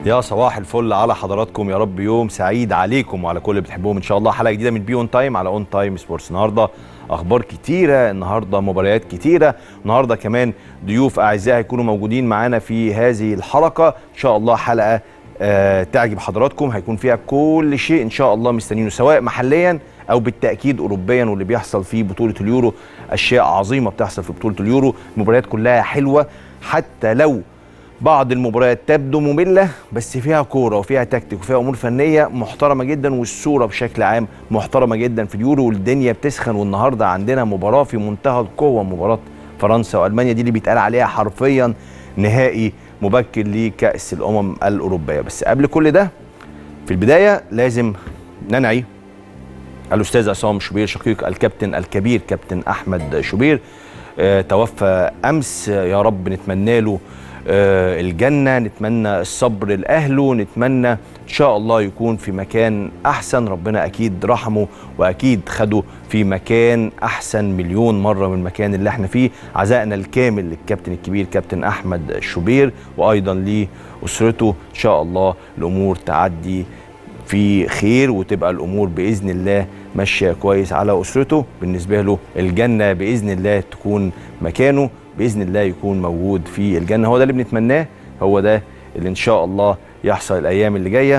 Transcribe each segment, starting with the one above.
يا صباح الفل على حضراتكم يا رب يوم سعيد عليكم وعلى كل اللي بتحبوهم ان شاء الله حلقه جديده من بي اون تايم على اون تايم سبورتس النهارده اخبار كتيره النهارده مباريات كتيره النهارده كمان ضيوف اعزاء هيكونوا موجودين معانا في هذه الحلقه ان شاء الله حلقه آه تعجب حضراتكم هيكون فيها كل شيء ان شاء الله مستنيينه سواء محليا او بالتاكيد اوروبيا واللي بيحصل في بطوله اليورو اشياء عظيمه بتحصل في بطوله اليورو المباريات كلها حلوه حتى لو بعض المباريات تبدو ممله بس فيها كوره وفيها تكتيك وفيها امور فنيه محترمه جدا والصوره بشكل عام محترمه جدا في اليورو والدنيا بتسخن والنهارده عندنا مباراه في منتهى القوه مباراه فرنسا والمانيا دي اللي بيتقال عليها حرفيا نهائي مبكر لكاس الامم الاوروبيه بس قبل كل ده في البدايه لازم ننعي الاستاذ عصام شوبير شقيق الكابتن الكبير كابتن احمد شوبير آه توفى امس يا رب نتمنى له آه الجنه نتمنى الصبر لاهله نتمنى ان شاء الله يكون في مكان احسن ربنا اكيد رحمه واكيد خده في مكان احسن مليون مره من المكان اللي احنا فيه عزائنا الكامل للكابتن الكبير كابتن احمد شوبير وايضا لاسرته ان شاء الله الامور تعدي في خير وتبقى الامور باذن الله ماشيه كويس على اسرته بالنسبه له الجنه باذن الله تكون مكانه باذن الله يكون موجود في الجنه هو ده اللي بنتمناه هو ده اللي ان شاء الله يحصل الايام اللي جايه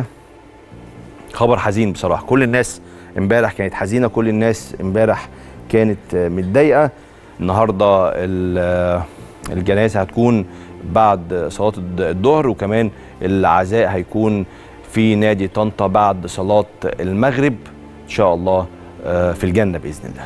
خبر حزين بصراحه كل الناس امبارح كانت حزينه كل الناس امبارح كانت متضايقه النهارده الجنازه هتكون بعد صلاه الظهر وكمان العزاء هيكون في نادي طنطا بعد صلاه المغرب ان شاء الله في الجنه باذن الله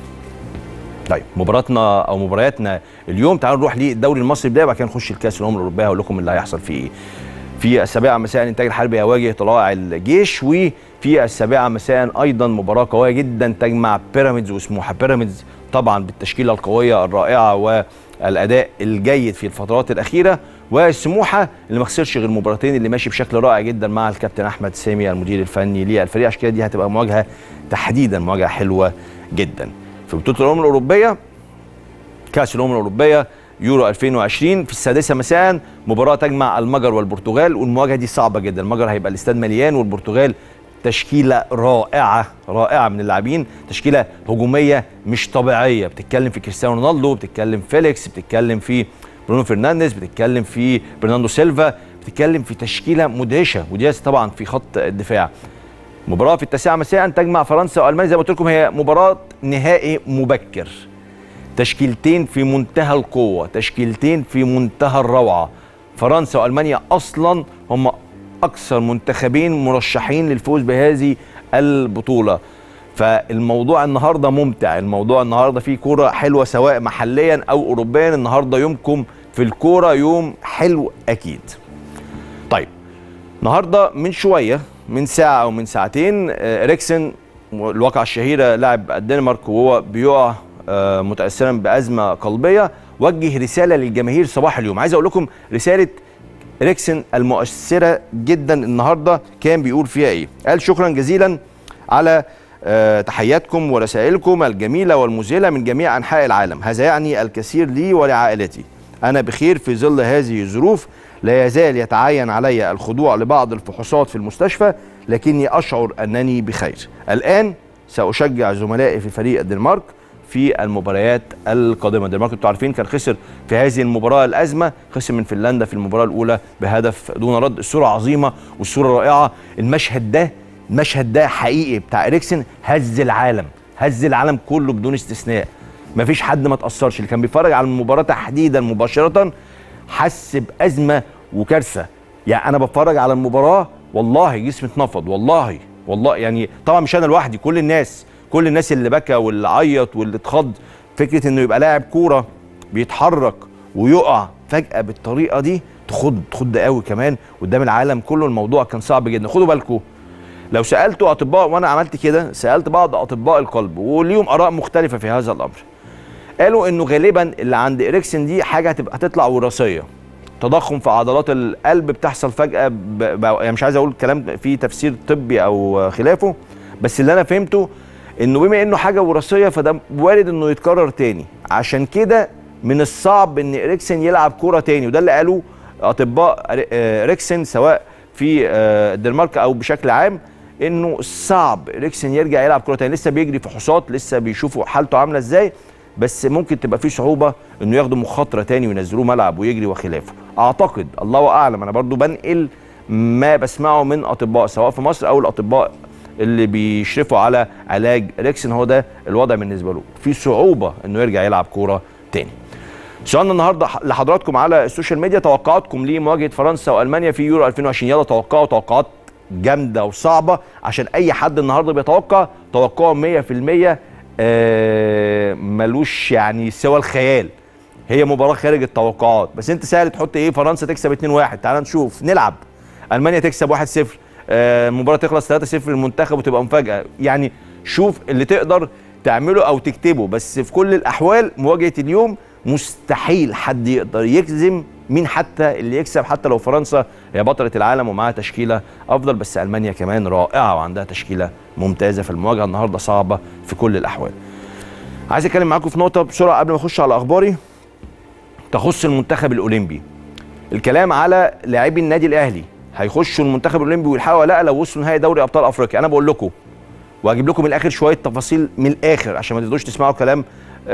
طيب مباراتنا او مبارياتنا اليوم تعالوا نروح للدوري المصري بدايه وبعد كده نخش الكاس الامم الاوروبيه هقول لكم اللي هيحصل فيه ايه في السابعه مساء الانتاج الحربي هيواجه طلائع الجيش وفي السابعه مساء ايضا مباراه قويه جدا تجمع بيراميدز وسموحه بيراميدز طبعا بالتشكيله القويه الرائعه والاداء الجيد في الفترات الاخيره وسموحه اللي ما خسرش غير مباراتين اللي ماشي بشكل رائع جدا مع الكابتن احمد سامي المدير الفني للفريق عشان كده دي هتبقى مواجهه تحديدا مواجهه حلوه جدا في بطوله الامم الاوروبيه كاس الامم الاوروبيه يورو 2020 في السادسه مساء مباراه تجمع المجر والبرتغال والمواجهه دي صعبه جدا المجر هيبقى الاستاد مليان والبرتغال تشكيله رائعه رائعه من اللاعبين تشكيله هجوميه مش طبيعيه بتتكلم في كريستيانو رونالدو بتتكلم فيليكس بتتكلم في برونو فرنانديز بتتكلم في برناردو سيلفا بتتكلم في تشكيله مدهشه ودياس طبعا في خط الدفاع مباراه في التاسعه مساء تجمع فرنسا والمانيا زي ما قلت لكم هي مباراه نهائي مبكر تشكيلتين في منتهى القوه تشكيلتين في منتهى الروعه فرنسا والمانيا اصلا هم اكثر منتخبين مرشحين للفوز بهذه البطوله فالموضوع النهارده ممتع الموضوع النهارده فيه كوره حلوه سواء محليا او اوروبيا النهارده يومكم في الكوره يوم حلو اكيد طيب النهارده من شويه من ساعه او من ساعتين اريكسن الواقعه الشهيره لاعب الدنمارك وهو بيقع متاثرا بازمه قلبيه وجه رساله للجماهير صباح اليوم عايز اقول لكم رساله اريكسن المؤثره جدا النهارده كان بيقول فيها ايه قال شكرا جزيلا على تحياتكم ورسائلكم الجميله والمذهله من جميع انحاء العالم هذا يعني الكثير لي ولعائلتي انا بخير في ظل هذه الظروف لا يزال يتعين علي الخضوع لبعض الفحوصات في المستشفى لكني اشعر انني بخير الان ساشجع زملائي في فريق الدنمارك في المباريات القادمه الدنمارك انتوا عارفين كان خسر في هذه المباراه الازمه خسر من فنلندا في المباراه الاولى بهدف دون رد الصوره عظيمه والصوره رائعه المشهد ده المشهد ده حقيقي بتاع اريكسن هز العالم هز العالم كله بدون استثناء مفيش حد ما تاثرش اللي كان بيتفرج على المباراه تحديدا مباشره حس بازمه وكارثه يعني انا بتفرج على المباراه والله جسمي اتنفض والله والله يعني طبعا مش انا لوحدي كل الناس كل الناس اللي بكى واللي عيط واللي اتخض فكره انه يبقى لاعب كوره بيتحرك ويقع فجاه بالطريقه دي تخض تخض قوي كمان قدام العالم كله الموضوع كان صعب جدا خدوا بالكم لو سالتوا اطباء وانا عملت كده سالت بعض اطباء القلب وليهم اراء مختلفه في هذا الامر قالوا انه غالبا اللي عند اريكسن دي حاجه هتبقى هتطلع وراثيه تضخم في عضلات القلب بتحصل فجاه ب... ب... يعني مش عايز اقول كلام فيه تفسير طبي او خلافه بس اللي انا فهمته انه بما انه حاجه وراثيه فده وارد انه يتكرر تاني عشان كده من الصعب ان اريكسن يلعب كوره تاني وده اللي قالوه اطباء اريكسن سواء في آه، الدنمارك او بشكل عام انه صعب ريكسن يرجع يلعب كره تاني لسه بيجري فحوصات لسه بيشوفوا حالته عامله ازاي بس ممكن تبقى في صعوبه انه ياخدوا مخاطره تاني وينزلوه ملعب ويجري وخلافه اعتقد الله اعلم انا برضو بنقل ما بسمعه من اطباء سواء في مصر او الاطباء اللي بيشرفوا على علاج ريكسن هو ده الوضع بالنسبه له في صعوبه انه يرجع يلعب كوره تاني سؤالنا النهارده لحضراتكم على السوشيال ميديا توقعاتكم لمواجهه فرنسا والمانيا في يورو 2020 يلا توقعوا توقعات جامده وصعبه عشان اي حد النهارده بيتوقع توقعه 100% آه ملوش يعني سوى الخيال هي مباراه خارج التوقعات بس انت سهل تحط ايه فرنسا تكسب 2-1 تعال نشوف نلعب المانيا تكسب 1-0 آه المباراه تخلص 3-0 للمنتخب وتبقى مفاجاه يعني شوف اللي تقدر تعمله او تكتبه بس في كل الاحوال مواجهه اليوم مستحيل حد يقدر يجزم مين حتى اللي يكسب حتى لو فرنسا هي بطلة العالم ومعاها تشكيلة أفضل بس ألمانيا كمان رائعة وعندها تشكيلة ممتازة في المواجهة النهاردة صعبة في كل الأحوال عايز أتكلم معاكم في نقطة بسرعة قبل ما أخش على أخباري تخص المنتخب الأولمبي الكلام على لاعبي النادي الأهلي هيخشوا المنتخب الأولمبي ويلحقوا ولا لا لو وصلوا نهائي دوري أبطال أفريقيا أنا بقول لكم وهجيب لكم من الآخر شوية تفاصيل من الآخر عشان ما تقدروش تسمعوا كلام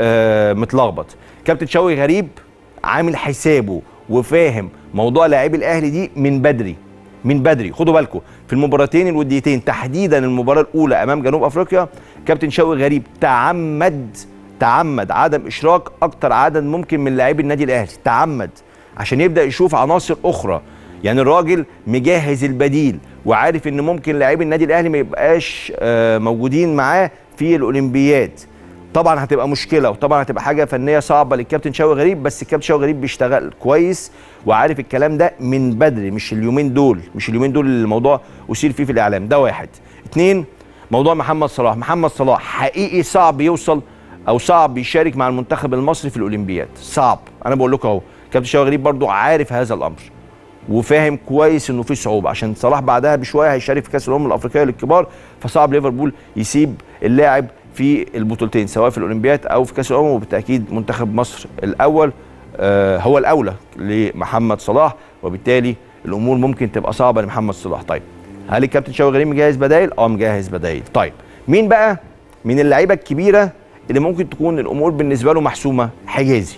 آه متلخبط كابتن شوقي غريب عامل حسابه وفاهم موضوع لاعبي الاهلي دي من بدري من بدري خدوا بالكم في المباراتين الوديتين تحديدا المباراه الاولى امام جنوب افريقيا كابتن شوقي غريب تعمد تعمد عدم اشراك اكتر عدد ممكن من لاعبي النادي الاهلي تعمد عشان يبدا يشوف عناصر اخرى يعني الراجل مجهز البديل وعارف ان ممكن لاعبي النادي الاهلي ما يبقاش موجودين معاه في الاولمبياد طبعا هتبقى مشكله وطبعا هتبقى حاجه فنيه صعبه للكابتن شوقي غريب بس الكابتن شوقي غريب بيشتغل كويس وعارف الكلام ده من بدري مش اليومين دول مش اليومين دول اللي الموضوع اثير فيه في الاعلام ده واحد اتنين موضوع محمد صلاح محمد صلاح حقيقي صعب يوصل او صعب يشارك مع المنتخب المصري في الاولمبياد صعب انا بقول لكم اهو كابتن شوقي غريب برضو عارف هذا الامر وفاهم كويس انه في صعوبه عشان صلاح بعدها بشويه هيشارك في كاس الامم الافريقيه للكبار فصعب ليفربول يسيب اللاعب في البطولتين سواء في الاولمبياد او في كاس الامم وبالتاكيد منتخب مصر الاول آه هو الاولى لمحمد صلاح وبالتالي الامور ممكن تبقى صعبه لمحمد صلاح طيب هل الكابتن شوقي غريب مجهز بدايل اه مجهز بدايل طيب مين بقى من اللعيبه الكبيره اللي ممكن تكون الامور بالنسبه له محسومه حجازي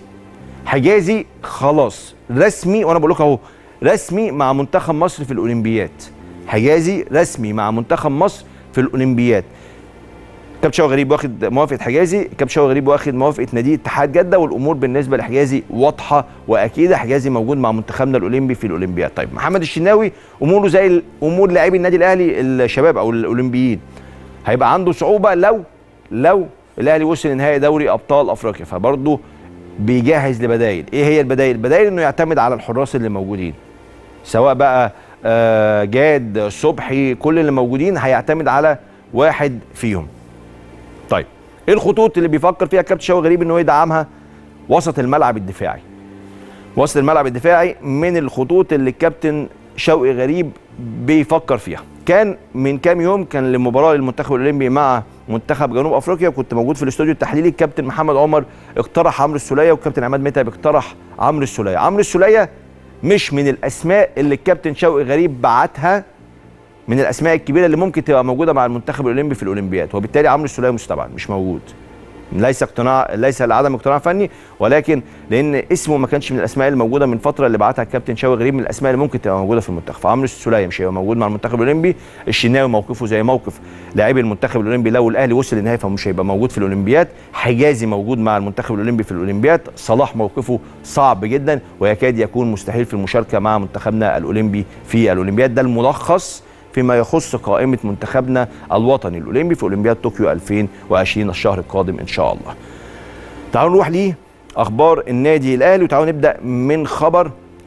حجازي خلاص رسمي وانا بقول لك اهو رسمي مع منتخب مصر في الاولمبياد حجازي رسمي مع منتخب مصر في الاولمبياد كابتن شوقي غريب واخد موافقه حجازي كابتن شوقي غريب واخد موافقه نادي اتحاد جده والامور بالنسبه لحجازي واضحه واكيده حجازي موجود مع منتخبنا الاولمبي في الاولمبياد طيب محمد الشناوي اموره زي امور لاعبي النادي الاهلي الشباب او الاولمبيين هيبقى عنده صعوبه لو لو الاهلي وصل لنهائي دوري ابطال افريقيا فبرضه بيجهز لبدايل ايه هي البدايل البدايل انه يعتمد على الحراس اللي موجودين سواء بقى آه جاد صبحي كل اللي موجودين هيعتمد على واحد فيهم طيب ايه الخطوط اللي بيفكر فيها كابتن شوقي غريب ان هو يدعمها وسط الملعب الدفاعي وسط الملعب الدفاعي من الخطوط اللي الكابتن شوقي غريب بيفكر فيها كان من كام يوم كان لمباراه المنتخب الاولمبي مع منتخب جنوب افريقيا كنت موجود في الاستوديو التحليلي الكابتن محمد عمر اقترح عمرو السوليه والكابتن عماد متعب اقترح عمرو السوليه عمرو السوليه مش من الاسماء اللي الكابتن شوقي غريب بعتها من الاسماء الكبيره اللي ممكن تبقى موجوده مع المنتخب الاولمبي في الاولمبياد وبالتالي عمرو السوليه مستبعد مش موجود ليس اقتناع ليس لعدم اقتناع فني ولكن لان اسمه ما كانش من الاسماء الموجوده من فتره اللي بعتها الكابتن شوقي غريب من الاسماء اللي ممكن تبقى موجوده في المنتخب فعمرو السوليه مش هيبقى موجود مع المنتخب الاولمبي الشناوي موقفه زي موقف لاعبي المنتخب الاولمبي لو الاهلي وصل للنهائي فمش هيبقى موجود في الاولمبياد حجازي موجود مع المنتخب الاولمبي في الاولمبياد صلاح موقفه صعب جدا ويكاد يكون مستحيل في المشاركه مع منتخبنا الاولمبي في الاولمبياد ده الملخص فيما يخص قائمه منتخبنا الوطني الاولمبي في اولمبياد طوكيو 2020 الشهر القادم ان شاء الله تعالوا نروح ليه اخبار النادي الاهلي وتعالوا نبدا من خبر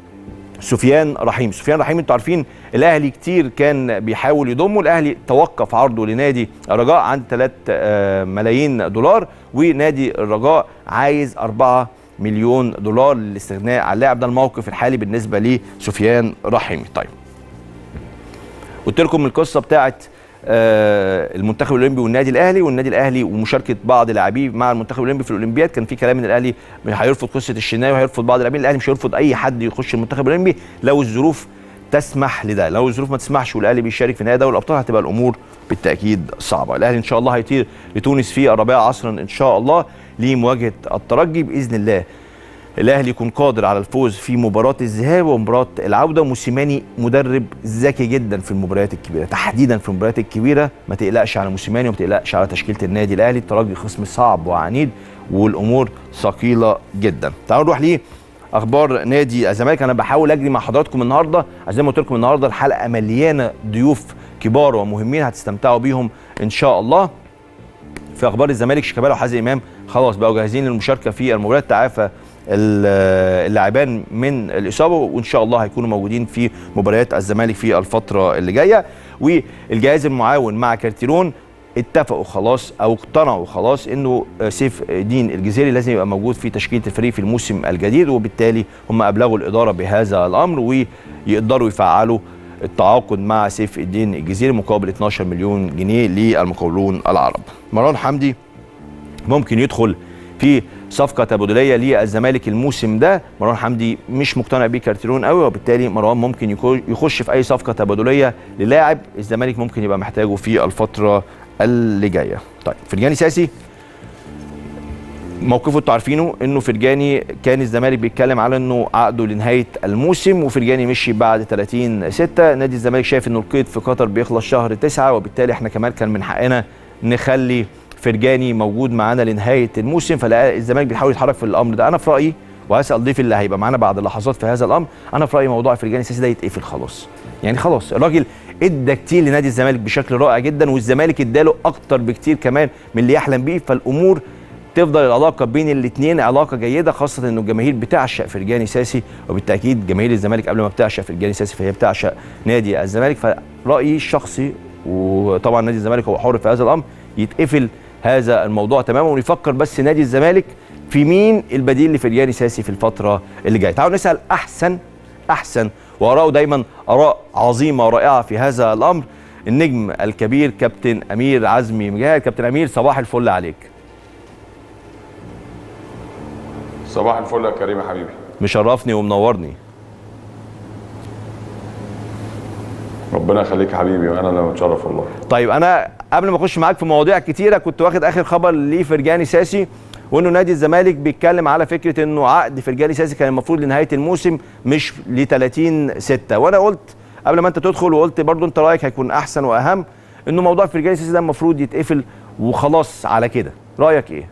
سفيان رحيم سفيان رحيم انتوا عارفين الاهلي كتير كان بيحاول يضمه الاهلي توقف عرضه لنادي الرجاء عند 3 ملايين دولار ونادي الرجاء عايز 4 مليون دولار للاستغناء عن اللاعب ده الموقف الحالي بالنسبه لسفيان رحيمي طيب قلت لكم القصه بتاعت المنتخب الاولمبي والنادي الاهلي والنادي الاهلي ومشاركه بعض لاعبيه مع المنتخب الاولمبي في الاولمبياد كان في كلام ان الاهلي هيرفض قصه الشناوي وهيرفض بعض اللاعبين الاهلي مش هيرفض اي حد يخش المنتخب الاولمبي لو الظروف تسمح لده لو الظروف ما تسمحش والاهلي بيشارك في نهائي دوري الابطال هتبقى الامور بالتاكيد صعبه الاهلي ان شاء الله هيطير لتونس في الرابعه عصرا ان شاء الله لمواجهه الترجي باذن الله الاهلي يكون قادر على الفوز في مباراه الذهاب ومباراه العوده موسيماني مدرب ذكي جدا في المباريات الكبيره تحديدا في المباريات الكبيره ما تقلقش على موسيماني وما تقلقش على تشكيله النادي الاهلي الترجي خصم صعب وعنيد والامور ثقيله جدا تعالوا نروح ليه اخبار نادي الزمالك انا بحاول اجري مع حضراتكم النهارده زي ما قلت لكم النهارده الحلقه مليانه ضيوف كبار ومهمين هتستمتعوا بيهم ان شاء الله في اخبار الزمالك شيكابالا وحازم امام خلاص بقوا جاهزين للمشاركه في المباريات تعافى اللاعبان من الاصابه وان شاء الله هيكونوا موجودين في مباريات الزمالك في الفتره اللي جايه والجهاز المعاون مع كارتيرون اتفقوا خلاص او اقتنعوا خلاص انه سيف دين الجزيري لازم يبقى موجود في تشكيله الفريق في الموسم الجديد وبالتالي هم ابلغوا الاداره بهذا الامر ويقدروا يفعلوا التعاقد مع سيف الدين الجزيري مقابل 12 مليون جنيه للمقاولون العرب. مروان حمدي ممكن يدخل في صفقه تبادليه للزمالك الموسم ده مروان حمدي مش مقتنع بيه كارتيرون قوي وبالتالي مروان ممكن يخش في اي صفقه تبادليه للاعب الزمالك ممكن يبقى محتاجه في الفتره اللي جايه طيب فرجاني ساسي موقفه انتوا عارفينه انه فرجاني كان الزمالك بيتكلم على انه عقده لنهايه الموسم وفرجاني مشي بعد 30 6 نادي الزمالك شايف انه القيد في قطر بيخلص شهر 9 وبالتالي احنا كمان كان من حقنا نخلي فرجاني موجود معانا لنهايه الموسم فالزمالك بيحاول يتحرك في الامر ده انا في رايي وهسال ضيف اللي هيبقى معانا بعد اللحظات في هذا الامر انا في رايي موضوع فرجاني ساسي ده يتقفل خلاص يعني خلاص الراجل ادى كتير لنادي الزمالك بشكل رائع جدا والزمالك اداله اكتر بكتير كمان من اللي يحلم بيه فالامور تفضل العلاقه بين الاثنين علاقه جيده خاصه انه الجماهير بتعشق فرجاني ساسي وبالتاكيد جماهير الزمالك قبل ما بتعشق فرجاني ساسي فهي بتعشق نادي الزمالك فرايي الشخصي وطبعا نادي الزمالك هو حر في هذا الامر يتقفل هذا الموضوع تماما ونفكر بس نادي الزمالك في مين البديل لفرجاني ساسي في الفتره اللي جايه تعالوا نسال احسن احسن واراءه دايما اراء عظيمه ورائعه في هذا الامر النجم الكبير كابتن امير عزمي مجاهد كابتن امير صباح الفل عليك صباح الفل يا كريم يا حبيبي مشرفني ومنورني ربنا يخليك يا حبيبي وانا اللي متشرف والله طيب انا قبل ما اخش معاك في مواضيع كتيره كنت واخد اخر خبر لفرجاني ساسي وانه نادي الزمالك بيتكلم على فكره انه عقد فرجاني ساسي كان المفروض لنهايه الموسم مش ل 30 6 وانا قلت قبل ما انت تدخل وقلت برضو انت رايك هيكون احسن واهم انه موضوع فرجاني ساسي ده المفروض يتقفل وخلاص على كده رايك ايه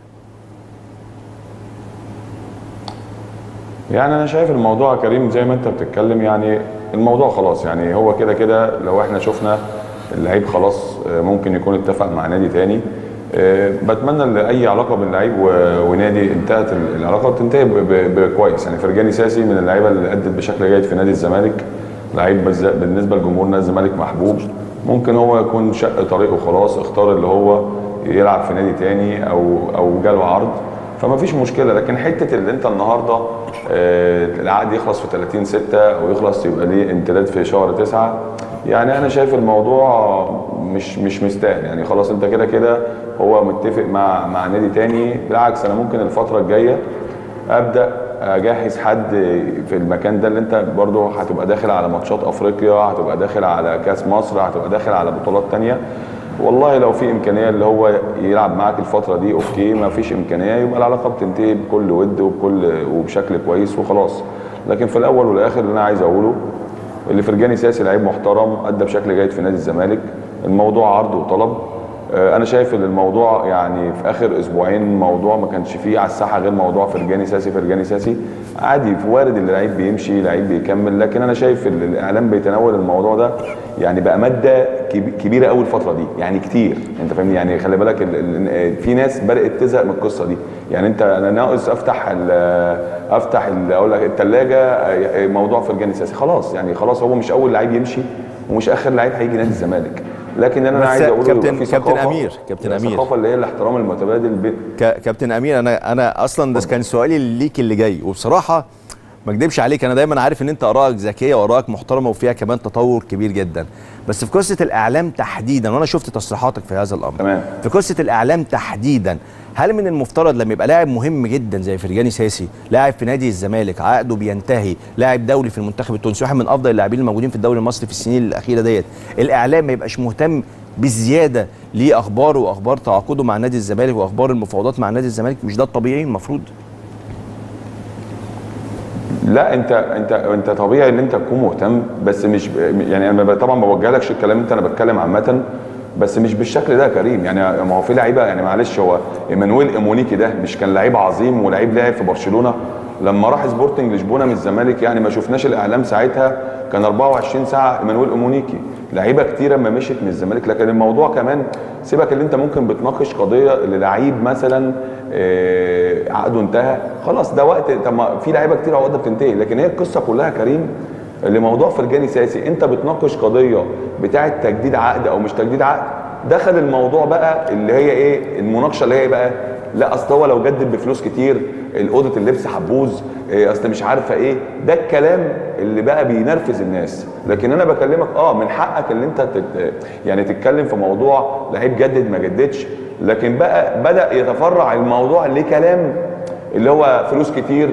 يعني انا شايف الموضوع يا كريم زي ما انت بتتكلم يعني الموضوع خلاص يعني هو كده كده لو احنا شفنا اللعيب خلاص ممكن يكون اتفق مع نادي تاني بتمنى ان اي علاقه بين لعيب ونادي انتهت العلاقه تنتهي بكويس يعني فرجاني ساسي من اللعيبه اللي ادت بشكل جيد في نادي الزمالك لعيب بالنسبه لجمهور نادي الزمالك محبوب ممكن هو يكون شق طريقه خلاص اختار اللي هو يلعب في نادي تاني او او جاله عرض فما فيش مشكله لكن حته اللي انت النهارده آه العقد يخلص في 30 6 او يخلص يبقى ليه امتداد في شهر 9 يعني انا شايف الموضوع مش مش مستاهل يعني خلاص انت كده كده هو متفق مع مع نادي تاني بالعكس انا ممكن الفتره الجايه ابدا اجهز حد في المكان ده اللي انت برضه هتبقى داخل على ماتشات افريقيا هتبقى داخل على كاس مصر هتبقى داخل على بطولات تانية والله لو في امكانيه اللي هو يلعب معاك الفتره دي اوكي ما فيش امكانيه يبقى العلاقه بتنتهي بكل ود وبكل وبشكل كويس وخلاص لكن في الاول والاخر اللي انا عايز اقوله اللي فرجاني ساسي لعيب محترم ادى بشكل جيد في نادي الزمالك الموضوع عرض وطلب انا شايف ان الموضوع يعني في اخر اسبوعين موضوع ما كانش فيه على الساحه غير موضوع فرجاني ساسي فرجاني ساسي عادي وارد ان اللعيب بيمشي لعيب بيكمل لكن انا شايف ان الاعلام بيتناول الموضوع ده يعني بقى ماده كبيره قوي الفتره دي يعني كتير انت فاهمني يعني خلي بالك في ناس بدات تزهق من القصه دي يعني انت انا ناقص افتح ال افتح ال اقول لك الثلاجه موضوع فرجاني ساسي خلاص يعني خلاص هو مش اول لعيب يمشي ومش اخر لعيب هيجي نادي الزمالك لكن انا عايز اقول كابتن كابتن امير كابتن امير الثقافه اللي هي الاحترام المتبادل بين كابتن امير انا انا اصلا ده كان سؤالي ليك اللي جاي وبصراحه ما اكدبش عليك انا دايما عارف ان انت ارائك ذكيه وارائك محترمه وفيها كمان تطور كبير جدا بس في قصه الاعلام تحديدا وانا شفت تصريحاتك في هذا الامر تمام في قصه الاعلام تحديدا هل من المفترض لما يبقى لاعب مهم جدا زي فرجاني ساسي لاعب في نادي الزمالك عقده بينتهي لاعب دولي في المنتخب التونسي واحد من افضل اللاعبين الموجودين في الدوري المصري في السنين الاخيره ديت الاعلام ما يبقاش مهتم بزياده لاخباره واخبار تعاقده مع نادي الزمالك واخبار المفاوضات مع نادي الزمالك مش ده الطبيعي المفروض لا انت انت انت طبيعي ان انت تكون مهتم بس مش ب- يعني انا ب- طبعا ما بوجهلكش الكلام انت انا بتكلم عامه بس مش بالشكل ده يا كريم يعني ما هو في لعيبه يعني معلش هو ايمانويل ايمونيكي ده مش كان لعيب عظيم ولعيب لاعب في برشلونه لما راح سبورتنج لشبونه من الزمالك يعني ما شفناش الاعلام ساعتها كان 24 ساعه ايمانويل ايمونيكي لعيبه كتيره ما مشيت من الزمالك لكن الموضوع كمان سيبك اللي انت ممكن بتناقش قضيه للعيب مثلا آه، عقده انتهى خلاص ده وقت طب ما في لعيبه كتير عقدها بتنتهي لكن هي القصه كلها كريم لموضوع فرجاني ساسي انت بتناقش قضيه بتاعه تجديد عقد او مش تجديد عقد دخل الموضوع بقى اللي هي ايه المناقشه اللي هي إيه بقى لا اصل هو لو جدد بفلوس كتير اوضه اللبس حبوز إيه اصل مش عارفه ايه ده الكلام اللي بقى بينرفز الناس لكن انا بكلمك اه من حقك اللي انت تت يعني تتكلم في موضوع لعيب جدد ما جددش لكن بقى بدا يتفرع الموضوع لكلام اللي هو فلوس كتير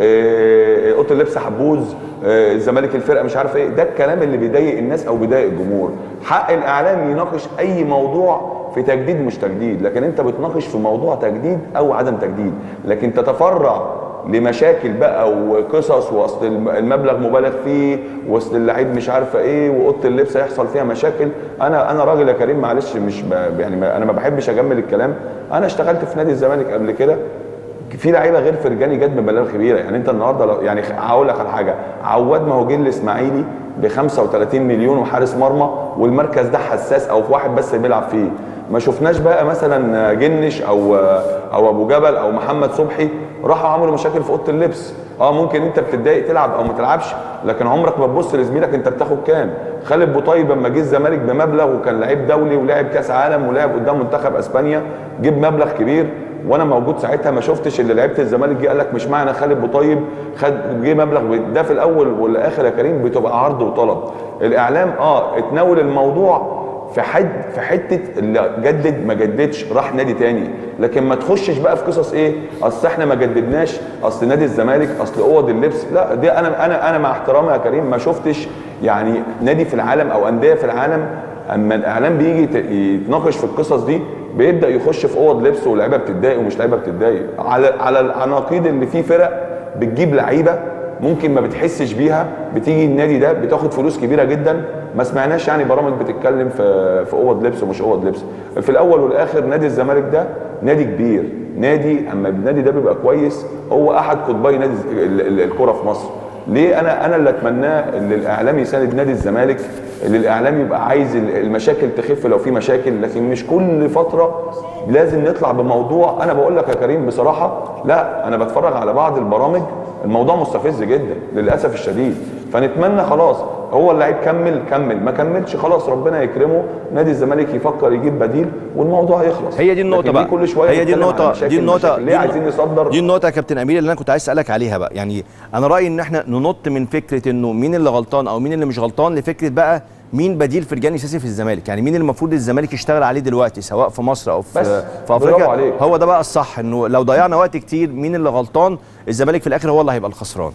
آه، اوضه اللبس حبوز آه، الزمالك الفرقه مش عارف ايه ده الكلام اللي بيضايق الناس او بيضايق الجمهور حق الاعلام يناقش اي موضوع في تجديد مش تجديد لكن انت بتناقش في موضوع تجديد او عدم تجديد لكن تتفرع لمشاكل بقى وقصص واصل الم- المبلغ مبالغ فيه واصل اللعيب مش عارفه ايه واوضه اللبس هيحصل فيها مشاكل انا انا راجل يا كريم معلش مش ب... يعني ما انا ما بحبش اجمل الكلام انا اشتغلت في نادي الزمالك قبل كده في لعيبه غير فرجاني جت بمبالغ كبيره يعني انت النهارده لو يعني هقول لك على حاجه عواد ما هو جه الاسماعيلي ب 35 مليون وحارس مرمى والمركز ده حساس او في واحد بس بيلعب فيه ما شفناش بقى مثلا جنش او او ابو جبل او محمد صبحي راحوا عملوا مشاكل في اوضه اللبس اه ممكن انت بتتضايق تلعب او ما تلعبش لكن عمرك ما تبص لزميلك انت بتاخد كام خالد بوطيب لما جه الزمالك بمبلغ وكان لعيب دولي ولعب كاس عالم ولعب قدام منتخب اسبانيا جيب مبلغ كبير وانا موجود ساعتها ما شفتش اللي لعيبه الزمالك جه قال لك مش معنى خالد بوطيب خد جه مبلغ ب- ده في الاول والاخر يا كريم بتبقى عرض وطلب الاعلام اه اتناول الموضوع في حد في حته اللي جدد ما جددش راح نادي تاني لكن ما تخشش بقى في قصص ايه اصل احنا ما جددناش اصل نادي الزمالك اصل اوض اللبس لا دي انا انا انا مع احترامي يا كريم ما شفتش يعني نادي في العالم او انديه في العالم اما الاعلام بيجي يت- يتناقش في القصص دي بيبدا يخش في اوض لبس ولاعيبه بتتضايق ومش لعيبه بتتضايق على على العناقيد اللي فيه فرق بتجيب لعيبه ممكن ما بتحسش بيها بتيجي النادي ده بتاخد فلوس كبيره جدا ما سمعناش يعني برامج بتتكلم في في اوض لبس ومش اوض لبس في الاول والاخر نادي الزمالك ده نادي كبير نادي اما النادي ده بيبقى كويس هو احد قطبي نادي ال- ال- الكره في مصر ليه انا انا اللي اتمناه ان الاعلام يساند نادي الزمالك اللي الاعلام يبقى عايز ال- المشاكل تخف لو في مشاكل لكن مش كل فتره لازم نطلع بموضوع انا بقول لك يا كريم بصراحه لا انا بتفرج على بعض البرامج الموضوع مستفز جدا للاسف الشديد فنتمنى خلاص هو اللعيب كمل كمل ما كملش خلاص ربنا يكرمه نادي الزمالك يفكر يجيب بديل والموضوع هيخلص هي دي النقطة لكن بقى كل شويه هي دي نتكلم عن النقطة مشاكل دي النقطة مشاكل. ليه دي عايزين نصدر دي النقطة يا كابتن أمير اللي أنا كنت عايز أسألك عليها بقى يعني أنا رأيي إن إحنا ننط من فكرة إنه مين اللي غلطان أو مين اللي مش غلطان لفكرة بقى مين بديل فرجاني ساسي في الزمالك يعني مين اللي المفروض الزمالك يشتغل عليه دلوقتي سواء في مصر أو في بس. في برافو أفريقيا عليك. هو ده بقى الصح إنه لو ضيعنا وقت كتير مين اللي غلطان الزمالك في الآخر هو اللي هيبقى الخسران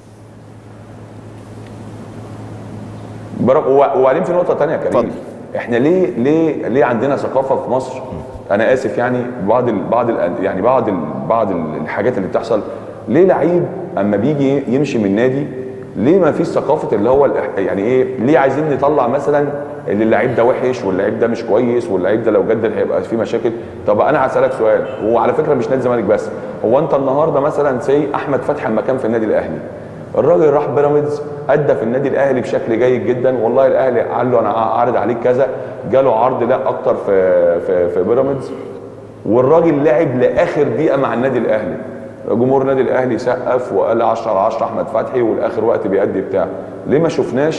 برا- وب- وبعدين في نقطه تانية يا كريم اتفضل. احنا ليه ليه ليه عندنا ثقافه في مصر انا اسف يعني بعض ال بعض ال يعني بعض ال بعض ال- الحاجات اللي بتحصل ليه لعيب اما بيجي يمشي من نادي ليه ما فيش ثقافه اللي هو الإح- يعني ايه ليه عايزين نطلع مثلا اللي اللعيب ده وحش واللعيب ده مش كويس واللعيب ده لو جدد هيبقى فيه مشاكل طب انا هسالك سؤال وعلى فكره مش نادي الزمالك بس هو انت النهارده مثلا سي احمد فتحي لما كان في النادي الاهلي الراجل راح بيراميدز ادى في النادي الاهلي بشكل جيد جدا والله الاهلي قال له انا عارض عليك كذا جاله عرض لا اكتر في في في بيراميدز والراجل لعب لاخر دقيقه مع النادي الاهلي جمهور النادي الاهلي سقف وقال 10 على 10 احمد فتحي والاخر وقت بيأدي بتاع ليه ما شفناش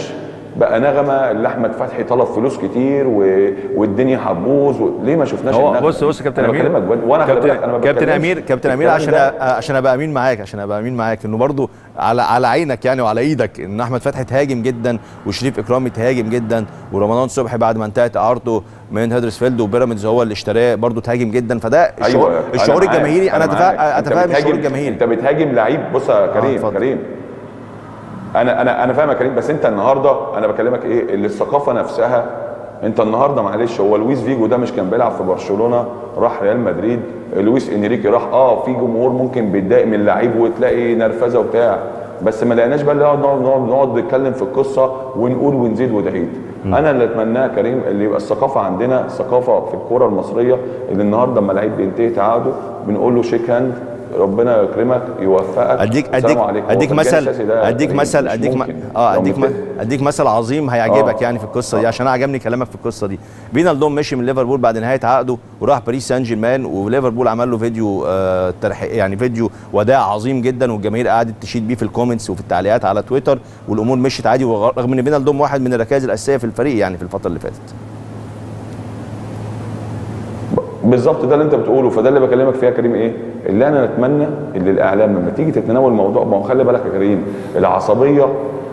بقى نغمه اللي احمد فتحي طلب فلوس كتير و... والدنيا هتبوظ و... ليه ما شفناش هو النغمة؟ بص بص يا كابتن أنا امير بكلمك بجد، وانا خلي بالك انا كابتن, ما كابتن بتكلمش امير كابتن امير الكلام عشان ده- أ- عشان ابقى امين معاك عشان ابقى امين معاك انه برضو على على عينك يعني وعلى ايدك ان احمد فتحي تهاجم جدا وشريف اكرامي تهاجم جدا ورمضان صبحي بعد ما انتهت اعارته من هدرسفيلد وبيراميدز هو اللي اشتراه برضو تهاجم جدا فده الشعور, أنا الشعور معاك، الجماهيري انا معاك. أتفا- أنت اتفاهم الشعور بتهاجم- الجماهيري انت بتهاجم لعيب بص يا كريم اتفضل. كريم انا انا انا فاهم يا كريم بس انت النهارده انا بكلمك ايه اللي الثقافه نفسها انت النهارده معلش هو لويس فيجو ده مش كان بيلعب في برشلونه راح ريال مدريد لويس انريكي راح اه في جمهور ممكن بيتضايق من اللعيب وتلاقي نرفزه وبتاع بس ما لقيناش بقى اللي نقعد نقعد نقعد نقعد نتكلم في القصه ونقول ونزيد ونعيد انا اللي اتمناه يا كريم اللي يبقى الثقافه عندنا ثقافه في الكوره المصريه اللي النهارده اما لعيب بينتهي تعاقده بنقول له شيك هاند ربنا يكرمك يوفقك اديك السلام اديك عليكم. هو اديك في الجهاز مثل الأساسي ده يا اديك كريم مثل مش اديك م... ممكن. اه لو اديك م... متفق. اديك مثل عظيم هيعجبك آه. يعني في القصه دي آه. عشان انا عجبني كلامك في القصه دي فينالدوم مشي من ليفربول بعد نهايه عقده وراح باريس سان جيرمان وليفربول عمل له فيديو آه ترح... يعني فيديو وداع عظيم جدا والجماهير قعدت تشيد بيه في الكومنتس وفي التعليقات على تويتر والامور مشيت عادي وغ- رغم ان فينالدوم واحد من الركائز الاساسيه في الفريق يعني في الفتره اللي فاتت بالظبط ده اللي انت بتقوله فده اللي بكلمك فيها يا كريم ايه اللي انا نتمنى ان الاعلام لما تيجي تتناول الموضوع ما هو خلي بالك يا كريم العصبيه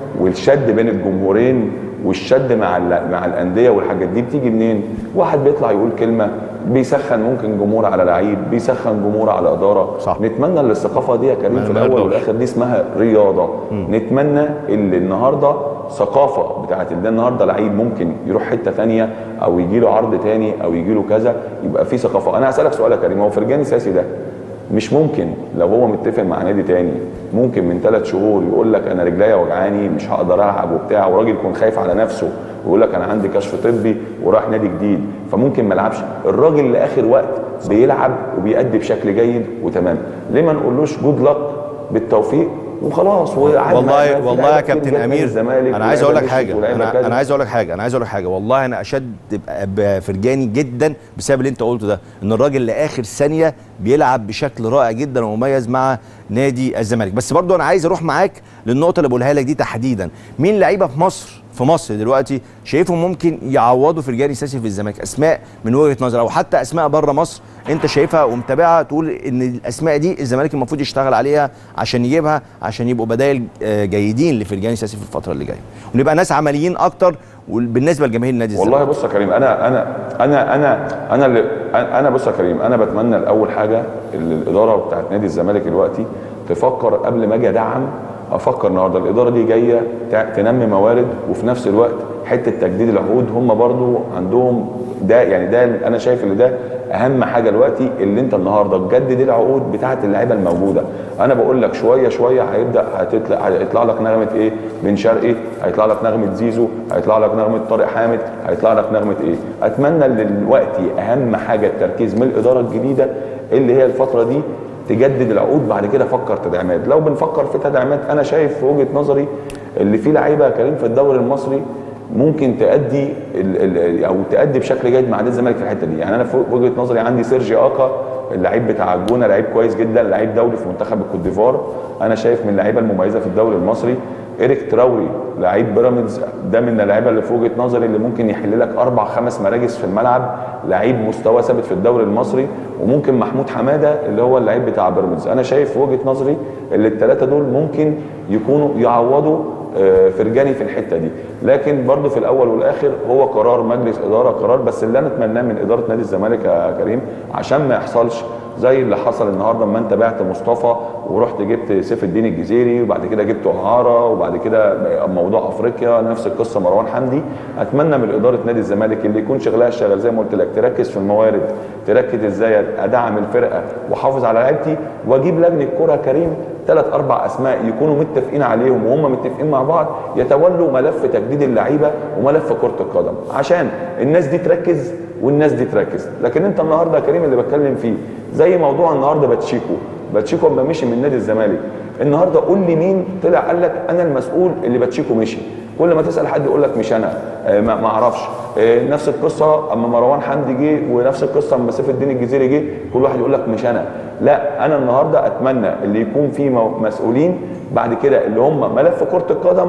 والشد بين الجمهورين والشد مع ال- مع الانديه والحاجات دي بتيجي منين واحد بيطلع يقول كلمه بيسخن ممكن جمهور على لعيب بيسخن جمهور على اداره صح. نتمنى ان الثقافه دي يا كريم ما- في ما الاول يرضاش. والاخر دي اسمها رياضه نتمنى اللي النهارده ثقافه بتاعت اللي النهارده لعيب ممكن يروح حته ثانيه او يجي له عرض تاني او يجي له كذا يبقى في ثقافه انا هسالك سؤال يا كريم هو فرجاني ساسي ده مش ممكن لو هو متفق مع نادي تاني ممكن من ثلاث شهور يقول لك انا رجليا وجعاني مش هقدر العب وبتاع وراجل يكون خايف على نفسه ويقول لك انا عندي كشف طبي وراح نادي جديد فممكن ما يلعبش الراجل لاخر وقت بيلعب وبيأدي بشكل جيد وتمام ليه ما نقولوش جود لك بالتوفيق وخلاص وعادي والله ما- والله يا لعيبة كتير كابتن جت من امير الزمالك انا عايز اقول لك ولعيبة حاجه مشيت ولعيبة انا كذا. انا عايز اقول لك حاجه انا عايز اقول لك حاجه والله انا اشد بفرجاني جدا بسبب اللي انت قلته ده ان الراجل لاخر ثانيه بيلعب بشكل رائع جدا ومميز مع نادي الزمالك بس برضو انا عايز اروح معاك للنقطه اللي بقولها لك دي تحديدا مين لعيبه في مصر في مصر دلوقتي شايفهم ممكن يعوضوا فرجاني ساسي في الزمالك اسماء من وجهه نظر او حتى اسماء بره مصر انت شايفها ومتابعها تقول ان الاسماء دي الزمالك المفروض يشتغل عليها عشان يجيبها عشان يبقوا بدائل آه، جيدين لفرجاني ساسي في الفتره اللي جايه ونبقى ناس عمليين اكتر بالنسبه لجماهير نادي الزمالك والله بص يا كريم انا انا انا انا انا اللي انا بص يا كريم انا بتمنى الاول حاجه اللي الاداره بتاعت نادي الزمالك دلوقتي تفكر قبل ما اجي ادعم افكر النهارده الاداره دي جايه تع- تنمي موارد وفي نفس الوقت حته تجديد العقود هم برضو عندهم ده يعني ده انا شايف ان ده اهم حاجه دلوقتي اللي انت النهارده تجدد العقود بتاعه اللعيبه الموجوده انا بقول لك شويه شويه هيبدا هتطلع هيطلع لك نغمه ايه بن شرقي هيطلع لك نغمه زيزو هيطلع لك نغمه طارق حامد هيطلع لك نغمه ايه اتمنى ان دلوقتي اهم حاجه التركيز من الاداره الجديده اللي هي الفتره دي تجدد العقود بعد كده فكر تدعيمات لو بنفكر في تدعيمات انا شايف في وجهه نظري اللي فيه لعيبه يا كريم في الدوري المصري ممكن تأدي ال ال او تأدي بشكل جيد مع نادي الزمالك في الحته دي يعني انا في وجهه نظري عندي سيرجي اكا اللعيب بتاع الجونه لعيب كويس جدا لعيب دولي في منتخب الكوت ديفوار انا شايف من اللعيبه المميزه في الدوري المصري ايريك تراوري لعيب بيراميدز ده من اللعيبه اللي في وجهه نظري اللي ممكن يحل لك اربع خمس مراكز في الملعب لعيب مستوى ثابت في الدوري المصري وممكن محمود حماده اللي هو اللعيب بتاع بيراميدز انا شايف في وجهه نظري اللي الثلاثه دول ممكن يكونوا يعوضوا آه، فرجاني في الحته دي لكن برضو في الاول والاخر هو قرار مجلس اداره قرار بس اللي انا اتمناه من اداره نادي الزمالك يا كريم عشان ما يحصلش زي اللي حصل النهارده اما انت بعت مصطفى ورحت جبت سيف الدين الجزيري وبعد كده جبت اعاره وبعد كده موضوع افريقيا نفس القصه مروان حمدي اتمنى من اداره نادي الزمالك اللي يكون شغلها شغال زي ما قلت لك تركز في الموارد تركز ازاي ادعم الفرقه واحافظ على لعيبتي واجيب لجنه كره كريم ثلاث اربع اسماء يكونوا متفقين عليهم وهم متفقين مع بعض يتولوا ملف تجديد اللعيبه وملف كره القدم عشان الناس دي تركز والناس دي تركز لكن انت النهارده يا كريم اللي بتكلم فيه زي موضوع النهارده باتشيكو باتشيكو اما مشي من نادي الزمالك النهارده قول لي مين طلع قال لك انا المسؤول اللي باتشيكو مشي كل ما تسال حد يقول لك مش انا آه، ما ما اعرفش آه، نفس القصه اما مروان حمدي جه ونفس القصه اما سيف الدين الجزيري جه كل واحد يقول لك مش انا لا انا النهارده اتمنى اللي يكون في مو- مسؤولين بعد كده اللي هم ملف كره القدم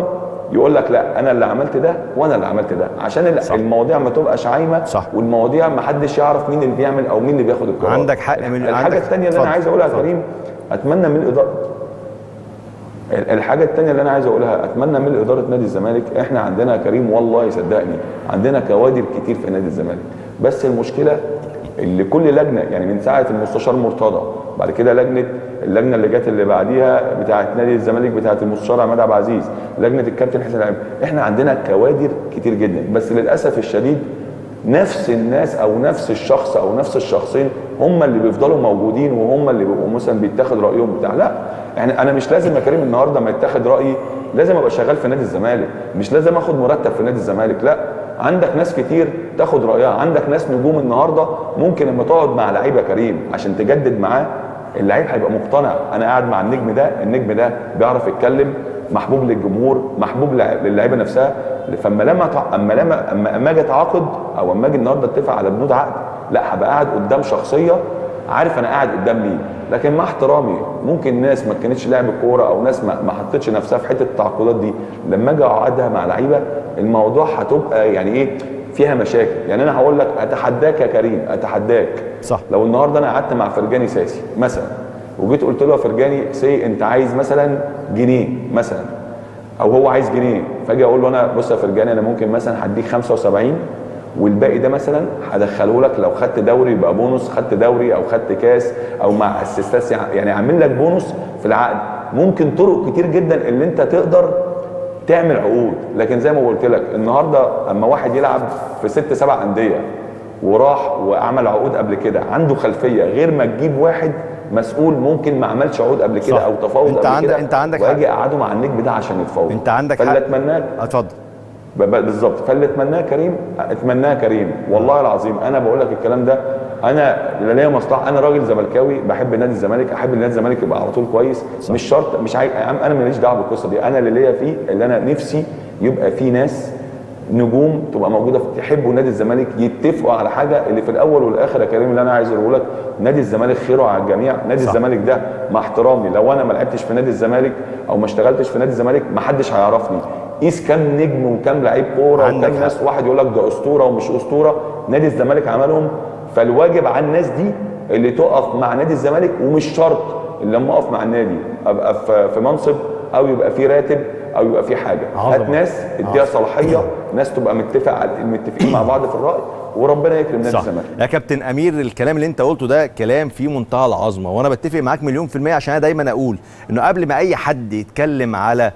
يقول لك لا انا اللي عملت ده وانا اللي عملت ده عشان ال- صح. المواضيع ما تبقاش عايمه صح. والمواضيع ما حدش يعرف مين اللي بيعمل او مين اللي بياخد القرار عندك حق من- الحاجه عندك- الثانيه اللي اتفضل. انا عايز اقولها يا اتفضل. كريم اتمنى من الاداره ال- الحاجه الثانيه اللي انا عايز اقولها اتمنى من اداره نادي الزمالك احنا عندنا يا كريم والله صدقني عندنا كوادر كتير في نادي الزمالك بس المشكله اللي كل لجنه يعني من ساعه المستشار مرتضى بعد كده لجنه اللجنه اللي جت اللي بعديها بتاعه نادي الزمالك بتاعه المستشار عماد عبد العزيز لجنه الكابتن حسين العلمي احنا عندنا كوادر كتير جدا بس للاسف الشديد نفس الناس او نفس الشخص او نفس الشخصين هم اللي بيفضلوا موجودين وهم اللي بيبقوا مثلا بيتاخد رايهم بتاع لا يعني انا مش لازم يا كريم النهارده ما يتاخد رايي لازم ابقى شغال في نادي الزمالك مش لازم اخد مرتب في نادي الزمالك لا عندك ناس كتير تاخد رايها عندك ناس نجوم النهارده ممكن لما تقعد مع لعيب يا كريم عشان تجدد معاه اللعيب هيبقى مقتنع انا قاعد مع النجم ده النجم ده بيعرف يتكلم محبوب للجمهور محبوب لع- للعيبه نفسها فاما لما تع- اما لما اما اما اجي اتعاقد او اما اجي النهارده اتفق على بنود عقد لا هبقى قاعد قدام شخصيه عارف انا قاعد قدام مين لكن مع احترامي ممكن ناس ما كانتش لعب كوره او ناس ما ما حطتش نفسها في حته التعاقدات دي لما اجي اقعدها مع لعيبه الموضوع هتبقى يعني ايه فيها مشاكل يعني انا هقول لك اتحداك يا كريم اتحداك صح. لو النهارده انا قعدت مع فرجاني ساسي مثلا وجيت قلت له يا فرجاني سي انت عايز مثلا جنيه مثلا او هو عايز جنيه فاجي اقول له انا بص يا فرجاني انا ممكن مثلا هديك 75 والباقي ده مثلا هدخله لك لو خدت دوري يبقى بونص خدت دوري او خدت كاس او مع اسيستاس يعني اعمل لك بونص في العقد ممكن طرق كتير جدا اللي انت تقدر تعمل عقود لكن زي ما قلت لك النهارده اما واحد يلعب في ست سبع انديه وراح وعمل عقود قبل كده عنده خلفيه غير ما تجيب واحد مسؤول ممكن ما عملش عقود قبل كده صح. او تفاوض انت قبل عندك- كده انت عندك واجي حق. اقعده مع النجم ده عشان يتفاوض انت عندك فاللي حق. اتمناه اتفضل ب- ب- بالظبط فاللي اتمناه كريم اتمناه كريم والله العظيم انا بقول لك الكلام ده انا لا ليا مصلحه انا راجل زملكاوي بحب نادي الزمالك احب نادي الزمالك يبقى على طول كويس صح. مش شرط مش عاي... انا ماليش دعوه بالقصه دي انا اللي ليا فيه اللي انا نفسي يبقى في ناس نجوم تبقى موجوده في يحبوا نادي الزمالك يتفقوا على حاجه اللي في الاول والاخر يا كريم اللي انا عايز اقوله لك نادي الزمالك خيره على الجميع نادي صح. الزمالك ده مع احترامي لو انا ما لعبتش في نادي الزمالك او ما اشتغلتش في نادي الزمالك ما حدش هيعرفني قيس كام نجم وكام لعيب كوره عندك وكام حق. ناس واحد يقول لك ده اسطوره ومش اسطوره نادي الزمالك عملهم فالواجب على الناس دي اللي تقف مع نادي الزمالك ومش شرط اللي لما اقف مع النادي ابقى في في منصب او يبقى في راتب او يبقى في حاجه عظمة. هات ناس اديها صلاحيه ناس تبقى متفق على متفقين مع بعض في الراي وربنا يكرم نادي صح الزمالك يا كابتن امير الكلام اللي انت قلته ده كلام فيه منتهى العظمه وانا بتفق معاك مليون في الميه عشان انا دايما اقول انه قبل ما اي حد يتكلم على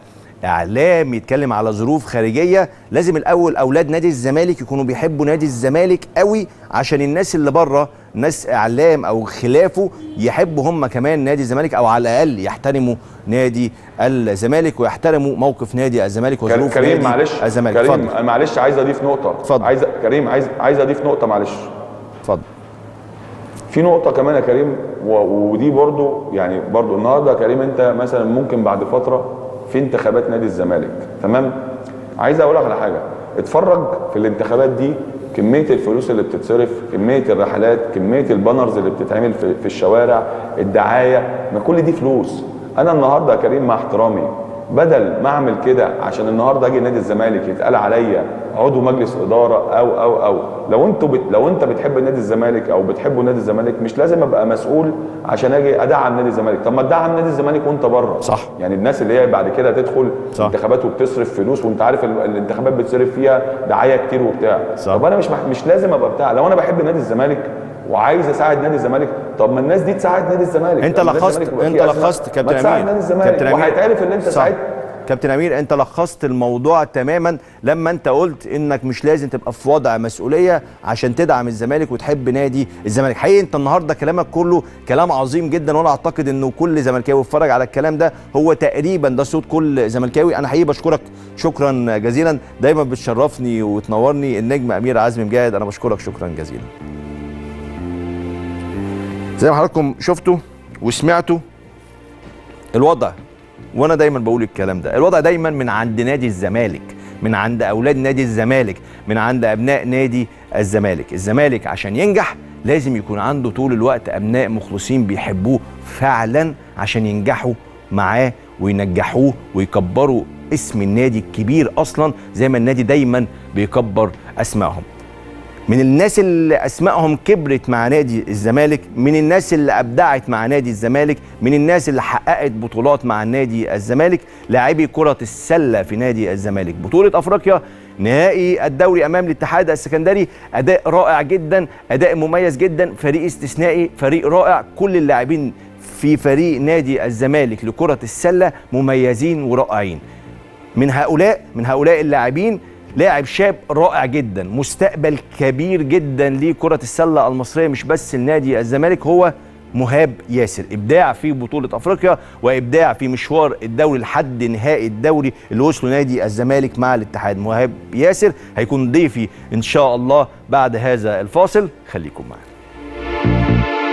اعلام يتكلم على ظروف خارجيه لازم الاول اولاد نادي الزمالك يكونوا بيحبوا نادي الزمالك قوي عشان الناس اللي بره ناس اعلام او خلافه يحبوا هم كمان نادي الزمالك او على الاقل يحترموا نادي الزمالك ويحترموا موقف نادي الزمالك وظروف كريم نادي معلش الزمالك كريم اتفضل أنا معلش عايز اضيف نقطه اتفضل. عايز كريم عايز عايز اضيف نقطه معلش اتفضل في نقطة كمان يا كريم و- ودي برضو يعني برضو النهارده يا كريم انت مثلا ممكن بعد فترة في انتخابات نادي الزمالك تمام؟ عايز اقول لك على حاجة اتفرج في الانتخابات دي كمية الفلوس اللي بتتصرف، كمية الرحلات، كمية البانرز اللي بتتعمل في, في الشوارع، الدعاية، ما كل دي فلوس. انا النهارده يا كريم مع احترامي بدل ما اعمل كده عشان النهارده اجي نادي الزمالك يتقال عليا عضو مجلس اداره او او او لو انتوا بت لو انت بتحب نادي الزمالك او بتحبوا نادي الزمالك مش لازم ابقى مسؤول عشان اجي ادعم نادي الزمالك طب ما تدعم نادي الزمالك وانت بره صح. يعني الناس اللي هي بعد كده تدخل صح. انتخابات وبتصرف فلوس وانت عارف ال- الانتخابات بتصرف فيها دعايه كتير وبتاع صح. طب انا مش مح- مش لازم ابقى بتاع لو انا بحب نادي الزمالك وعايز اساعد نادي الزمالك طب ما الناس دي تساعد نادي الزمالك انت لما نادي لخصت الزمالك يبقى انت فيه أزمة، لخصت كابتن ما تساعد امير نادي الزمالك وهيتعرف ان انت صح. ساعدت كابتن امير انت لخصت الموضوع تماما لما انت قلت انك مش لازم تبقى في وضع مسؤوليه عشان تدعم الزمالك وتحب نادي الزمالك حقيقي انت النهارده كلامك كله كلام عظيم جدا وانا اعتقد انه كل زملكاوي اتفرج على الكلام ده هو تقريبا ده صوت كل زملكاوي انا حقيقي بشكرك شكرا جزيلا دايما بتشرفني وتنورني النجم امير عزمي مجاهد انا بشكرك شكرا جزيلا زي ما حضراتكم شفتوا وسمعتوا الوضع وانا دايما بقول الكلام ده الوضع دايما من عند نادي الزمالك من عند اولاد نادي الزمالك من عند ابناء نادي الزمالك الزمالك عشان ينجح لازم يكون عنده طول الوقت ابناء مخلصين بيحبوه فعلا عشان ينجحوا معاه وينجحوه ويكبروا اسم النادي الكبير اصلا زي ما النادي دايما بيكبر اسمائهم من الناس اللي اسمائهم كبرت مع نادي الزمالك من الناس اللي ابدعت مع نادي الزمالك من الناس اللي حققت بطولات مع نادي الزمالك لاعبي كرة السلة في نادي الزمالك بطولة افريقيا نهائي الدوري امام الاتحاد السكندري اداء رائع جدا اداء مميز جدا فريق استثنائي فريق رائع كل اللاعبين في فريق نادي الزمالك لكرة السلة مميزين ورائعين من هؤلاء من هؤلاء اللاعبين لاعب شاب رائع جدا مستقبل كبير جدا لكرة السلة المصرية مش بس لنادي الزمالك هو مهاب ياسر ابداع في بطولة افريقيا وابداع في مشوار الدوري لحد نهائي الدوري اللي وصله نادي الزمالك مع الاتحاد مهاب ياسر هيكون ضيفي ان شاء الله بعد هذا الفاصل خليكم معنا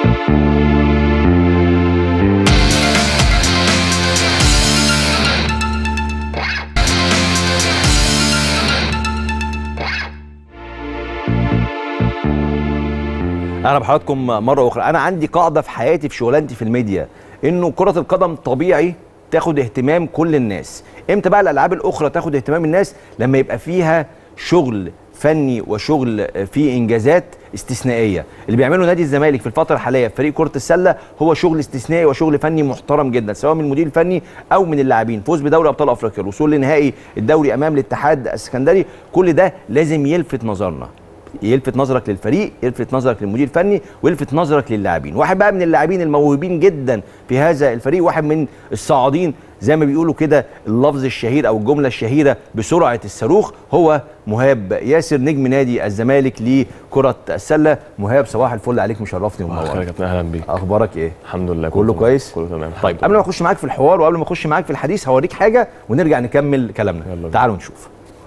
اهلا بحضراتكم مره اخرى انا عندي قاعده في حياتي في شغلانتي في الميديا انه كره القدم طبيعي تاخد اهتمام كل الناس امتى بقى الالعاب الاخرى تاخد اهتمام الناس لما يبقى فيها شغل فني وشغل فيه انجازات استثنائيه اللي بيعمله نادي الزمالك في الفتره الحاليه في فريق كره السله هو شغل استثنائي وشغل فني محترم جدا سواء من المدير الفني او من اللاعبين فوز بدوري ابطال افريقيا الوصول لنهائي الدوري امام الاتحاد السكندري كل ده لازم يلفت نظرنا يلفت نظرك للفريق يلفت نظرك للمدير الفني ويلفت نظرك للاعبين واحد بقى من اللاعبين الموهوبين جدا في هذا الفريق واحد من الصاعدين زي ما بيقولوا كده اللفظ الشهير او الجمله الشهيره بسرعه الصاروخ هو مهاب ياسر نجم نادي الزمالك لكره السله مهاب صباح الفل عليك مشرفني الله ومنورني يا كابتن اهلا بيك اخبارك ايه الحمد لله كله تمام. كويس كله تمام طيب الحمد قبل ما اخش معاك في الحوار وقبل ما اخش معاك في الحديث هوريك حاجه ونرجع نكمل كلامنا يلا بينا. تعالوا نشوف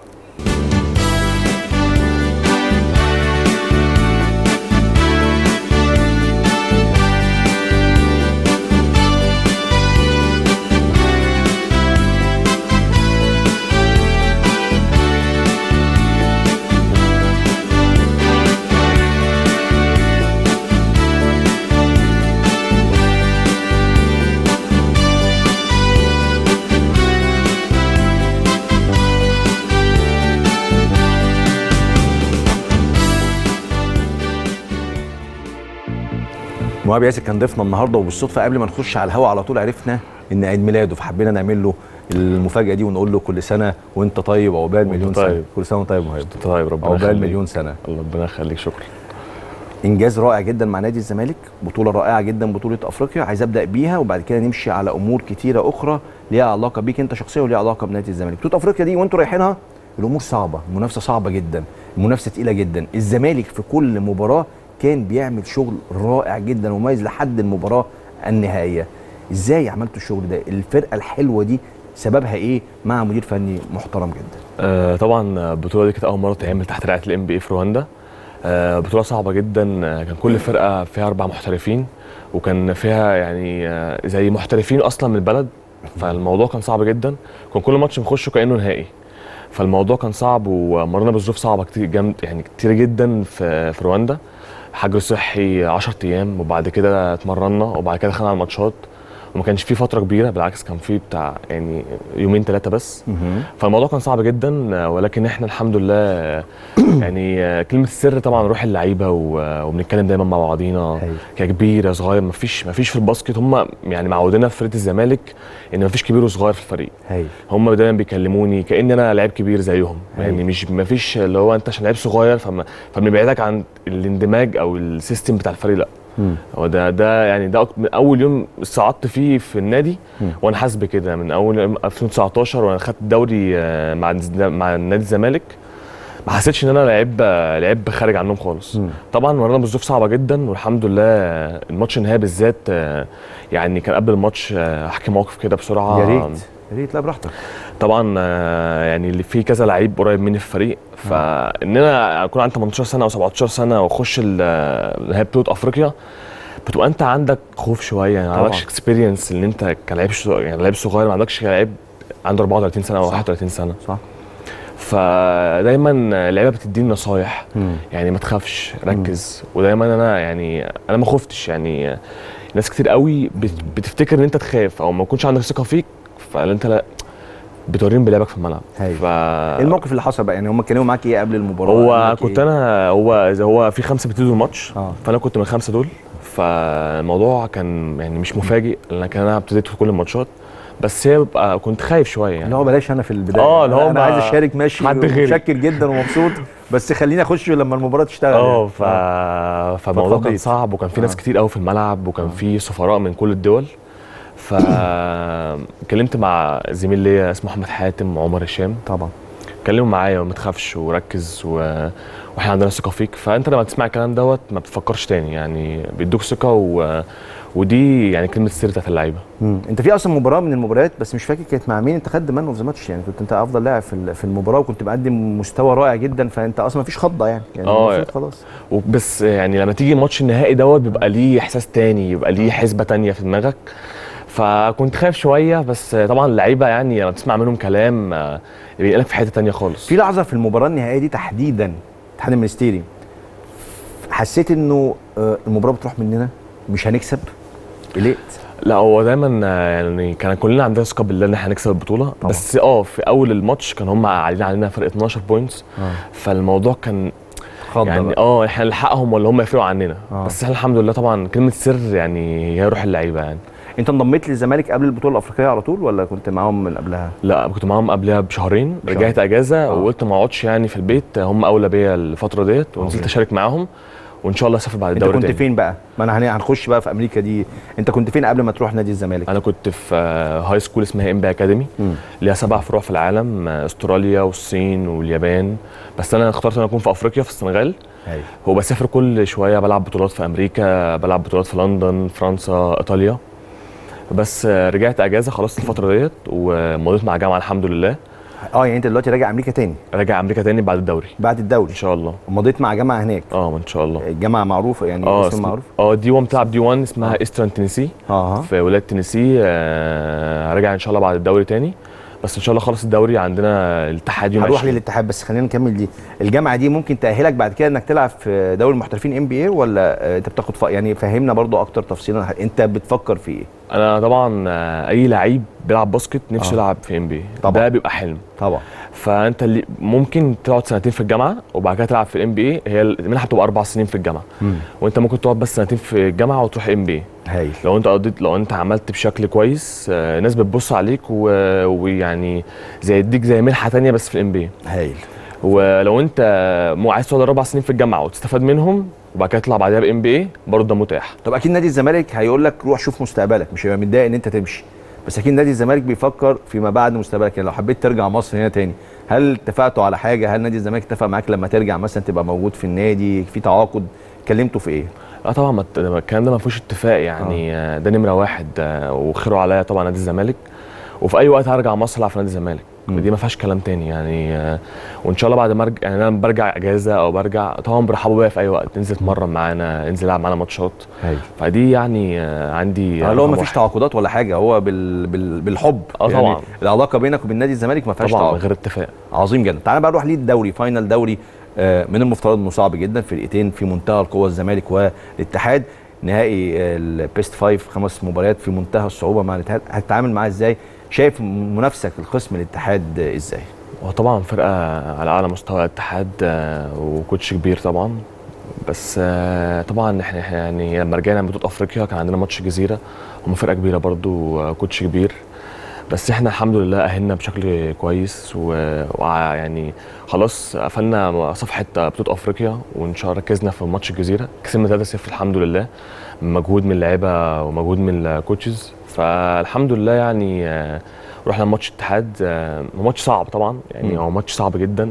مهاب ياسر كان ضيفنا النهارده وبالصدفه قبل ما نخش على الهوا على طول عرفنا ان عيد ميلاده فحبينا نعمل له المفاجاه دي ونقول له كل سنه وانت طيب عقبال وأنت مليون طيب. سنه كل سنه وانت طيب مهاب طيب ربنا عقبال يخليك. مليون سنه الله ربنا يخليك شكرا انجاز رائع جدا مع نادي الزمالك بطوله رائعه جدا بطوله افريقيا عايز ابدا بيها وبعد كده نمشي على امور كتيره اخرى ليها علاقه بيك انت شخصيا وليها علاقه بنادي الزمالك بطوله افريقيا دي وانتوا رايحينها الامور صعبه المنافسه صعبه جدا المنافسه تقيله جدا الزمالك في كل مباراه كان بيعمل شغل رائع جدا ومميز لحد المباراه النهائيه ازاي عملتوا الشغل ده الفرقه الحلوه دي سببها ايه مع مدير فني محترم جدا آه طبعا البطوله دي كانت اول مره تعمل تحت رعايه الام بي اي في رواندا آه بطوله صعبه جدا آه كان كل فرقه فيها اربع محترفين وكان فيها يعني آه زي محترفين اصلا من البلد فالموضوع كان صعب جدا كان كل ماتش نخشه كانه نهائي فالموضوع كان صعب ومرنا بظروف صعبه كتير جامد يعني كتير جدا في في رواندا حجر صحي 10 ايام وبعد كده اتمرنا وبعد كده دخلنا على الماتشات وما كانش في فتره كبيره بالعكس كان في بتاع يعني يومين ثلاثه بس فالموضوع كان صعب جدا آه، ولكن احنا الحمد لله آه، يعني آه، كلمه السر طبعا روح اللعيبه و- وبنتكلم دايما مع بعضينا هايل. ككبير يا صغير مفيش مفيش في الباسكت هم يعني معودينا في فرقه الزمالك ان مفيش كبير وصغير في الفريق هايل هم دايما بيكلموني كان انا لعيب كبير زيهم أيوة. يعني مش مفيش اللي هو انت عشان لعيب صغير فما فبنبعدك عن الاندماج او السيستم بتاع الفريق لا مم. هو ده ده يعني ده أك- من اول يوم صعدت فيه في النادي مم. وانا حاسس بكده من اول يوم 2019 وانا خدت الدوري آه، مع الز- مع نادي الزمالك ما حسيتش ان انا لعيب لعيب خارج عنهم خالص مم. طبعا مرنا بظروف صعبه جدا والحمد لله آه، الماتش النهائي بالذات آه، يعني كان قبل الماتش آه، احكي موقف كده بسرعه يا ريت يا ريت لا براحتك طبعا آه، يعني اللي في كذا لعيب قريب مني في الفريق فان انا اكون عندي 18 سنه او 17 سنه واخش ال- نهائي بطوله افريقيا بتبقى انت عندك خوف شويه يعني ما طبعاً. عندكش اكسبيرينس ان انت كلاعب ش- يعني لعيب صغير ما عندكش لعيب عنده 34 سنه او صح. 31 سنه صح فدايما اللعيبه بتديني نصايح مم. يعني ما تخافش ركز ودايما انا يعني انا ما خفتش يعني ناس كتير قوي بت- بتفتكر ان انت تخاف او ما يكونش عندك ثقه فيك فانت لا بتوريهم بلعبك في الملعب هايل. ف ايه الموقف اللي حصل بقى يعني هم اتكلموا معاك ايه قبل المباراه هو قالوا لك كنت إيه؟ انا هو اذا هو في خمسه بيبتدوا الماتش آه. فانا كنت من الخمسه دول فالموضوع كان يعني مش مفاجئ لان كان انا ابتديت في كل الماتشات بس هي ببقى كنت خايف شويه يعني اللي هو بلاش انا في البدايه آه، اللي هو انا, أنا ما- عايز اشارك ماشي حد غيري. متشكر جدا ومبسوط بس خليني اخش لما المباراه تشتغل اه يعني. ف... فالموضوع كان فاتخضيت. صعب وكان في ناس آه. كتير قوي في الملعب وكان في سفراء من كل الدول ف اتكلمت مع زميل ليا اسمه احمد حاتم وعمر هشام طبعا اتكلموا معايا وما تخافش وركز و... واحنا عندنا ثقه فيك فانت لما تسمع الكلام دوت ما بتفكرش تاني يعني بيدوك ثقه و... ودي يعني كلمه السر بتاعت اللعيبه مم. انت في اصلا مباراه من المباريات بس مش فاكر كانت مع مين انت خد مان اوف ذا ماتش يعني كنت انت افضل لاعب في ال- في المباراه وكنت مقدم مستوى رائع جدا فانت اصلا ما فيش خضه يعني يعني آه. المفروض خلاص وبس يعني لما تيجي الماتش النهائي دوت بيبقى ليه احساس تاني يبقى ليه حسبه تانية في دماغك فكنت خايف شويه بس طبعا اللعيبه يعني لما تسمع منهم كلام آه، بينقلك في حته تانية خالص في لحظه في المباراه النهائيه دي تحديدا الاتحاد المنستيري حسيت انه آه، المباراه بتروح مننا مش هنكسب قلقت لا هو دايما آه، يعني كان كلنا عندنا ثقه بالله ان احنا هنكسب البطوله طبعا. بس اه في اول الماتش كان هم عالين علينا فرق 12 بوينتس فالموضوع كان خضه يعني بقى. اه احنا نلحقهم ولا هم يفرقوا عننا آه. بس احنا الحمد لله طبعا كلمه سر يعني هي روح اللعيبه يعني انت انضميت للزمالك قبل البطوله الافريقيه على طول ولا كنت معاهم من قبلها لا كنت معاهم قبلها بشهرين بشهر. رجعت اجازه آه. وقلت ما اقعدش يعني في البيت هم اولى بيا الفتره ديت ونزلت عظيم. اشارك معاهم وان شاء الله اسافر بعد انت الدوري كنت تاني. فين بقى ما انا هن- هنخش بقى في امريكا دي انت كنت فين قبل ما تروح نادي الزمالك انا كنت في آه، هاي سكول اسمها ام بي اكاديمي مم. ليها سبع فروع في العالم آه، استراليا والصين واليابان بس انا اخترت ان أنا اكون في افريقيا في السنغال هاي. هو بسافر كل شويه بلعب بطولات في امريكا بلعب بطولات في لندن فرنسا ايطاليا بس آه، رجعت اجازه خلصت الفتره ديت ومضيت مع جامعه الحمد لله اه يعني انت دلوقتي راجع امريكا تاني راجع امريكا تاني بعد الدوري بعد الدوري ان شاء الله ومضيت مع جامعه هناك اه ان شاء الله جامعه معروفه يعني اه اسم اسم- معروف اه دي 1 بتلعب دي 1 اسمها ايسترن تينيسي اه ها. في ولايه تينيسي آه، هرجع ان شاء الله بعد الدوري تاني بس ان شاء الله خلص الدوري عندنا الاتحاد يوم هروح 20. للاتحاد بس خلينا نكمل دي الجامعه دي ممكن تاهلك بعد كده انك تلعب في دوري المحترفين ام بي اي ولا آه، انت بتاخد ف... يعني فهمنا برضو اكتر تفصيلا انت بتفكر في ايه انا طبعا آه، اي لعيب بيلعب باسكت نفسه آه. يلعب في ام بي طبعا. ده بيبقى حلم طبعا فانت اللي ممكن تقعد سنتين في الجامعه وبعد كده تلعب في الام بي اي هي المنحه بتبقى اربع سنين في الجامعه مم. وانت ممكن تقعد بس سنتين في الجامعه وتروح ام بي هايل لو انت قضيت لو انت عملت بشكل كويس آه، الناس بتبص عليك و- ويعني زي يديك زي منحه تانية بس في الام بي هايل ولو انت مو عايز تقعد اربع سنين في الجامعه وتستفاد منهم وبعد كده تطلع بعدها بام بي اي برضه ده متاح طب اكيد نادي الزمالك هيقول لك روح شوف مستقبلك مش هيبقى متضايق ان انت تمشي بس اكيد نادي الزمالك بيفكر فيما بعد مستقبلك يعني لو حبيت ترجع مصر هنا تاني هل اتفقتوا على حاجه هل نادي الزمالك اتفق معاك لما ترجع مثلا تبقى موجود في النادي في تعاقد اتكلمتوا في ايه اه طبعا ما الت- الكلام ده ما فيهوش اتفاق يعني آه. ده نمره واحد آه، وخيره عليا طبعا نادي الزمالك وفي اي وقت هرجع مصر العب في نادي الزمالك مم. دي ما فيهاش كلام تاني يعني آه، وان شاء الله بعد ما ارجع يعني انا برجع اجازه او برجع طبعا برحبوا بيا في اي وقت انزل اتمرن معانا انزل العب معانا ماتشات هايل فدي يعني آه، عندي اللي هو رقم ما فيش واحد. تعاقدات ولا حاجه هو بال... بال... بالحب اه يعني طبعا. العلاقه بينك وبين نادي الزمالك ما فيهاش طبعا من تعاقد غير اتفاق عظيم جدا تعالى بقى نروح للدوري فاينل دوري آه، من المفترض انه صعب جدا فرقتين في منتهى القوه الزمالك والاتحاد نهائي آه، البيست فايف خمس مباريات في منتهى الصعوبه مع الاتحاد هتتعامل معاه ازاي شايف منافسك القسم الاتحاد آه، ازاي وطبعا فرقه على اعلى مستوى الاتحاد آه، وكوتش كبير طبعا بس آه، طبعا احنا إحنا يعني لما رجعنا من بطوله افريقيا كان عندنا ماتش جزيره هم فرقه كبيره برضو آه، كوتش كبير بس احنا الحمد لله اهلنا بشكل كويس و- ويعني خلاص قفلنا صفحه بطوله افريقيا وان شاء الله ركزنا في ماتش الجزيره كسبنا 3-0 الحمد لله مجهود من اللعيبه ومجهود من الكوتشز فالحمد لله يعني آه، رحنا ماتش اتحاد آه، هو ماتش صعب طبعا يعني مم. هو ماتش صعب جدا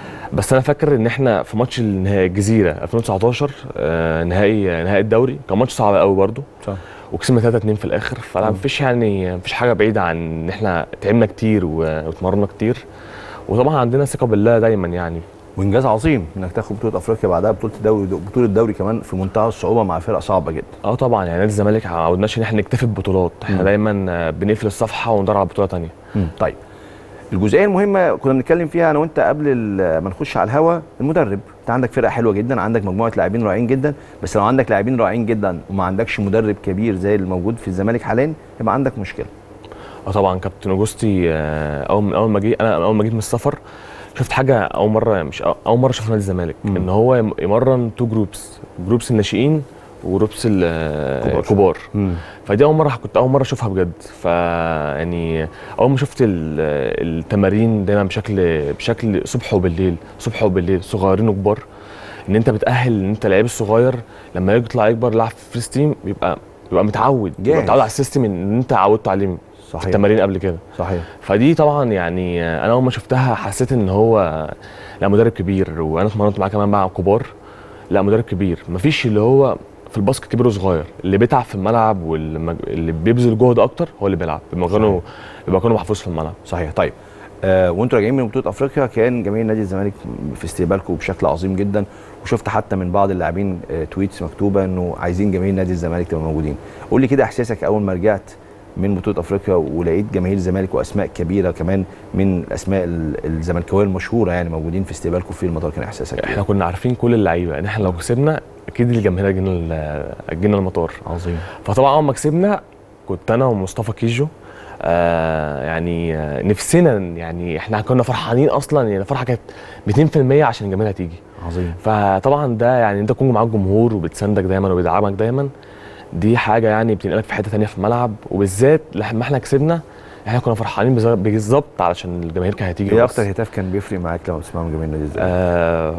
بس انا فاكر ان احنا في ماتش النهائي الجزيره 2019 آه، نهائي نهائي الدوري كان ماتش صعب قوي برضو صح وكسبنا 3 2 في الاخر فلا مفيش يعني مفيش حاجه بعيده عن ان احنا تعبنا كتير و- واتمرنا كتير وطبعا عندنا ثقه بالله دايما يعني وانجاز عظيم انك تاخد بطوله افريقيا بعدها بطوله الدوري بطوله الدوري كمان في منتهى الصعوبه مع فرقه صعبه جدا اه طبعا يعني نادي الزمالك ما عودناش ان احنا نكتفي ببطولات احنا مم. دايما آه، بنقفل الصفحه وندور على بطوله تانية طيب الجزئيه المهمه كنا بنتكلم فيها انا وانت قبل ال- ما نخش على الهوا المدرب انت عندك فرقه حلوه جدا عندك مجموعه لاعبين رائعين جدا بس لو عندك لاعبين رائعين جدا وما عندكش مدرب كبير زي الموجود في الزمالك حاليا يبقى عندك مشكله اه طبعا كابتن اوجوستي آه، اول من اول ما جه انا اول ما جيت من السفر شفت حاجه اول مره مش أو- اول مره اشوف نادي الزمالك مم. ان هو يم- يمرن تو جروبس جروبس الناشئين وجروبس ال- كبار. الكبار مم. فدي اول مره كنت اول مره اشوفها بجد ف يعني اول ما شفت ال- التمارين دايما بشكل بشكل صبح وبالليل صبح وبالليل صغيرين وكبار ان انت بتاهل ان انت اللعيب الصغير لما يطلع يكبر يلعب في فريست تيم بيبقى بيبقى متعود جاهز. بيبقى متعود على السيستم ان انت عودته عليه في صحيح التمارين قبل كده صحيح فدي طبعا يعني انا اول ما شفتها حسيت ان هو لا مدرب كبير وانا اتمرنت معاه كمان مع كبار لا مدرب كبير مفيش اللي هو في الباسكت كبير وصغير اللي بيتعب في الملعب واللي بيبذل جهد اكتر هو اللي بيلعب بيبقى مكانه بيبقى مكانه محفوظ في الملعب صحيح طيب آه وانتوا راجعين من بطوله افريقيا كان جماهير نادي الزمالك في استقبالكم بشكل عظيم جدا وشفت حتى من بعض اللاعبين آه تويتس مكتوبه انه عايزين جماهير نادي الزمالك تبقى موجودين قول لي كده احساسك اول ما رجعت من بطوله افريقيا ولقيت جماهير الزمالك واسماء كبيره كمان من الاسماء ال- الزملكاويه المشهوره يعني موجودين في استقبالكم في المطار كان احساسك احنا ايه؟ كنا عارفين كل اللعيبه يعني احنا لو كسبنا اكيد الجماهير هتجينا ال- هتجينا المطار عظيم فطبعا اول ما كسبنا كنت انا ومصطفى كيجو آه يعني آه نفسنا يعني احنا كنا فرحانين اصلا يعني الفرحه كانت 200% عشان الجماهير هتيجي عظيم فطبعا ده يعني انت تكون معاك جمهور وبتساندك دايما وبيدعمك دايما دي حاجه يعني بتنقلك في حته تانية في الملعب وبالذات لما احنا كسبنا احنا كنا فرحانين بز- بالظبط علشان الجماهير كانت هتيجي ايه بس. اكتر هتاف كان بيفرق معاك لما تسمعه من جماهير نادي الزمالك؟ آه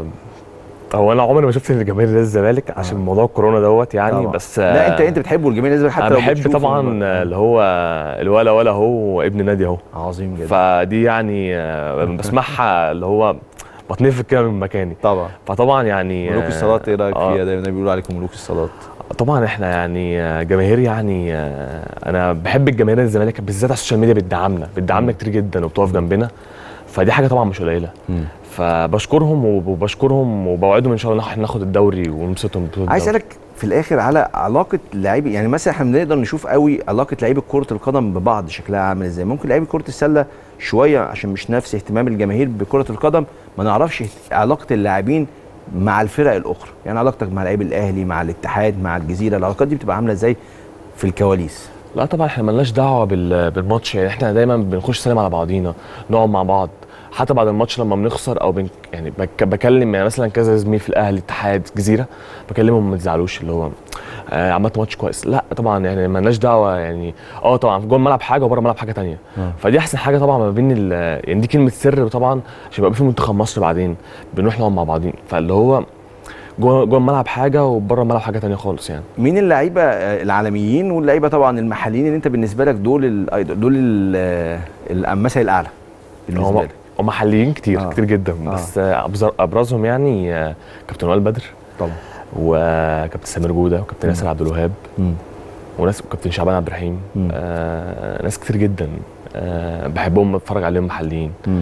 هو انا عمري ما شفت ان جماهير نادي الزمالك عشان آه. موضوع الكورونا دوت يعني طبعاً. بس لا انت انت بتحبه الجماهير نادي الزمالك حتى انا لو بحب بتشوفه طبعا من- اللي هو الولا ولا هو ابن نادي اهو عظيم جدا فدي يعني آه، بسمعها اللي هو بتنفذ كده من مكاني طبعا فطبعا يعني ملوك آه، الصلاة ايه رايك آه، فيها دايما بيقولوا عليكم ملوك الصلاة طبعا احنا يعني آه، جماهير يعني آه، انا بحب الجماهير نادي الزمالك بالذات على السوشيال ميديا بتدعمنا بتدعمنا كتير جدا وبتقف جنبنا فدي حاجه طبعا مش قليله فبشكرهم وبشكرهم وبوعدهم ان شاء الله ان احنا ناخد الدوري ونبسطهم بطولة عايز الدوري. اسالك في الاخر على علاقه لعيبه يعني مثلا احنا بنقدر نشوف قوي علاقه لعيبه كره القدم ببعض شكلها عامل ازاي ممكن لعيبه كره السله شويه عشان مش نفس اهتمام الجماهير بكره القدم ما نعرفش علاقه اللاعبين مع الفرق الاخرى يعني علاقتك مع لعيب الاهلي مع الاتحاد مع الجزيره العلاقات دي بتبقى عامله ازاي في الكواليس لا طبعا احنا ملناش دعوه بال- بالماتش يعني احنا دايما بنخش سلام على بعضينا نقعد مع بعض حتى بعد الماتش لما بنخسر او بن يعني بك بكلم يعني مثلا كذا زميل في الاهلي اتحاد جزيره بكلمهم ما تزعلوش اللي هو آه عملت ماتش كويس لا طبعا يعني ملناش دعوه يعني اه طبعا جوه الملعب حاجه وبره الملعب حاجه تانية آه. فدي احسن حاجه طبعا ما بين ال- يعني دي كلمه سر طبعا عشان يبقى في منتخب مصر بعدين بنروح نقعد مع بعضين فاللي هو جوه جوه الملعب حاجه وبره الملعب حاجه تانية خالص يعني مين اللعيبه آه، العالميين واللعيبه طبعا المحليين اللي انت بالنسبه لك دول ال- دول ال- آه، المثل الاعلى بالنسبه هم لك هم محليين كتير آه. آه. كتير جدا آه. آه. بس آه، أبرز- ابرزهم يعني آه، كابتن وائل بدر طبعا وكابتن سمير جوده وكابتن مم. ياسر عبد الوهاب مم. وناس وكابتن شعبان عبد الرحيم مم. آه ناس كتير جدا آه بحبهم اتفرج عليهم محليين مم.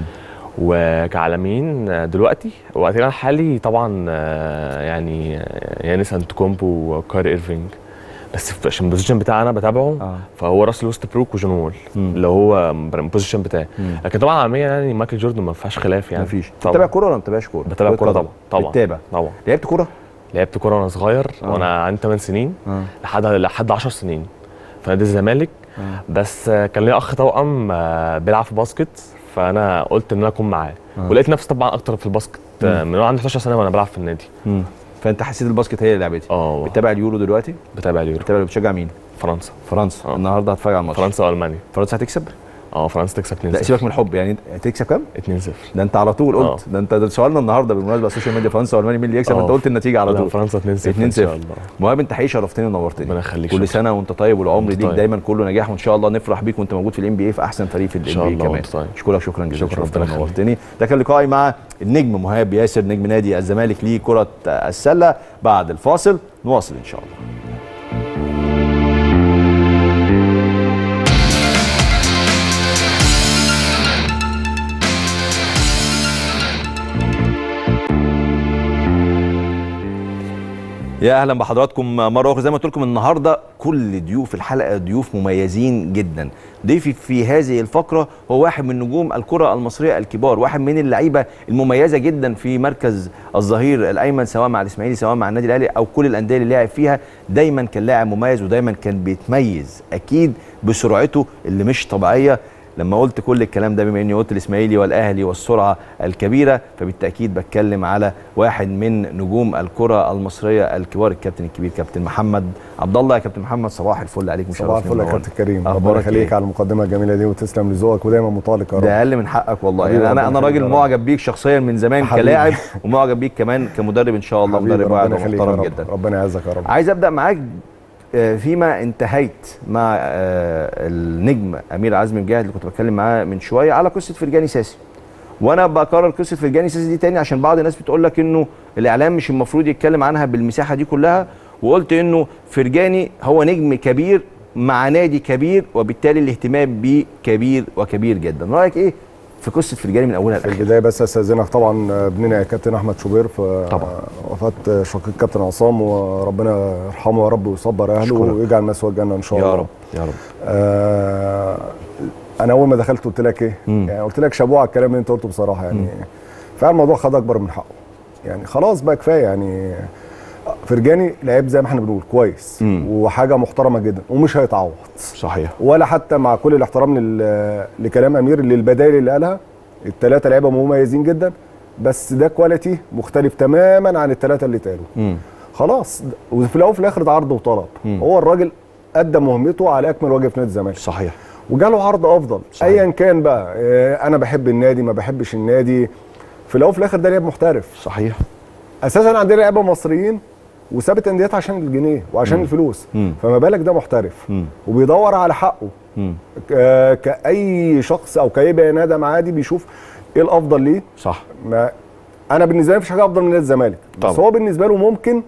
وكعالمين آه، دلوقتي وقتنا الحالي طبعا آه يعني آه، يانس انتوكومبو وكاري ايرفينج بس في- عشان البوزيشن بتاعي انا بتابعه اه فهو راسل ويست بروك وجون وول مم. اللي هو البوزيشن بتاعي مم. لكن طبعا عالميا يعني مايكل جوردن ما فيهاش خلاف يعني مفيش طبعاً. بتتابع كوره ولا ما بتتابعش كوره؟ بتابع كوره قدم. طبعا طبعا بتتابع طبعا لعبت كوره؟ لعبت كوره وانا صغير آه. وانا عندي 8 سنين اه لحد لحد 10 سنين في نادي الزمالك آه. بس آه، كان ليا اخ توأم آه، بيلعب في باسكت فانا قلت ان انا اكون معاه آه. ولقيت نفسي طبعا اكتر في الباسكت آه، من وانا عندي 11 سنه وانا بلعب في النادي مم. فانت حسيت الباسكت هي اللي لعبتي اه بتتابع اليورو دلوقتي؟ بتابع اليورو بتتابع بتشجع مين؟ فرنسا فرنسا آه. النهارده هتفرج على الماتش فرنسا والمانيا فرنسا هتكسب؟ اه فرنسا تكسب 2 لا سيبك من الحب يعني هتكسب كام؟ 2 0 ده انت على طول قلت ده انت ده سؤالنا النهارده بالمناسبه على السوشيال ميديا فرنسا والمانيا مين اللي يكسب آه. انت قلت النتيجه على طول فرنسا 2 0 2 ان شاء 0 الله مهاب انت حقيقي شرفتني ونورتني ربنا يخليك كل شكراً. سنه وانت طيب والعمر وانت ليك طيب. دايما كله نجاح وان شاء الله نفرح بيك وانت موجود في الام بي اي في احسن فريق في إن الام شاء بي اي الله كمان وانت طيب. اشكرك شكرا جزيلا شكراً، شرفتني ربنا يخليك. ونورتني ده كان لقائي مع النجم مهاب ياسر نجم نادي الزمالك لكره السله بعد الفاصل نواصل ان شاء الله يا اهلا بحضراتكم مره اخرى زي ما قلت لكم النهارده كل ضيوف الحلقه ضيوف مميزين جدا ضيفي في هذه الفقره هو واحد من نجوم الكره المصريه الكبار واحد من اللعيبه المميزه جدا في مركز الظهير الايمن سواء مع الاسماعيلي سواء مع النادي الاهلي او كل الانديه اللي لعب فيها دايما كان لاعب مميز ودايما كان بيتميز اكيد بسرعته اللي مش طبيعيه لما قلت كل الكلام ده بما اني قلت الاسماعيلي والاهلي والسرعه الكبيره فبالتاكيد بتكلم على واحد من نجوم الكره المصريه الكبار الكابتن الكبير كابتن محمد عبد الله يا كابتن محمد صباح الفل عليك مش صباح الفل يا كابتن كريم ربنا أخبارك يخليك إيه؟ على المقدمه الجميله دي وتسلم لذوقك ودايما متالق يا رب ده اقل من حقك والله حبيبي يعني انا ربنا انا يخليك راجل يا رب. معجب بيك شخصيا من زمان حبيبي. كلاعب ومعجب بيك كمان كمدرب ان شاء الله حبيبي مدرب واعد ربنا يخليك يا ومحترم رب جدا ربنا يعزك يا رب عايز ابدا معاك آه، فيما انتهيت مع آه، النجم امير عزمي مجاهد اللي كنت بتكلم معاه من شويه على قصه فرجاني ساسي وانا بكرر قصه فرجاني ساسي دي تاني عشان بعض الناس بتقول لك انه الاعلام مش المفروض يتكلم عنها بالمساحه دي كلها وقلت انه فرجاني هو نجم كبير مع نادي كبير وبالتالي الاهتمام بيه كبير وكبير جدا رايك ايه في قصه فرجاني من اولها في لاخرها البدايه بس استاذنك طبعا ابننا كابتن احمد شوبير في طبعا. وفاه شقيق كابتن عصام وربنا يرحمه يا رب ويصبر اهله أشكرك. ويجعل مسوى الجنه ان شاء الله يا رب يا رب آه انا اول ما دخلت قلت لك ايه مم. يعني قلت لك شابوه على الكلام اللي انت قلته بصراحه يعني فعلا الموضوع خد اكبر من حقه يعني خلاص بقى كفايه يعني فرجاني لعيب زي ما احنا بنقول كويس مم. وحاجه محترمه جدا ومش هيتعوض صحيح ولا حتى مع كل الاحترام لل- لكلام امير للبدائل اللي قالها الثلاثه لعيبه مميزين جدا بس ده كواليتي مختلف تماما عن الثلاثه اللي اتقالوا امم خلاص وفي الاول وفي الاخر ده عرض وطلب مم. هو الراجل ادى مهمته على اكمل وجه في نادي الزمالك صحيح وجاله عرض افضل صحيح. ايا كان بقى آه، انا بحب النادي ما بحبش النادي في الاول وفي الاخر ده لاعب محترف صحيح اساسا عندنا لعيبه مصريين وسابت انديات عشان الجنيه وعشان مم. الفلوس مم. فما بالك ده محترف مم. وبيدور على حقه مم. ك- كاي شخص او كاي بني ادم عادي بيشوف ايه الافضل ليه صح ما انا بالنسبه لي مفيش حاجه افضل من نادي الزمالك بس طبعا. هو بالنسبه له ممكن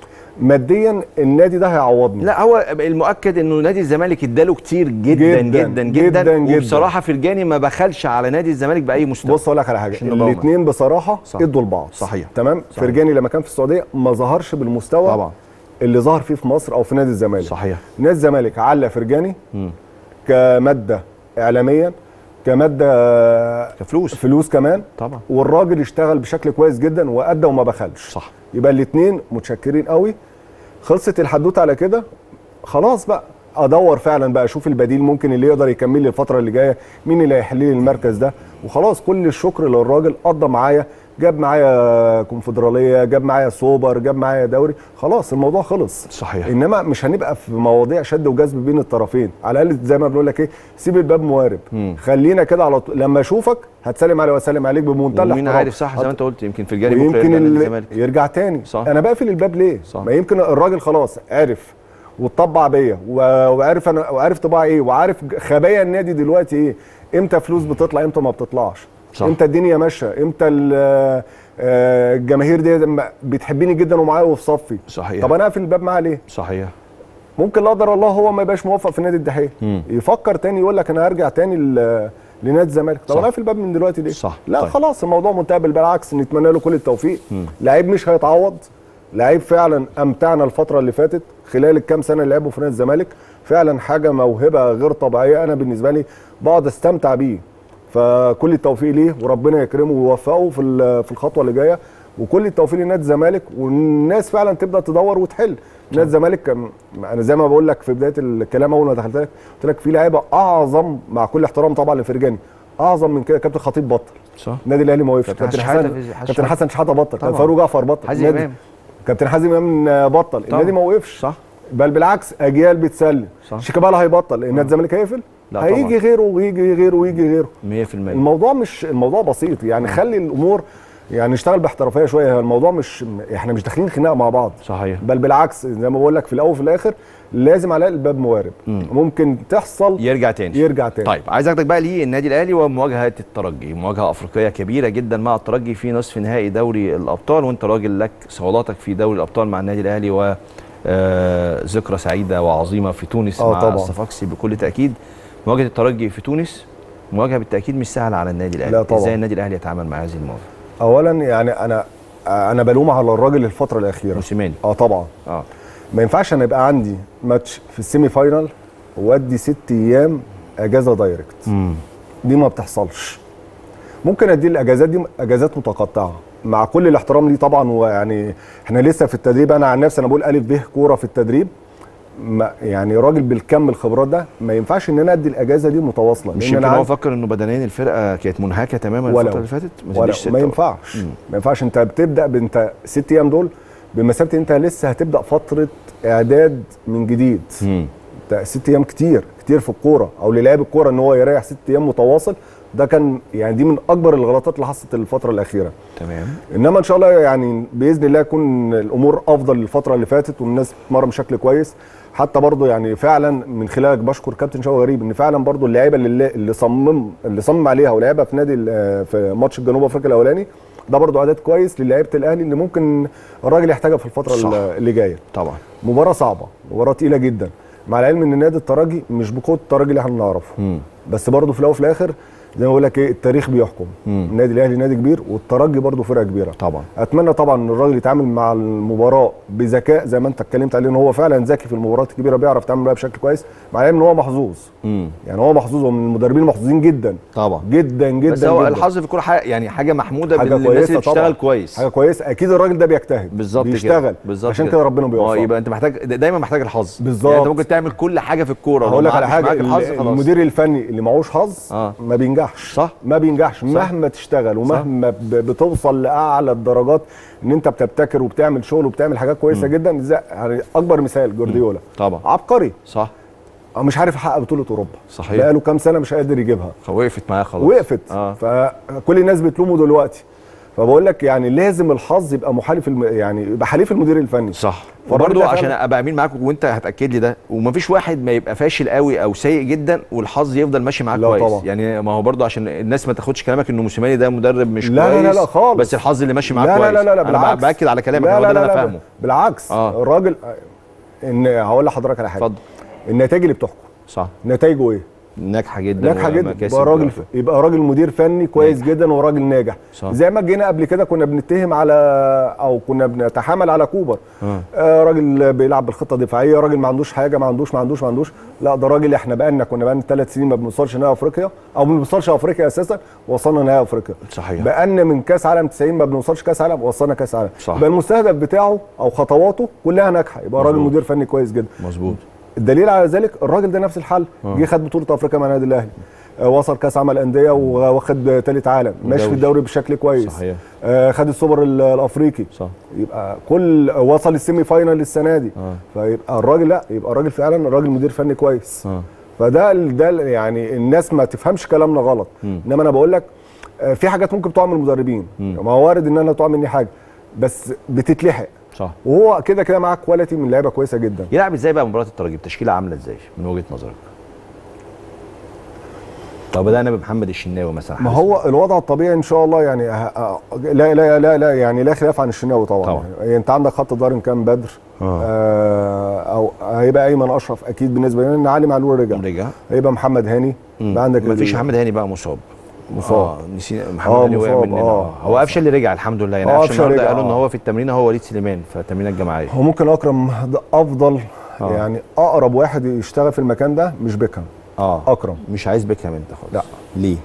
ماديا النادي ده هيعوضني لا هو المؤكد انه نادي الزمالك اداله كتير جدا جدا جداً، جدا, جداً، جداً. وبصراحه فرجاني ما بخلش على نادي الزمالك باي مستوى بص اقول لك على حاجه عشان نبقى الاثنين بصراحه صح. ادوا لبعض صحيح. تمام صحيح. فرجاني لما كان في السعوديه ما ظهرش بالمستوى طبعا اللي ظهر فيه في مصر او في نادي الزمالك صحيح نادي الزمالك علق فرجاني مم. كماده اعلاميا كماده كفلوس فلوس كمان طبعا والراجل اشتغل بشكل كويس جدا وادى وما بخلش صح يبقى الاثنين متشكرين قوي خلصت الحدوته على كده خلاص بقى ادور فعلا بقى اشوف البديل ممكن اللي يقدر يكمل لي الفتره اللي جايه مين اللي هيحل لي المركز ده وخلاص كل الشكر للراجل قضى معايا جاب معايا كونفدراليه جاب معايا سوبر جاب معايا دوري خلاص الموضوع خلص صحيح انما مش هنبقى في مواضيع شد وجذب بين الطرفين على الاقل زي ما بنقول لك ايه سيب الباب موارب مم. خلينا كده على طول لما اشوفك هتسلم علي واسلم عليك بمنتهى ومين الاحترام عارف صح زي ما انت قلت يمكن فرجاني بكره ويمكن يرجع نادي ال- الزمالك يرجع تاني صح. انا بقفل الباب ليه صح. ما يمكن الراجل خلاص عرف واتطبع بيا و- وعارف انا وعارف طباع ايه وعارف خبايا النادي دلوقتي ايه امتى فلوس بتطلع امتى ما بتطلعش صح. امتى الدنيا ماشيه امتى ال- آه، الجماهير دي لما بتحبني جدا ومعايا وفي صفي صحيح طب انا اقفل الباب معاه ليه صحيح ممكن لا قدر الله هو ما يبقاش موفق في نادي الدحيح مم. يفكر تاني يقول لك انا هرجع تاني ل- لنادي الزمالك طب صح. انا اقفل الباب من دلوقتي ليه صح. لا طيب. خلاص الموضوع منتهي بل بالعكس نتمنى له كل التوفيق مم. لعيب مش هيتعوض لعيب فعلا امتعنا الفتره اللي فاتت خلال الكام سنه اللي لعبوا في نادي الزمالك فعلا حاجه موهبه غير طبيعيه انا بالنسبه لي بقعد استمتع بيه فكل التوفيق ليه وربنا يكرمه ويوفقه في ال- في الخطوه اللي جايه وكل التوفيق لنادي الزمالك والناس فعلا تبدا تدور وتحل نادي الزمالك كان- انا زي ما بقول لك في بدايه الكلام اول ما دخلت لك قلت لك في لعيبه اعظم مع كل احترام طبعا لفرجاني اعظم من كده كابتن خطيب بطل صح النادي الاهلي ما وقفش كابتن كابتن شحاتة حسن في- حسن كابتن شحاتة. حسن شحاته بطل كان طبعا. فاروق جعفر بطل حازم النادي- امام كابتن حازم امام بطل طبعا. النادي ما وقفش صح بل بالعكس اجيال بتسلم صح. شيكابالا هيبطل النادي الزمالك هيقفل لا هيجي غيره ويجي غيره ويجي غيره 100% الموضوع مش الموضوع بسيط يعني خلي الامور يعني نشتغل باحترافيه شويه الموضوع مش احنا مش داخلين خناقه مع بعض صحيح بل بالعكس زي ما بقول لك في الاول وفي الاخر لازم على الباب موارب مم. ممكن تحصل يرجع تاني يرجع تاني طيب عايز اخدك بقى للنادي الاهلي ومواجهه الترجي مواجهه افريقيه كبيره جدا مع الترجي في نصف نهائي دوري الابطال وانت راجل لك صولاتك في دوري الابطال مع النادي الاهلي و آه، ذكرى سعيده وعظيمه في تونس آه مع طبعاً. الصفاقسي بكل تاكيد مواجهه الترجي في تونس مواجهه بالتاكيد مش سهله على النادي الاهلي لا طبعاً. ازاي النادي الاهلي يتعامل مع هذه المواجهه اولا يعني انا آه، انا بلوم على الراجل الفتره الاخيره موسيماني اه طبعا اه ما ينفعش انا يبقى عندي ماتش في السيمي فاينال وادي ست ايام اجازه دايركت امم دي ما بتحصلش ممكن ادي الاجازات دي اجازات متقطعه مع كل الاحترام ليه طبعا ويعني احنا لسه في التدريب انا عن نفسي انا بقول الف ب كوره في التدريب ما يعني راجل بالكم الخبرات ده ما ينفعش ان انا ادي الاجازه دي متواصله مش لان يمكن انا هو عندي- فكر انه بدنيا الفرقه كانت منهكه تماما ولو. الفتره اللي فاتت ما ولا تديش ما ستة. ينفعش مم. ما ينفعش انت بتبدا بانت ست ايام دول بمثابه انت لسه هتبدا فتره اعداد من جديد مم. انت ست ايام كتير كتير في الكوره او للاعب الكوره ان هو يريح ست ايام متواصل ده كان يعني دي من اكبر الغلطات اللي حصلت الفتره الاخيره تمام انما ان شاء الله يعني باذن الله يكون الامور افضل الفتره اللي فاتت والناس بتتمرن بشكل كويس حتى برضه يعني فعلا من خلالك بشكر كابتن شوقي غريب ان فعلا برضه اللعيبه اللي اللي صمم اللي صمم عليها ولعبها في نادي ال- في ماتش الجنوب افريقيا الاولاني ده برضه اعداد كويس للاعيبه الاهلي اللي ممكن الراجل يحتاجها في الفتره صح. اللي جايه طبعا مباراه صعبه مباراه تقيله جدا مع العلم ان نادي الترجي مش بقوه الترجي اللي احنا نعرفه مم. بس برضه في الاول وفي الاخر زي ما بقول لك ايه التاريخ بيحكم مم. النادي الاهلي نادي كبير والترجي برضه فرقه كبيره طبعا اتمنى طبعا ان الراجل يتعامل مع المباراه بذكاء زي ما انت اتكلمت عليه ان هو فعلا ذكي في المباريات الكبيره بيعرف يتعامل معاها بشكل كويس مع العلم ان هو محظوظ مم. يعني هو محظوظ هو من المدربين المحظوظين جدا طبعا جدا جدا بس هو جدا. الحظ في الكوره حاجة يعني حاجه محموده حاجه بالناس اللي كويسه بتشتغل طبعا كويس حاجه كويسه اكيد الراجل ده بيجتهد بالظبط كده بيشتغل بالظبط عشان كده ربنا ما هو بيوفقه يبقى انت محتاج دايما محتاج الحظ بالظبط. يعني انت ممكن تعمل كل حاجه في الكوره هقول لو لك على مش حاجه معاك الحظ ال- خلاص المدير الفني اللي معهوش حظ آه. ما بينجحش صح. ما بينجحش مهما تشتغل ومهما ب- بتوصل لاعلى الدرجات ان انت بتبتكر وبتعمل شغل وبتعمل حاجات كويسه جدا زي يعني اكبر مثال جوارديولا طبعا عبقري صح هو مش عارف يحقق بطوله اوروبا صحيح. بقاله كام سنه مش قادر يجيبها وقفت معاه خلاص وقفت اه فكل الناس بتلومه دلوقتي فبقول لك يعني لازم الحظ يبقى محالف الم... يعني يبقى حليف المدير الفني صح فالراجل وبرضه ده عشان فعلا- ابقى امين معاك وانت هتاكد لي ده ومفيش واحد ما يبقى فاشل قوي او سيء جدا والحظ يفضل ماشي معاك لا كويس طبعا. يعني ما هو برضه عشان الناس ما تاخدش كلامك انه موسيماني ده مدرب مش لا لا كويس لا لا خالص. بس الحظ اللي ماشي معاك لا كويس لا لا لا انا بالعكس باكد على كلامك لا هو ده لا اللي لا انا لا فاهمه بالعكس آه. الراجل ان هقول لحضرتك على حاجه اتفضل النتائج اللي بتحكم صح نتائجه ايه؟ ناجحه جدا ناجحه جدا ومكاسب يبقى راجل وقفة. يبقى راجل مدير فني كويس جدا وراجل ناجح صح. زي ما جينا قبل كده كنا بنتهم على او كنا بنتحامل على كوبر آه. آه راجل بيلعب بالخطه الدفاعيه راجل ما عندوش حاجه ما عندوش ما عندوش ما عندوش لا ده راجل احنا بقالنا كنا بقالنا ثلاث سنين ما بنوصلش نهائي افريقيا او ما بنوصلش افريقيا اساسا وصلنا نهائي افريقيا صحيح. بقالنا من كاس عالم 90 ما بنوصلش كاس عالم وصلنا كاس عالم صح. يبقى المستهدف بتاعه او خطواته كلها ناجحه يبقى راجل مظبوط. مدير فني كويس جدا مظبوط الدليل على ذلك الراجل ده نفس الحل جه خد بطوله افريقيا مع النادي الاهلي آه، وصل كاس عمل انديه واخد ثالث عالم ماشي في ودوري. الدوري بشكل كويس صحيح. آه، خد السوبر ال- الافريقي صح يبقى كل وصل السيمي فاينال السنه دي آه. فيبقى الراجل لا يبقى الراجل فعلا الراجل مدير فني كويس اه فده ال- ده ال- يعني الناس ما تفهمش كلامنا غلط انما انا بقول لك آه، في حاجات ممكن تقع من المدربين ما هو وارد ان انا تقع مني حاجه بس بتتلحق صح وهو كده كده معاه كواليتي من لعيبه كويسه جدا يلعب ازاي بقى مباراه الترجي التشكيله عامله ازاي من وجهه نظرك طب بدانا بمحمد الشناوي مثلا ما حارس هو الوضع الطبيعي ان شاء الله يعني ه- ه- لا لا لا لا يعني لا خلاف عن الشناوي طبعا, طبعا. يعني انت عندك خط ظهر ان كان بدر آه. آه او هيبقى ايمن اشرف اكيد بالنسبه لنا ان علي معلول رجع رجع هيبقى محمد هاني بقى عندك ما فيش ال- محمد هاني بقى مصاب مصاب. آه نسينا محمد آه، هاني وقع مصاب، مننا آه. آه. هو قفشه اللي رجع الحمد لله يعني آه، قفشه قفشة النهارده رجع، قالوا ان آه. هو في التمرين هو وليد سليمان في التمرينه الجماعيه هو ممكن اكرم ده افضل آه. يعني اقرب واحد يشتغل في المكان ده مش بيكهام اه اكرم مش عايز بيكهام انت خالص لا. ليه؟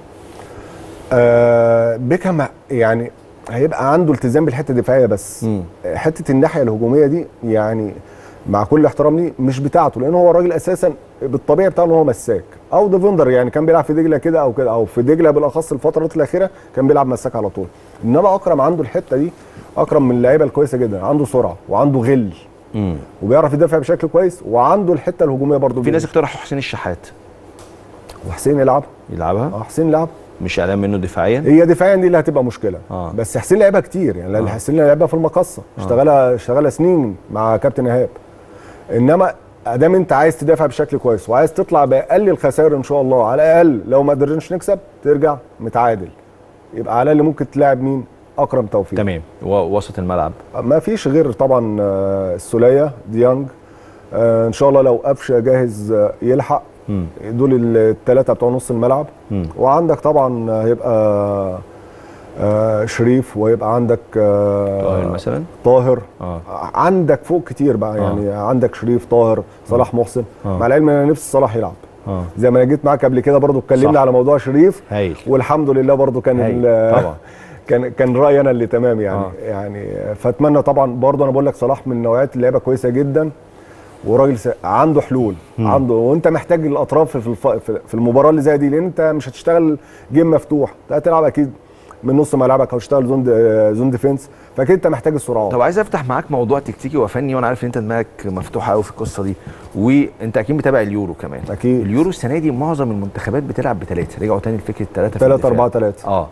آه بيكهام يعني هيبقى عنده التزام بالحته الدفاعيه بس مم. حته الناحيه الهجوميه دي يعني مع كل احترام ليه مش بتاعته لان هو الراجل اساسا بالطبيعي بتاعه ان هو مساك او ديفندر يعني كان بيلعب في دجله كده او كده او في دجله بالاخص الفترات الاخيره كان بيلعب مساك على طول انما اكرم عنده الحته دي اكرم من اللعيبه الكويسه جدا عنده سرعه وعنده غل مم. وبيعرف يدافع بشكل كويس وعنده الحته الهجوميه برضه في ناس اقترحوا حسين الشحات وحسين يلعب يلعبها اه حسين يلعب مش قلقان منه دفاعيا هي دفاعيا دي اللي هتبقى مشكله آه. بس حسين لعبها كتير يعني لان حسين لعبها في المقصه اشتغلها اشتغلها سنين مع كابتن ايهاب انما ادام انت عايز تدافع بشكل كويس وعايز تطلع باقل الخسائر ان شاء الله على الاقل لو ما قدرناش نكسب ترجع متعادل يبقى على الاقل ممكن تلاعب مين اكرم توفيق تمام و- وسط الملعب ما فيش غير طبعا آه، السوليه ديانج آه، ان شاء الله لو قفشه جاهز آه، يلحق دول الثلاثه بتوع نص الملعب مم. وعندك طبعا هيبقى آه شريف ويبقى عندك آه طاهر مثلا طاهر اه عندك فوق كتير بقى يعني عندك شريف طاهر صلاح محسن آه. مع العلم ان انا نفسي صلاح يلعب اه زي ما انا جيت معاك قبل كده برضو اتكلمنا صح. على موضوع شريف هايل والحمد لله برضو كان هايل. ال- طبعا. كان كان رايي انا اللي تمام يعني آه. آه. يعني فاتمنى طبعا برضو انا بقول لك صلاح من نوعيات اللعيبه كويسه جدا وراجل س... عنده حلول مم. عنده وانت محتاج الاطراف في الف... في- في المباراه اللي زي دي لان انت مش هتشتغل جيم مفتوح لا هتلعب اكيد من نص ملعبك او تشتغل زون د... زون ديفنس فاكيد انت محتاج السرعات طب عايز افتح معاك موضوع تكتيكي وفني وانا عارف ان انت دماغك مفتوحه قوي في القصه دي وانت اكيد متابع اليورو كمان اكيد اليورو السنه دي معظم المنتخبات بتلعب بثلاثه رجعوا تاني لفكره ثلاثه 3 4 3 اه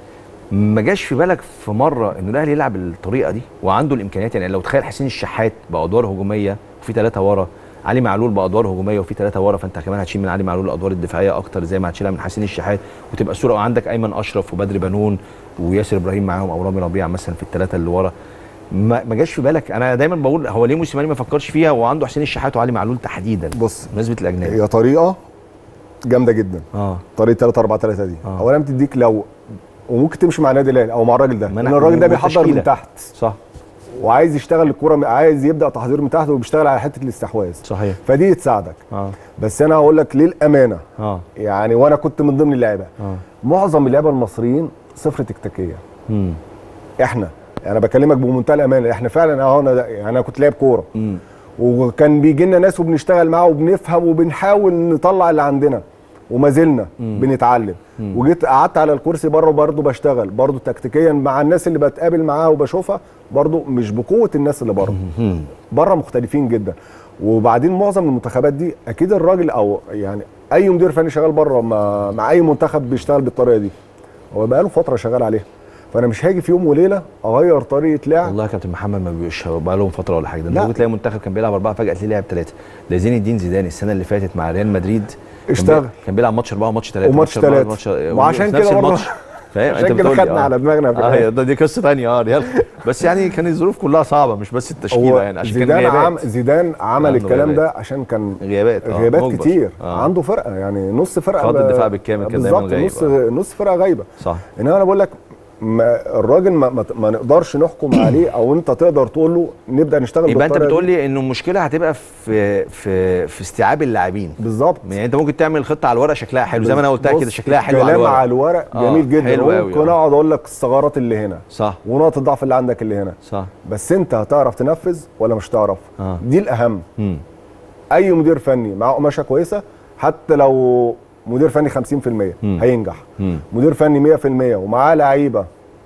ما جاش في بالك في مره انه الاهلي يلعب بالطريقه دي وعنده الامكانيات يعني لو تخيل حسين الشحات بادوار هجوميه وفي ثلاثه ورا علي معلول بادوار هجوميه وفي ثلاثه ورا فانت كمان هتشيل من علي معلول الادوار الدفاعيه اكتر زي ما هتشيلها من حسين الشحات وتبقى الصوره عندك ايمن اشرف وبدر بنون وياسر ابراهيم معاهم او رامي ربيعه مثلا في الثلاثه اللي ورا ما ما جاش في بالك انا دايما بقول هو ليه موسيماني ما فكرش فيها وعنده حسين الشحات وعلي معلول تحديدا بص بمناسبه الاجنبي هي طريقه جامده جدا اه طريقه 3 4 3 دي آه. اولا بتديك لو وممكن تمشي مع النادي الاهلي او مع الراجل ده ما لان أنا- الراجل ده بيحضر والتشكيلة. من تحت صح وعايز يشتغل الكوره عايز يبدا تحضير من تحت وبيشتغل على حته الاستحواذ صحيح فدي تساعدك اه بس انا هقول لك للامانه اه يعني وانا كنت من ضمن اللعيبه اه معظم اللعيبه المصريين صفر تكتيكيه امم احنا انا بكلمك بمنتهى الامانه احنا فعلا اهو انا يعني انا كنت لاعب كوره امم وكان بيجي لنا ناس وبنشتغل معاه وبنفهم وبنحاول نطلع اللي عندنا وما زلنا مم. بنتعلم مم. وجيت قعدت على الكرسي بره برضه بشتغل برضه تكتيكيا مع الناس اللي بتقابل معاها وبشوفها برضه مش بقوه الناس اللي بره مم. بره مختلفين جدا وبعدين معظم المنتخبات دي اكيد الراجل او يعني اي مدير فني شغال بره مع, مع اي منتخب بيشتغل بالطريقه دي هو بقاله فتره شغال عليها فانا مش هاجي في يوم وليله اغير طريقه لعب والله يا كابتن محمد ما بيبقوش بقى لهم فتره ولا حاجه ده انت لا. ممكن تلاقي منتخب كان بيلعب اربعه فجاه تلاقيه لعب ثلاثه ده زين الدين زيدان السنه اللي فاتت مع ريال مدريد كان اشتغل. بي- كان بيلعب ماتش اربعه وماتش ثلاثه وماتش تلاتة. وعشان كده برضه- فاهم عشان كده خدنا على دماغنا في اه الآخر. هي ده دي قصه ثانيه اه ريال بس يعني كان الظروف كلها صعبه مش بس التشكيله هو يعني عشان كان زيدان غيابات. عم زيدان عمل عنده الكلام ده غيابات. عشان كان غيابات آه، غيابات مجبر. كتير آه. عنده فرقه يعني نص فرقه خط ب- الدفاع بالكامل كان دايما بالظبط غايب، نص آه. نص فرقه غايبه صح انما انا بقول لك ما الراجل ما, ما, ما نقدرش نحكم عليه او انت تقدر تقول له نبدا نشتغل يبقى انت بالطريقة بتقول دي. لي انه المشكله هتبقى في في في استيعاب اللاعبين بالظبط يعني انت ممكن تعمل خطه على الورق شكلها حلو زي ما انا قلت لك بص، كده شكلها حلو على كلام الورق على الورق آه، جميل جدا حلو أوي، ممكن آه. اقعد اقول لك الثغرات اللي هنا صح ونقط الضعف اللي عندك اللي هنا صح بس انت هتعرف تنفذ ولا مش هتعرف آه. دي الاهم امم اي مدير فني معاه قماشه كويسه حتى لو مدير فني 50% مم. هينجح امم مدير فني 100% ومعاه لعيبه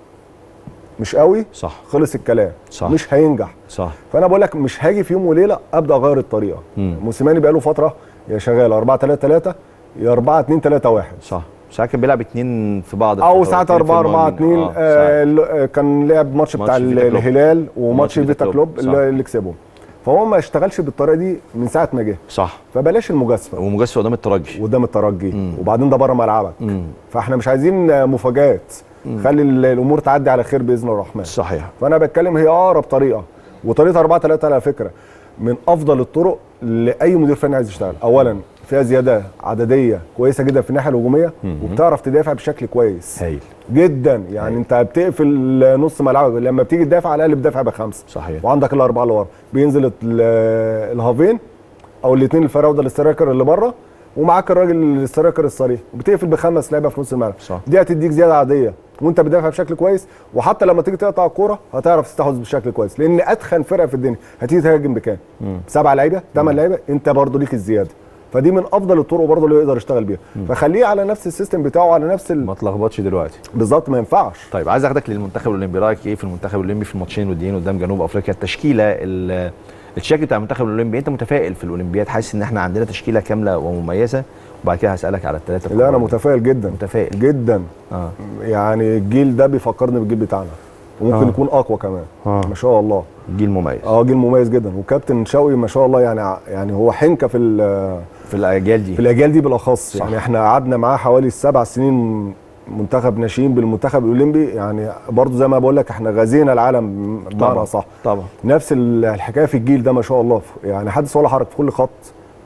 مش قوي صح خلص الكلام صح. مش هينجح صح فانا بقول لك مش هاجي في يوم وليله ابدا اغير الطريقه مم. موسيماني بقاله فتره يا شغال 4 3 3 يا 4 2 3 1 صح ساعات كان بيلعب اتنين في بعض او الفترات، ساعات اتنين في 4 4 المهاجمين. 2 آه، ساعات. آه ال- آه، كان لعب ماتش بتاع ماتش فيتا كلوب. الهلال وماتش وماتش فيتا فيتا كلوب، كلوب صح. اللي اللي كسبهم فهو ما اشتغلش بالطريقه دي من ساعه ما جه صح فبلاش المجازفه ومجازفه قدام الترجي قدام الترجي مم. وبعدين ده بره ملعبك امم فاحنا مش عايزين آه، مفاجآت خلي ال- الامور تعدي على خير باذن الرحمن صحيح فانا بتكلم هي اقرب طريقه وطريقه 4 3 على فكره من افضل الطرق لاي مدير فني عايز يشتغل اولا فيها زياده عدديه كويسه جدا في الناحيه الهجوميه وبتعرف تدافع بشكل كويس هايل جدا يعني انت بتقفل نص ملعبك لما بتيجي تدافع على الاقل بتدافع بخمسه صحيح وعندك الاربعه اللي ورا بينزل ال- الهافين او الاثنين الفراوده الاسترايكر اللي بره ومعاك الراجل الاسترايكر الصريح وبتقفل بخمس لعيبه في نص الملعب صح. دي هتديك زياده عاديه وانت بتدافع بشكل كويس وحتى لما تيجي تقطع الكوره هتعرف تستحوذ بشكل كويس لان اتخن فرقه في الدنيا هتيجي تهاجم بكام؟ سبعه لعيبه ثمان لعيبه انت برضه ليك الزياده فدي من افضل الطرق برضه اللي يقدر يشتغل بيها فخليه على نفس السيستم بتاعه على نفس ال... ما تلخبطش دلوقتي بالظبط ما ينفعش طيب عايز اخدك للمنتخب الاولمبي رايك ايه في المنتخب الاولمبي في الماتشين الوديين قدام جنوب افريقيا التشكيله ال- الشكل بتاع المنتخب الاولمبي انت متفائل في الاولمبياد حاسس ان احنا عندنا تشكيله كامله ومميزه وبعد كده هسالك على الثلاثه لا انا متفائل جدا متفائل جدا اه يعني الجيل ده بيفكرني بالجيل بتاعنا وممكن آه. يكون اقوى كمان آه. ما شاء الله جيل مميز اه جيل مميز جدا وكابتن شوقي ما شاء الله يعني ع- يعني هو حنكه في ال- في الاجيال دي في الاجيال دي بالاخص صح. يعني احنا قعدنا معاه حوالي سبع سنين منتخب ناشئين بالمنتخب الاولمبي يعني برضو زي ما بقول لك احنا غزينا العالم بمعنى صح طبعا نفس ال- الحكايه في الجيل ده ما شاء الله يعني حدث ولا حرج في كل خط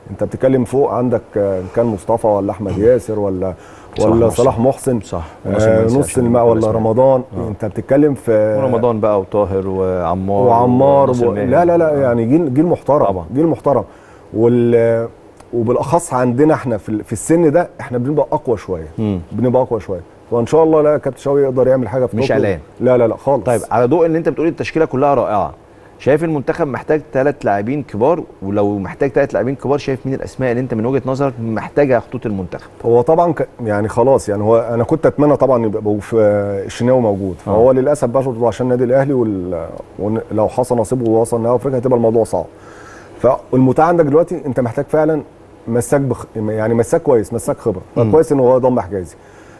انت بتتكلم فوق عندك آه، إن كان مصطفى ولا احمد ياسر ولا صلاح ولا محسن. صلاح محسن صح آه نص الماء ولا رمضان انت بتتكلم في رمضان بقى وطاهر وعمار وعمار وناصر و... ماهر. لا لا لا يعني جيل جيل محترم طبعا. جيل محترم وال وبالاخص عندنا احنا في, ال- في السن ده احنا بنبقى اقوى شويه مم. بنبقى اقوى شويه فان شاء الله لا كابتن شوقي يقدر يعمل حاجه في مش طوكيو. قلقان. لا لا لا خالص طيب على ضوء ان انت بتقولي التشكيله كلها رائعه شايف المنتخب محتاج ثلاث لاعبين كبار ولو محتاج ثلاث لاعبين كبار شايف مين الاسماء اللي انت من وجهه نظرك محتاجها خطوط المنتخب هو طبعا ك... يعني خلاص يعني هو انا كنت اتمنى طبعا يبقى في الشناوي موجود فهو للاسف برضه عشان النادي الاهلي وال... ولو حصل نصيبه ووصل نهائي افريقيا هتبقى الموضوع صعب فالمتعه عندك دلوقتي انت محتاج فعلا مساك بخ... يعني مساك كويس مساك خبره فكويس ان هو ضم حجازي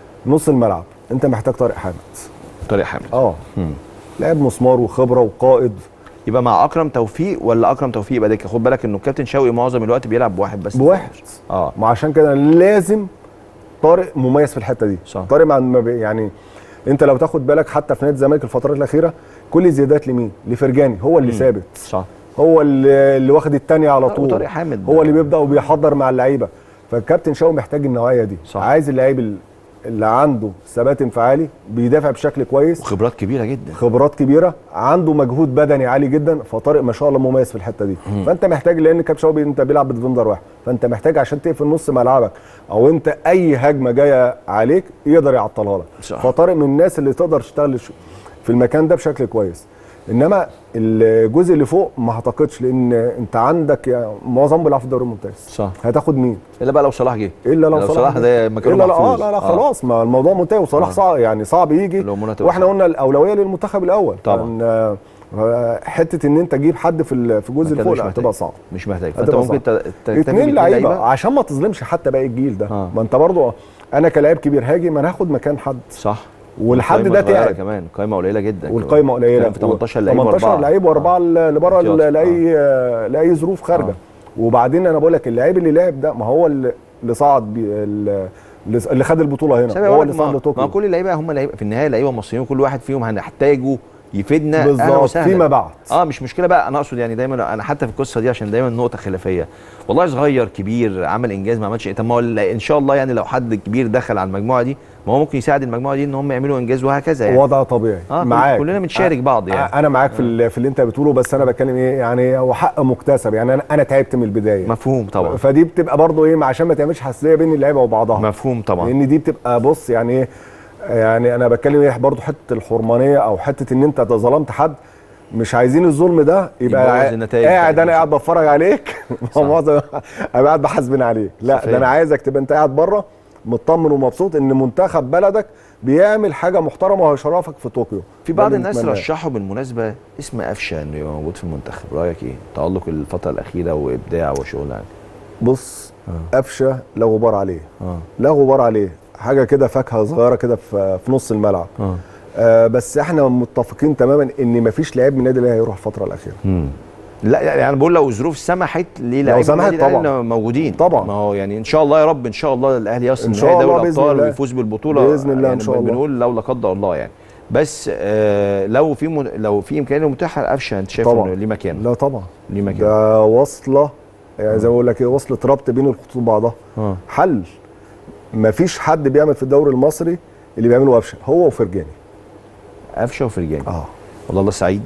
نص الملعب انت محتاج طارق حامد طارق حامد اه مم. لاعب مسمار وخبره وقائد يبقى مع اكرم توفيق ولا اكرم توفيق يبقى دكه خد بالك انه كابتن شوقي معظم الوقت بيلعب بواحد بس بواحد اه ما عشان كده لازم طارق مميز في الحته دي صح. طارق مع ما بي- يعني انت لو تاخد بالك حتى في نادي الزمالك الفترات الاخيره كل زيادات لمين لفرجاني هو اللي ثابت صح هو اللي, اللي واخد الثانيه على طول وطارق حامد هو اللي بيبدا وبيحضر مع اللعيبه فالكابتن شاو محتاج النوعيه دي صح. عايز اللعيب ال- اللي عنده ثبات انفعالي بيدافع بشكل كويس وخبرات كبيره جدا خبرات كبيره عنده مجهود بدني عالي جدا فطارق ما شاء الله مميز في الحته دي فانت محتاج لان كاب شوبي انت بيلعب بديفندر واحد فانت محتاج عشان تقفل نص ملعبك او انت اي هجمه جايه عليك يقدر يعطلها لك صح. فطارق من الناس اللي تقدر تشتغل ش- في المكان ده بشكل كويس انما الجزء اللي فوق ما اعتقدش لان انت عندك يعني معظمهم بيلعبوا في الدوري الممتاز صح هتاخد مين الا بقى لو صلاح جه الا لو, لو صلاح ده مكانه الا لا اه محفوظ. لا لا آه. خلاص ما الموضوع منتهي وصلاح آه. صعب يعني صعب يجي لو منى تبقى واحنا صعب. قلنا الاولويه للمنتخب الاول طبعا. لأن، آه، حته ان انت تجيب حد في ال- في الجزء أنت اللي فوق مش لا محتاج. هتبقى صعب مش محتاج فانت هتبقى ممكن صعب. ت- تكتفي اتنين باتنين لعيبه عشان ما تظلمش حتى باقي الجيل ده آه. ما انت برضو انا كلاعب كبير هاجي ما انا هاخد مكان حد صح والحد القايمة ده صغيرة تعب كمان قايمه قليله جدا والقايمه كمان. قليله كان في 18 لعيب 18 وأربعة. لعيب واربعه اللي بره احتياطي. لاي لاي ظروف خارجه آه. وبعدين انا بقول لك اللعيب اللي لعب ده ما هو اللي اللي صعد بي اللي اللي خد البطوله هنا سامي هو بقول اللي لك صعد ما, ما لطوكيو كل اللعيبه هم لعيبه في النهايه لعيبه مصريين كل واحد فيهم هنحتاجه يفيدنا اهلا بالظبط وسهلا فيما بعد اه مش مشكله بقى انا اقصد يعني دايما انا حتى في القصه دي عشان دايما نقطه خلافيه والله صغير كبير عمل انجاز ما عملش إيه. طب ما هو ال- ان شاء الله يعني لو حد كبير دخل على المجموعه دي ما هو ممكن يساعد المجموعه دي ان هم يعملوا انجاز وهكذا يعني وضع طبيعي اه معاك كلنا بنشارك بعض يعني انا معاك في ال- في اللي انت بتقوله بس انا بتكلم ايه يعني هو حق مكتسب يعني انا انا تعبت من البدايه مفهوم طبعا فدي بتبقى برضو ايه عشان ما تعملش حساسيه بين اللعيبه وبعضها مفهوم طبعا لان دي بتبقى بص يعني ايه يعني انا بتكلم ايه برضو حته الحرمانيه او حته ان انت ظلمت حد مش عايزين الظلم ده يبقى يبوظ قاعد- النتائج قاعد بتاعت انا قاعد بتفرج عليك معظم ابقى قاعد بحاسبين عليك لا صحيح. ده انا عايزك تبقى انت قاعد بره مطمن ومبسوط ان منتخب بلدك بيعمل حاجه محترمه وهيشرفك في طوكيو في ده بعض اللي الناس نتمناه. رشحوا بالمناسبه اسم قفشه انه يبقى موجود في المنتخب رايك ايه تالق الفتره الاخيره وابداع وشغل يعني بص قفشه لا غبار عليه اه لا غبار عليه حاجه كده فاكهه صغيره كده في في نص الملعب اه آه بس احنا متفقين تماما ان مفيش لعيب من النادي الاهلي هيروح الفتره الاخيره لا يعني انا بقول لو الظروف سمحت ليه لو لعيبه سمحت النادي الأهلي طبعا. إنه موجودين طبعا. ما هو يعني ان شاء الله يا رب ان شاء الله الاهلي يصل إن نهائي شاء دوري الله بإذن الابطال الله. ويفوز بالبطوله بإذن الله إن يعني شاء الله. بنقول لو لا قدر الله يعني بس آه لو في م... لو في امكانيه متاحه لقفشه انت شايف طبعا. انه ليه مكان لا طبعا ليه مكان ده وصله يعني زي ما بقول لك ايه وصله ربط بين الخطوط بعضها اه حل مفيش حد بيعمل في الدوري المصري اللي بيعمله قفشه هو وفرجاني قفشه وفرجاني اه والله الله سعيد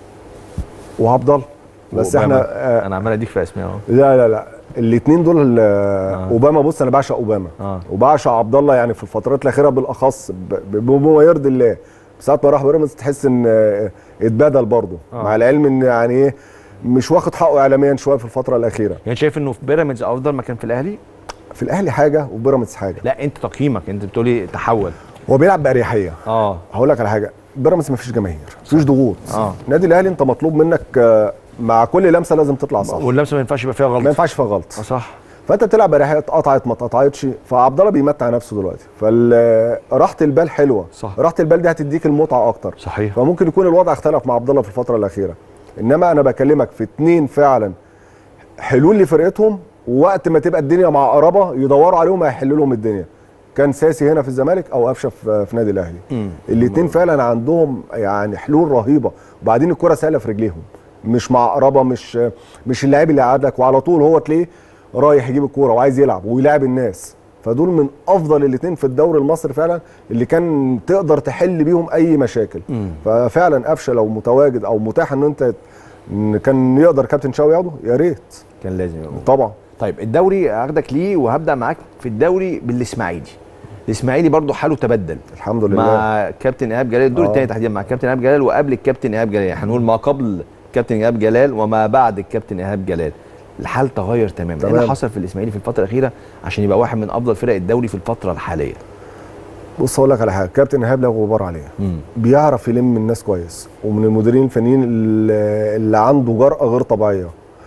وعبد الله بس وأوباما. احنا آه انا عمال اديك في اسماء اهو لا لا لا الاثنين دول آه. اوباما بص انا بعشق اوباما اه وبعشق عبد الله يعني في الفترات الاخيره بالاخص ب- ب- بما يرضي الله ساعه ما راح بيراميدز تحس ان آه، اتبدل برضه آه. مع العلم ان يعني ايه مش واخد حقه اعلاميا شويه في الفتره الاخيره يعني شايف انه في بيراميدز افضل مكان في الاهلي في الاهلي حاجه وفي بيراميدز حاجه لا انت تقييمك انت بتقولي تحول هو بيلعب باريحيه اه هقول لك على حاجه بيراميدز مفيش جماهير مفيش ضغوط آه. النادي الاهلي انت مطلوب منك آه، مع كل لمسه لازم تطلع صح واللمسه ما ينفعش يبقى فيها غلط ما ينفعش فيها غلط اه صح فانت بتلعب باريحيه اتقطعت ما اتقطعتش فعبد الله بيمتع نفسه دلوقتي فراحه البال حلوه صح. راحه البال دي هتديك المتعه اكتر صحيح فممكن يكون الوضع اختلف مع عبد الله في الفتره الاخيره انما انا بكلمك في اتنين فعلا حلول لفرقتهم ووقت ما تبقى الدنيا معقربه يدوروا عليهم هيحلوا لهم الدنيا كان ساسي هنا في الزمالك او قفشه في في نادي الاهلي مم. الاثنين فعلا عندهم يعني حلول رهيبه وبعدين الكره سهله في رجليهم مش معقربه مش مش اللاعب اللي قعدك وعلى طول هو تلاقيه رايح يجيب الكوره وعايز يلعب ويلاعب الناس فدول من افضل الاثنين في الدوري المصري فعلا اللي كان تقدر تحل بيهم اي مشاكل ففعلا قفشه لو متواجد او متاح ان انت إن كان يقدر كابتن شاوي ياخده يا ريت كان لازم يبقى موجود. طبعا طيب الدوري هاخدك ليه وهبدا معاك في الدوري بالاسماعيلي الاسماعيلي برضو حاله تبدل الحمد لله مع كابتن ايهاب جلال الدور آه. الثاني تحديدا مع كابتن ايهاب جلال وقبل الكابتن ايهاب جلال يعني هنقول ما قبل كابتن ايهاب جلال وما بعد الكابتن ايهاب جلال الحال تغير تماما ايه اللي تمام. حصل في الاسماعيلي في الفتره الاخيره عشان يبقى واحد من افضل فرق الدوري في الفتره الحاليه بص اقول لك على حاجه كابتن ايهاب له غبار عليه مم. بيعرف يلم الناس كويس ومن المديرين الفنيين اللي اللي عنده جرأة غير طبيعيه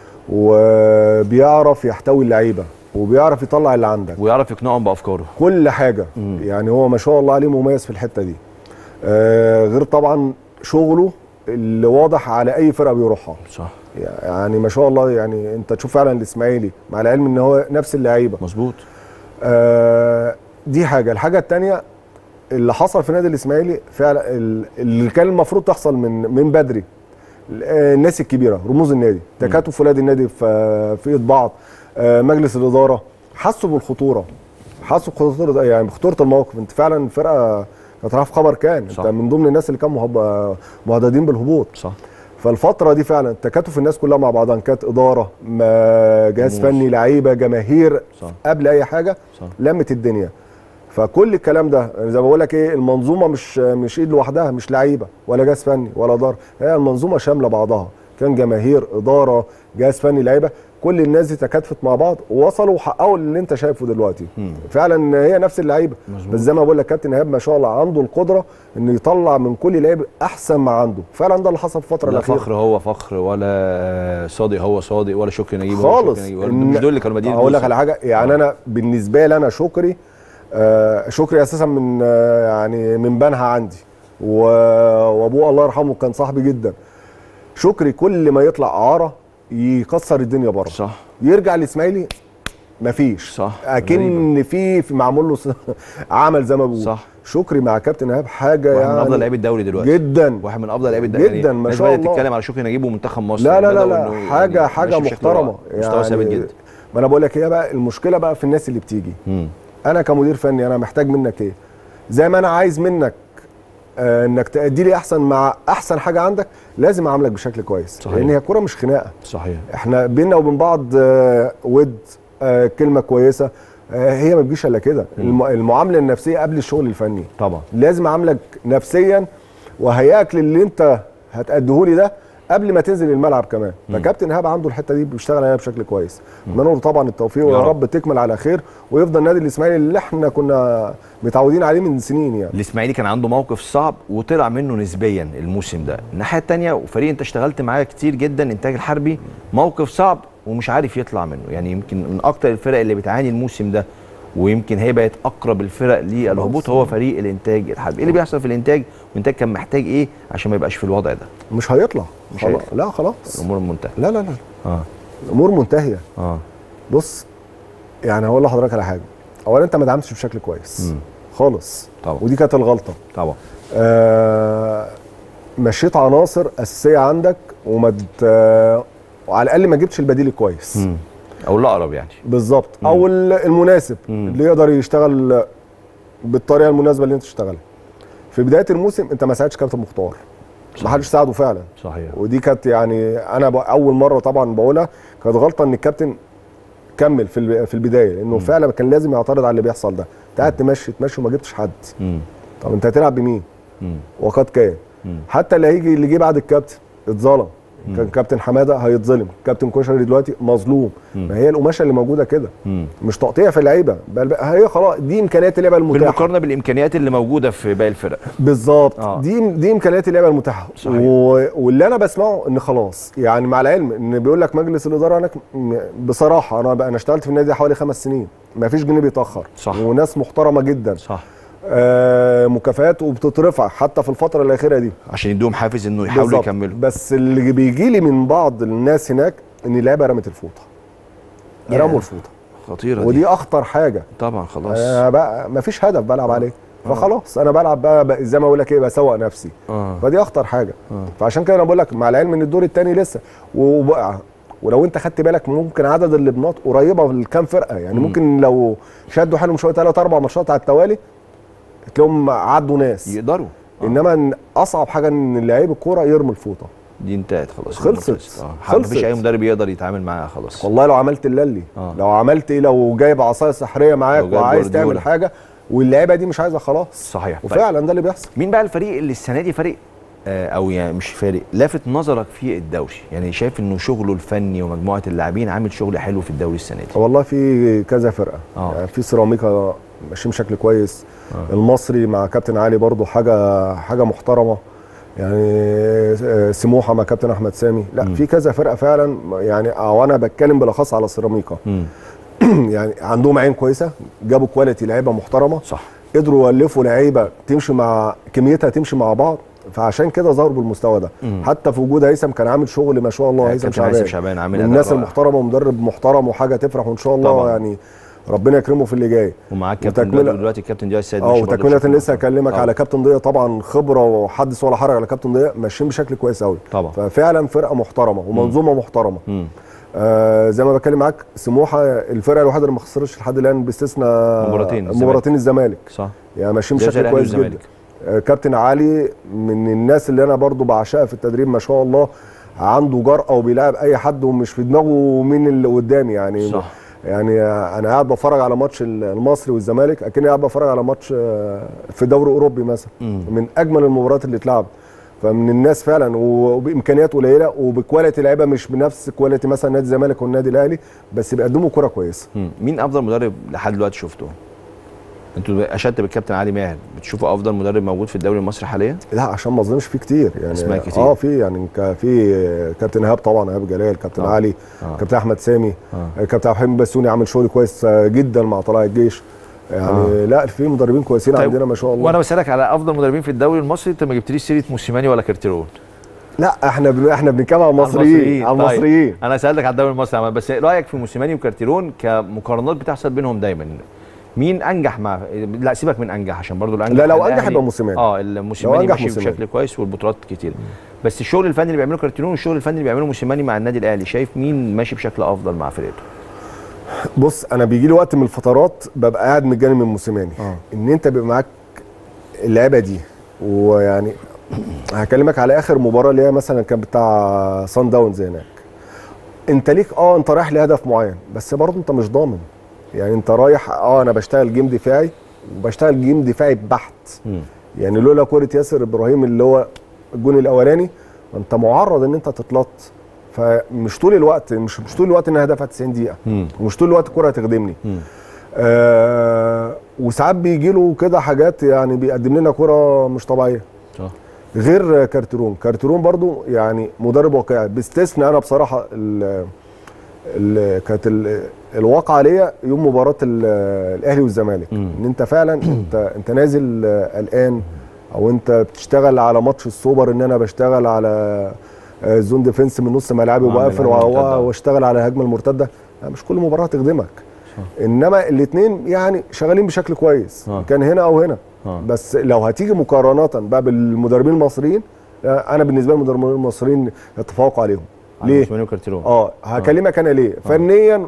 وبيعرف يحتوي اللعيبه وبيعرف يطلع اللي عندك ويعرف يقنعهم بافكاره كل حاجه مم. يعني هو ما شاء الله عليه مميز في الحته دي آه غير طبعا شغله اللي واضح على اي فرقه بيروحها صح يعني ما شاء الله يعني انت تشوف فعلا الاسماعيلي مع العلم ان هو نفس اللعيبه مظبوط آه دي حاجه الحاجه الثانيه اللي حصل في نادي الاسماعيلي فعلا ال- اللي كان المفروض تحصل من من بدري آه، الناس الكبيره رموز النادي تكاتف ولاد النادي في في ايد بعض آه، مجلس الاداره حسوا بالخطوره حسوا بخطوره يعني بخطوره الموقف انت فعلا الفرقه كانت رايحه في خبر كان صح. انت من ضمن الناس اللي كانوا مهب- مهددين بالهبوط صح فالفتره دي فعلا تكاتف الناس كلها مع بعضها إن كانت اداره ما جهاز رموز. فني لعيبه جماهير صح. قبل اي حاجه صح. لمت الدنيا فكل الكلام ده زي ما بقول لك ايه المنظومه مش مش ايد لوحدها مش لعيبه ولا جهاز فني ولا اداره هي المنظومه شامله بعضها كان جماهير اداره جهاز فني لعيبه كل الناس دي تكاتفت مع بعض ووصلوا وحققوا اللي انت شايفه دلوقتي مم. فعلا هي نفس اللعيبه مظبوط. بس زي ما بقول لك كابتن ايهاب ما شاء الله عنده القدره انه يطلع من كل لعيب احسن ما عنده فعلا ده اللي حصل في الفتره لا الاخيره فخر هو فخر ولا صادق هو صادق ولا شكري نجيب هو خالص شكري نجيب ولا- مش دول اللي كانوا بادئين اقول لك الموسم. على حاجه يعني انا بالنسبه لي انا شكري آه شكري اساسا من آه يعني من بنها عندي و- وابوه الله يرحمه كان صاحبي جدا شكري كل ما يطلع اعاره يكسر الدنيا بره صح يرجع الاسماعيلي مفيش صح. اكن في في معمول له س- عمل زي ما بيقول صح. شكري مع كابتن ايهاب حاجه واحد من افضل يعني لعيبه الدوري دلوقتي جدا واحد من افضل لعيبه الدوري جدا، ما الناس شاء بدأت الله. تتكلم على شكري نجيب ومنتخب مصر لا لا لا بدأوا لا إنه حاجه يعني حاجه ماشي بشكل محترمه مستوى ثابت جدا ما انا بقول لك هي بقى المشكله بقى في الناس اللي بتيجي مم. انا كمدير فني انا محتاج منك ايه زي ما انا عايز منك آه انك تأدي لي احسن مع احسن حاجه عندك لازم اعاملك بشكل كويس صحيح. لان هي الكوره مش خناقه صحيح احنا بينا وبين بعض آه ود آه كلمه كويسه آه هي ما بتجيش الا كده الم- المعامله النفسيه قبل الشغل الفني طبعا لازم اعاملك نفسيا وهيئك للي انت هتأديه لي ده قبل ما تنزل الملعب كمان فكابتن ايهاب عنده الحته دي بيشتغل عليها بشكل كويس اتمنى له طبعا التوفيق يا ويا رب. رب تكمل على خير ويفضل نادي الاسماعيلي اللي احنا كنا متعودين عليه من سنين يعني الاسماعيلي كان عنده موقف صعب وطلع منه نسبيا الموسم ده الناحيه الثانيه وفريق انت اشتغلت معاه كتير جدا انتاج الحربي موقف صعب ومش عارف يطلع منه يعني يمكن من اكتر الفرق اللي بتعاني الموسم ده ويمكن هي بقت اقرب الفرق للهبوط هو فريق الانتاج الحربي ايه اللي بيحصل في الانتاج والانتاج كان محتاج ايه عشان ما يبقاش في الوضع ده مش هيطلع مش خلاص هيطلع. لا خلاص الامور منتهيه لا لا لا اه الامور منتهيه اه بص يعني هقول لحضرتك على حاجه اولا انت ما دعمتش بشكل كويس مم. خالص طبعا ودي كانت الغلطه طبعا آه مشيت عناصر اساسيه عندك وما ت- وعلى الاقل ما جبتش البديل الكويس مم. او الاقرب يعني بالظبط او ال- المناسب مم. اللي يقدر يشتغل بالطريقه المناسبه اللي انت تشتغلها في بدايه الموسم انت ما ساعدتش كابتن مختار ما حدش ساعده فعلا صحيح ودي كانت يعني انا ب- اول مره طبعا بقولها كانت غلطه ان الكابتن كمل في الب- في البدايه لانه فعلا كان لازم يعترض على اللي بيحصل ده انت قاعد تمشي تمشي وما جبتش حد مم. طب انت هتلعب بمين مم. وقد كان مم. حتى اللي هيجي اللي جه بعد الكابتن اتظلم كان كابتن حماده هيتظلم كابتن كشري دلوقتي مظلوم ما هي القماشه اللي موجوده كده مم. مش تقطيع في اللعيبه بل بقى- هي خلاص دي امكانيات اللعبه المتاحه بالمقارنه بالامكانيات اللي موجوده في باقي الفرق بالظبط آه. دي دي امكانيات اللعبه المتاحه صحيح. و... واللي انا بسمعه ان خلاص يعني مع العلم ان بيقول لك مجلس الاداره هناك م- بصراحه انا بقى انا اشتغلت في النادي ده حوالي خمس سنين ما فيش جنيه بيتاخر صح. وناس محترمه جدا صح آه مكافآت وبتترفع حتى في الفتره الاخيره دي عشان يدوهم حافز انه يحاولوا بالظبط. يكملوا بس اللي بيجي لي من بعض الناس هناك ان اللعيبه رمت الفوطه يا. رموا الفوطه خطيره دي ودي اخطر حاجه طبعا خلاص انا بقى ما فيش هدف بلعب عليه فخلاص انا بلعب بقى, بقى زي ما اقول لك ايه بسوق نفسي اه فدي اخطر حاجه آه. فعشان كده انا بقول لك مع العلم ان الدور الثاني لسه وبقى ولو انت خدت بالك ممكن عدد اللبنات قريبه لكام فرقه يعني ممكن لو شدوا حالهم شويه ثلاث اربع ماتشات على التوالي تلاقيهم عدوا ناس يقدروا آه. انما إن اصعب حاجه ان لعيب الكوره يرمي الفوطه دي انتهت خلاص خلصت. اه خلصت. مفيش اي مدرب يقدر يتعامل معاها خلاص والله لو عملت اللي آه. لو عملت ايه لو جايب عصايه سحريه معاك لو جايب وعايز تعمل جوارديولا. حاجه واللعيبه دي مش عايزه خلاص صحيح طيب. وفعلا ده اللي بيحصل مين بقى الفريق اللي السنه دي فريق آه، او يعني مش فريق لافت نظرك في الدوري يعني شايف انه شغله الفني ومجموعه اللاعبين عامل شغل حلو في الدوري السنه دي والله في كذا فرقه آه. يعني في سيراميكا ماشيين بشكل كويس المصري مع كابتن علي برضو حاجه حاجه محترمه يعني آه، سموحه مع كابتن احمد سامي لا في كذا فرقه فعلا يعني او انا بتكلم بالاخص على سيراميكا مم. يعني عندهم عين كويسه جابوا كواليتي لعيبه محترمه صح قدروا يولفوا لعيبه تمشي مع كميتها تمشي مع بعض فعشان كده ظهروا بالمستوى ده مم. حتى في وجود هيثم كان عامل شغل ما شاء الله هيثم كابتن شعبان هيثم شعبان عامل من أداء الناس رائع. المحترمه ومدرب محترم وحاجه تفرح وان شاء الله طبعاً. يعني ربنا يكرمه في اللي جاي ومعاك كابتن وتكملة- دلوقتي دلوقتي الكابتن جاي السيد اه ماشي برضه وتكمله بشكل لسه محترم. هكلمك آه. على كابتن ضياء طبعا خبره وحدث ولا حرج على كابتن ضياء ماشيين بشكل كويس قوي طبعا ففعلا فرقه محترمه ومنظومه محترمه مم. آه زي ما بتكلم معاك سموحه الفرقه الوحيده اللي ما خسرتش لحد الان باستثناء مباراتين الزمالك. مباراتين الزمالك صح يعني ماشيين زي بشكل الأهلي كويس والزمالك. جدا آه، كابتن علي من الناس اللي انا برضو بعشقها في التدريب ما شاء الله عنده جرأة وبيلاعب اي حد ومش في دماغه مين اللي قدامي يعني صح. يعني انا قاعد بتفرج على ماتش المصري والزمالك اكني قاعد بتفرج على ماتش آه، في دوري اوروبي مثلا مم. من اجمل المباريات اللي اتلعبت فمن الناس فعلا وبامكانيات قليله وبكواليتي لعيبه مش بنفس كواليتي مثلا نادي الزمالك والنادي الاهلي بس بيقدموا كره كويسه مم. مين افضل مدرب لحد دلوقتي شفته انتوا اشدت بالكابتن علي ماهر بتشوفوا افضل مدرب موجود في الدوري المصري حاليا لا عشان ما اظلمش فيه كتير يعني أسماء كتير. اه في يعني ك- في كابتن ايهاب طبعا ايهاب جلال كابتن آه. علي آه. كابتن احمد سامي آه. كابتن عبد الحليم بسوني عامل شغل كويس جدا مع طلائع الجيش يعني آه. لا في مدربين كويسين طيب، عندنا ما شاء الله وانا بسالك على افضل مدربين في الدوري المصري انت ما جبتليش سيره موسيماني ولا كارتيرون لا احنا بن... احنا بنتكلم على المصريين على طيب. المصريين انا سالتك على الدوري المصري عمال. بس رايك في موسيماني وكارتيرون كمقارنات بتحصل بينهم دايما مين انجح مع لا سيبك من انجح عشان برضو الانجح لا، لو الأهلي- أنجح يبقى موسيماني. اه لو الموسيماني أنجح ماشي موسيماني. بشكل كويس والبطولات كتير بس الشغل الفني اللي بيعمله كارتيرون والشغل الفني اللي بيعمله موسيماني مع النادي الاهلي شايف مين ماشي بشكل افضل مع فرقته بص انا بيجي لي وقت من الفترات ببقى قاعد من الجانب الموسيماني آه. ان انت بيبقى معاك اللعيبه دي ويعني هكلمك على اخر مباراه اللي هي مثلا كان بتاع سان داونز هناك انت ليك اه انت رايح لهدف معين بس برضه انت مش ضامن يعني انت رايح اه انا بشتغل جيم دفاعي وبشتغل جيم دفاعي بحت مم. يعني لولا كوره ياسر ابراهيم اللي هو الجون الاولاني انت معرض ان انت تتلط فمش طول الوقت مش مش طول الوقت ان هدفها 90 دقيقه مم. ومش طول الوقت الكوره هتخدمني مم. آه وساعات بيجي له كده حاجات يعني بيقدم لنا كره مش طبيعيه صح غير كارترون كارترون برضو يعني مدرب واقعي باستثناء انا بصراحه ال ال كانت ال- الواقعه ليا يوم مباراه ال- الاهلي والزمالك مم. ان انت فعلا انت انت نازل آه، قلقان او انت بتشتغل على ماتش السوبر ان انا بشتغل على آه، زون ديفنس من نص ملعبي وأعمل وبقفل هجمة وأ- مرتدة. واشتغل على الهجمه المرتده لا، مش كل مباراه تخدمك انما الاثنين يعني شغالين بشكل كويس آه. كان هنا او هنا آه. بس لو هتيجي مقارنه بقى بالمدربين المصريين لا، انا بالنسبه لي المدربين المصريين يتفوقوا عليهم على ليه موسيماني وكارتيرون اه هكلمك انا ليه فنيا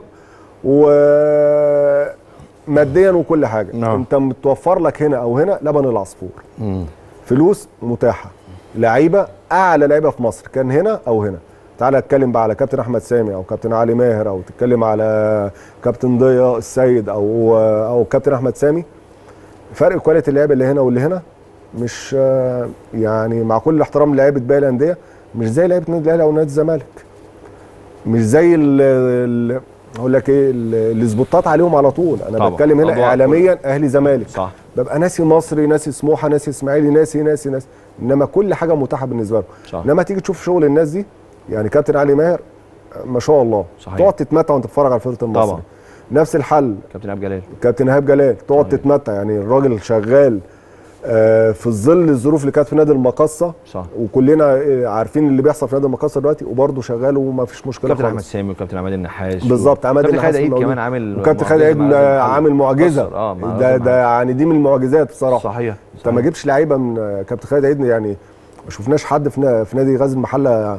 وماديا وكل حاجه نعم. انت متوفر لك هنا او هنا لبن العصفور مم. فلوس متاحه لعيبه اعلى لعيبه في مصر كان هنا او هنا تعال اتكلم بقى على كابتن احمد سامي او كابتن علي ماهر او تتكلم على كابتن ضياء السيد او او كابتن احمد سامي فرق كواليتي اللعيبه اللي هنا واللي هنا مش آه، يعني مع كل احترام لعيبه باقي الانديه مش زي لعيبه النادي الاهلي او نادي الزمالك مش زي ال ال- اقول لك ايه ال- السبوتات عليهم على طول انا طبعا. بتكلم هنا أضواء اعلاميا اهلي زمالك صح ببقى ناسي مصري ناسي سموحه ناسي اسماعيلي ناسي ناسي ناسي انما كل حاجه متاحه بالنسبه لهم صح. انما تيجي تشوف شغل الناس دي يعني كابتن علي ماهر ما شاء الله صحيح. تقعد تتمتع وانت بتتفرج على فرقه المصري طبعا. نفس الحل كابتن عبد الجلال كابتن ايهاب جلال تقعد صحيح. تتمتع يعني الراجل شغال آه، في ظل الظروف اللي كانت في نادي المقصه صح وكلنا آه، عارفين اللي بيحصل في نادي المقصه دلوقتي وبرضه شغال وما فيش مشكله كابتن احمد خالص سامي وكابتن عماد النحاس بالظبط عماد كابتن خالد النحاس عيد موجود. كمان عامل وكابتن خالد معجزة عيد مع لازم عامل محل. معجزه كسر. اه مع ده لازم ده يعني دي من المعجزات بصراحه صحيح انت ما جبتش لعيبه من كابتن خالد عيد يعني ما شفناش حد في نا- في نادي غزل المحله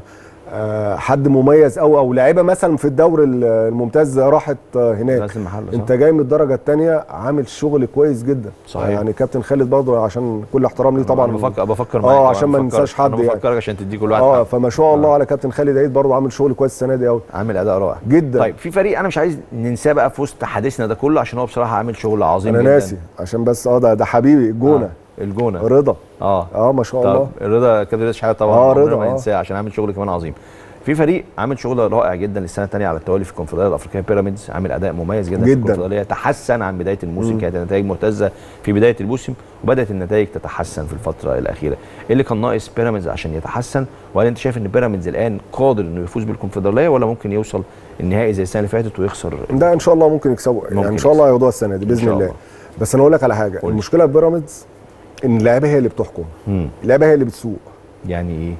آه، حد مميز او او لاعيبه مثلا في الدوري ال- الممتاز راحت آه، هناك راس المحل صح؟ انت جاي من الدرجه الثانيه عامل شغل كويس جدا صحيح. يعني كابتن خالد برضه عشان كل احترام ليه طبعا انا بفكر بفكر اه معاك عشان ما بفكر- ننساش حد انا يعني. بفكرك عشان تدي كل واحد اه حقه. فما شاء الله على كابتن خالد عيد برضه عامل شغل كويس السنه دي قوي عامل اداء رائع جدا طيب في فريق انا مش عايز ننساه بقى في وسط حديثنا ده كله عشان هو بصراحه عامل شغل عظيم انا جدا ناسي عشان بس اه ده ده حبيبي الجونه آه. الجونه رضا اه اه ما شاء طب الله رضا كابتن رضا شحاته طبعا آه، عمرنا رضا، ما آه. ننساه عشان عامل شغل كمان عظيم في فريق عامل شغل رائع جدا للسنه الثانيه على التوالي في الكونفدراليه الافريقيه بيراميدز عامل اداء مميز جدا, في جداً. الكونفدراليه تحسن عن بدايه الموسم كانت النتائج مهتزه في بدايه الموسم وبدات النتائج تتحسن في الفتره الاخيره ايه اللي كان ناقص بيراميدز عشان يتحسن وهل انت شايف ان بيراميدز الان قادر انه يفوز بالكونفدراليه ولا ممكن يوصل النهائي زي السنه اللي فاتت ويخسر ده ان شاء الله ممكن يكسبوا ممكن يعني ان شاء الله يكسبوا. هياخدوها السنه دي إن باذن شاء الله الله. بس انا اقول لك على حاجه قول. المشكله في بيراميدز ان اللعيبه هي اللي بتحكم مم. اللعيبه هي اللي بتسوق يعني ايه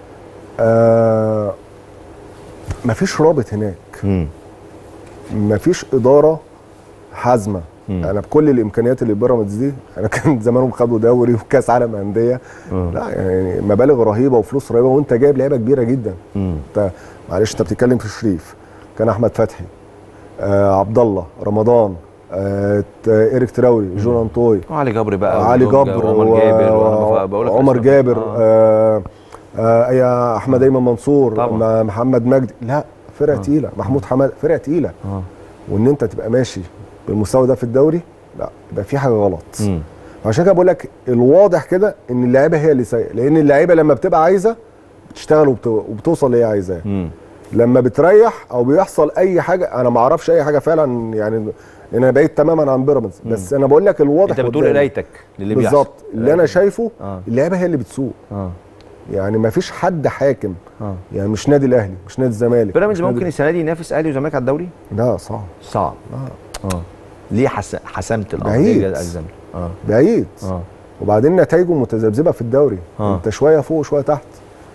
آه مفيش رابط هناك مم. مفيش اداره حازمه مم. انا بكل الامكانيات اللي بيراميدز دي انا كان زمانهم خدوا دوري وكاس عالم انديه آه. لا يعني مبالغ رهيبه وفلوس رهيبه وانت جايب لعيبه كبيره جدا مم. انت معلش انت بتتكلم في شريف كان احمد فتحي آه عبد الله رمضان آه ت- ايريك تراوري جون انطوي وعلي جبر بقى علي ودونجا جبر وعمر جابر وأنا بف- بقول لك عمر أسماء. جابر آه. آه. آه يا احمد ايمن منصور طبعا. م- محمد مجدي لا فرقه آه. تقيله محمود حماد فرقه تقيله آه. وان انت تبقى ماشي بالمستوى ده في الدوري لا يبقى في حاجه غلط مم. عشان كده بقول لك الواضح كده ان اللعيبه هي اللي سيئه لان اللعيبه لما بتبقى عايزه بتشتغل وبت... وبتوصل اللي هي عايزاه مم. لما بتريح او بيحصل اي حاجه انا ما اعرفش اي حاجه فعلا يعني لان انا بعيد تماما عن بيراميدز بس انا بقول لك الواضح انت بتقول قدامي. قرايتك للي بيحصل بالظبط اللي انا شايفه اه اللعيبه هي اللي بتسوق اه يعني ما فيش حد حاكم اه يعني مش نادي الاهلي مش نادي الزمالك بيراميدز مش نادي- ممكن السنه دي ينافس اهلي وزمالك على الدوري لا صعب صعب آه. اه ليه حس... حسمت الامر بعيد. ليه الزمالك اه بعيد اه وبعدين نتائجه متذبذبه في الدوري آه. انت شويه فوق وشويه تحت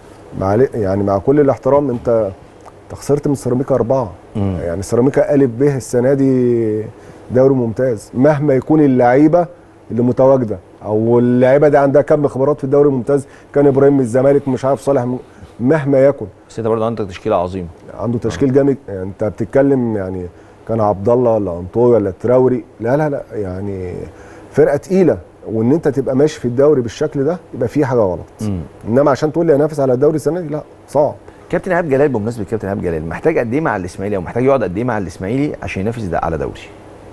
مع يعني مع كل الاحترام انت انت خسرت من سيراميكا اربعه مم. يعني سيراميكا الف به السنه دي دوري ممتاز مهما يكون اللعيبه اللي متواجده او اللعيبه دي عندها كم خبرات في الدوري الممتاز كان ابراهيم من الزمالك مش عارف صالح م- مهما يكن بس انت برضه عندك تشكيله عظيمه عنده تشكيل جامد يعني انت بتتكلم يعني كان عبد الله ولا انطوي ولا تراوري لا لا لا يعني فرقه تقيله وان انت تبقى ماشي في الدوري بالشكل ده يبقى في حاجه غلط مم. انما عشان تقول لي انافس على الدوري السنه دي لا صعب كابتن ايهاب جلال بمناسبه كابتن ايهاب جلال محتاج قد ايه مع الاسماعيلي او محتاج يقعد قد ايه مع الاسماعيلي عشان ينافس ده على دوري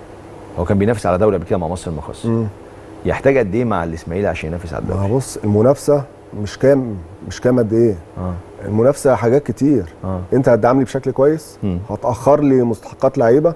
هو كان بينافس على دوري قبل كده مع مصر المقاص يحتاج قد ايه مع الاسماعيلي عشان ينافس على ما الدوري هو بص المنافسه مش كام مش كام قد ايه اه المنافسه حاجات كتير اه انت هتدعمني بشكل كويس مم. هتاخر لي مستحقات لعيبه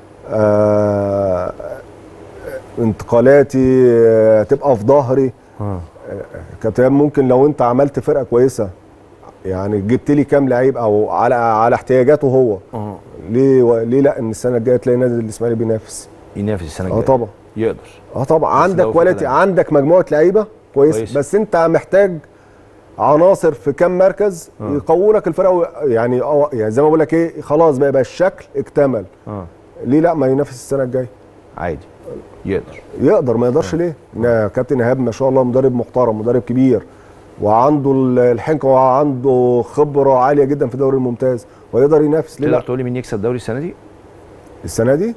آه انتقالاتي آه، هتبقى في ظهري اه كابتن إيهاب ممكن لو انت عملت فرقه كويسه يعني جبت لي كام لعيب او على على احتياجاته هو اه ليه و... ليه لا ان السنه الجايه تلاقي النادي الاسماعيلي بينافس ينافس السنه اه الجايه طبعا يقدر اه طبعا بس عندك لو في كواليتي كلام. عندك مجموعه لعيبه كويس, كويس. بس انت محتاج عناصر في كام مركز آه. يقووا لك الفرقه و- يعني اه يعني زي ما بقول لك ايه خلاص بقى, بقى الشكل اكتمل اه ليه لا ما ينافس السنه الجايه عادي يقدر يقدر ما يقدرش ليه إن كابتن ايهاب ما شاء الله مدرب محترم مدرب كبير وعنده ال- الحنكه وعنده خبره عاليه جدا في الدوري الممتاز ويقدر ينافس ليه تقدر لا تقول لي مين يكسب الدوري السنه دي السنه دي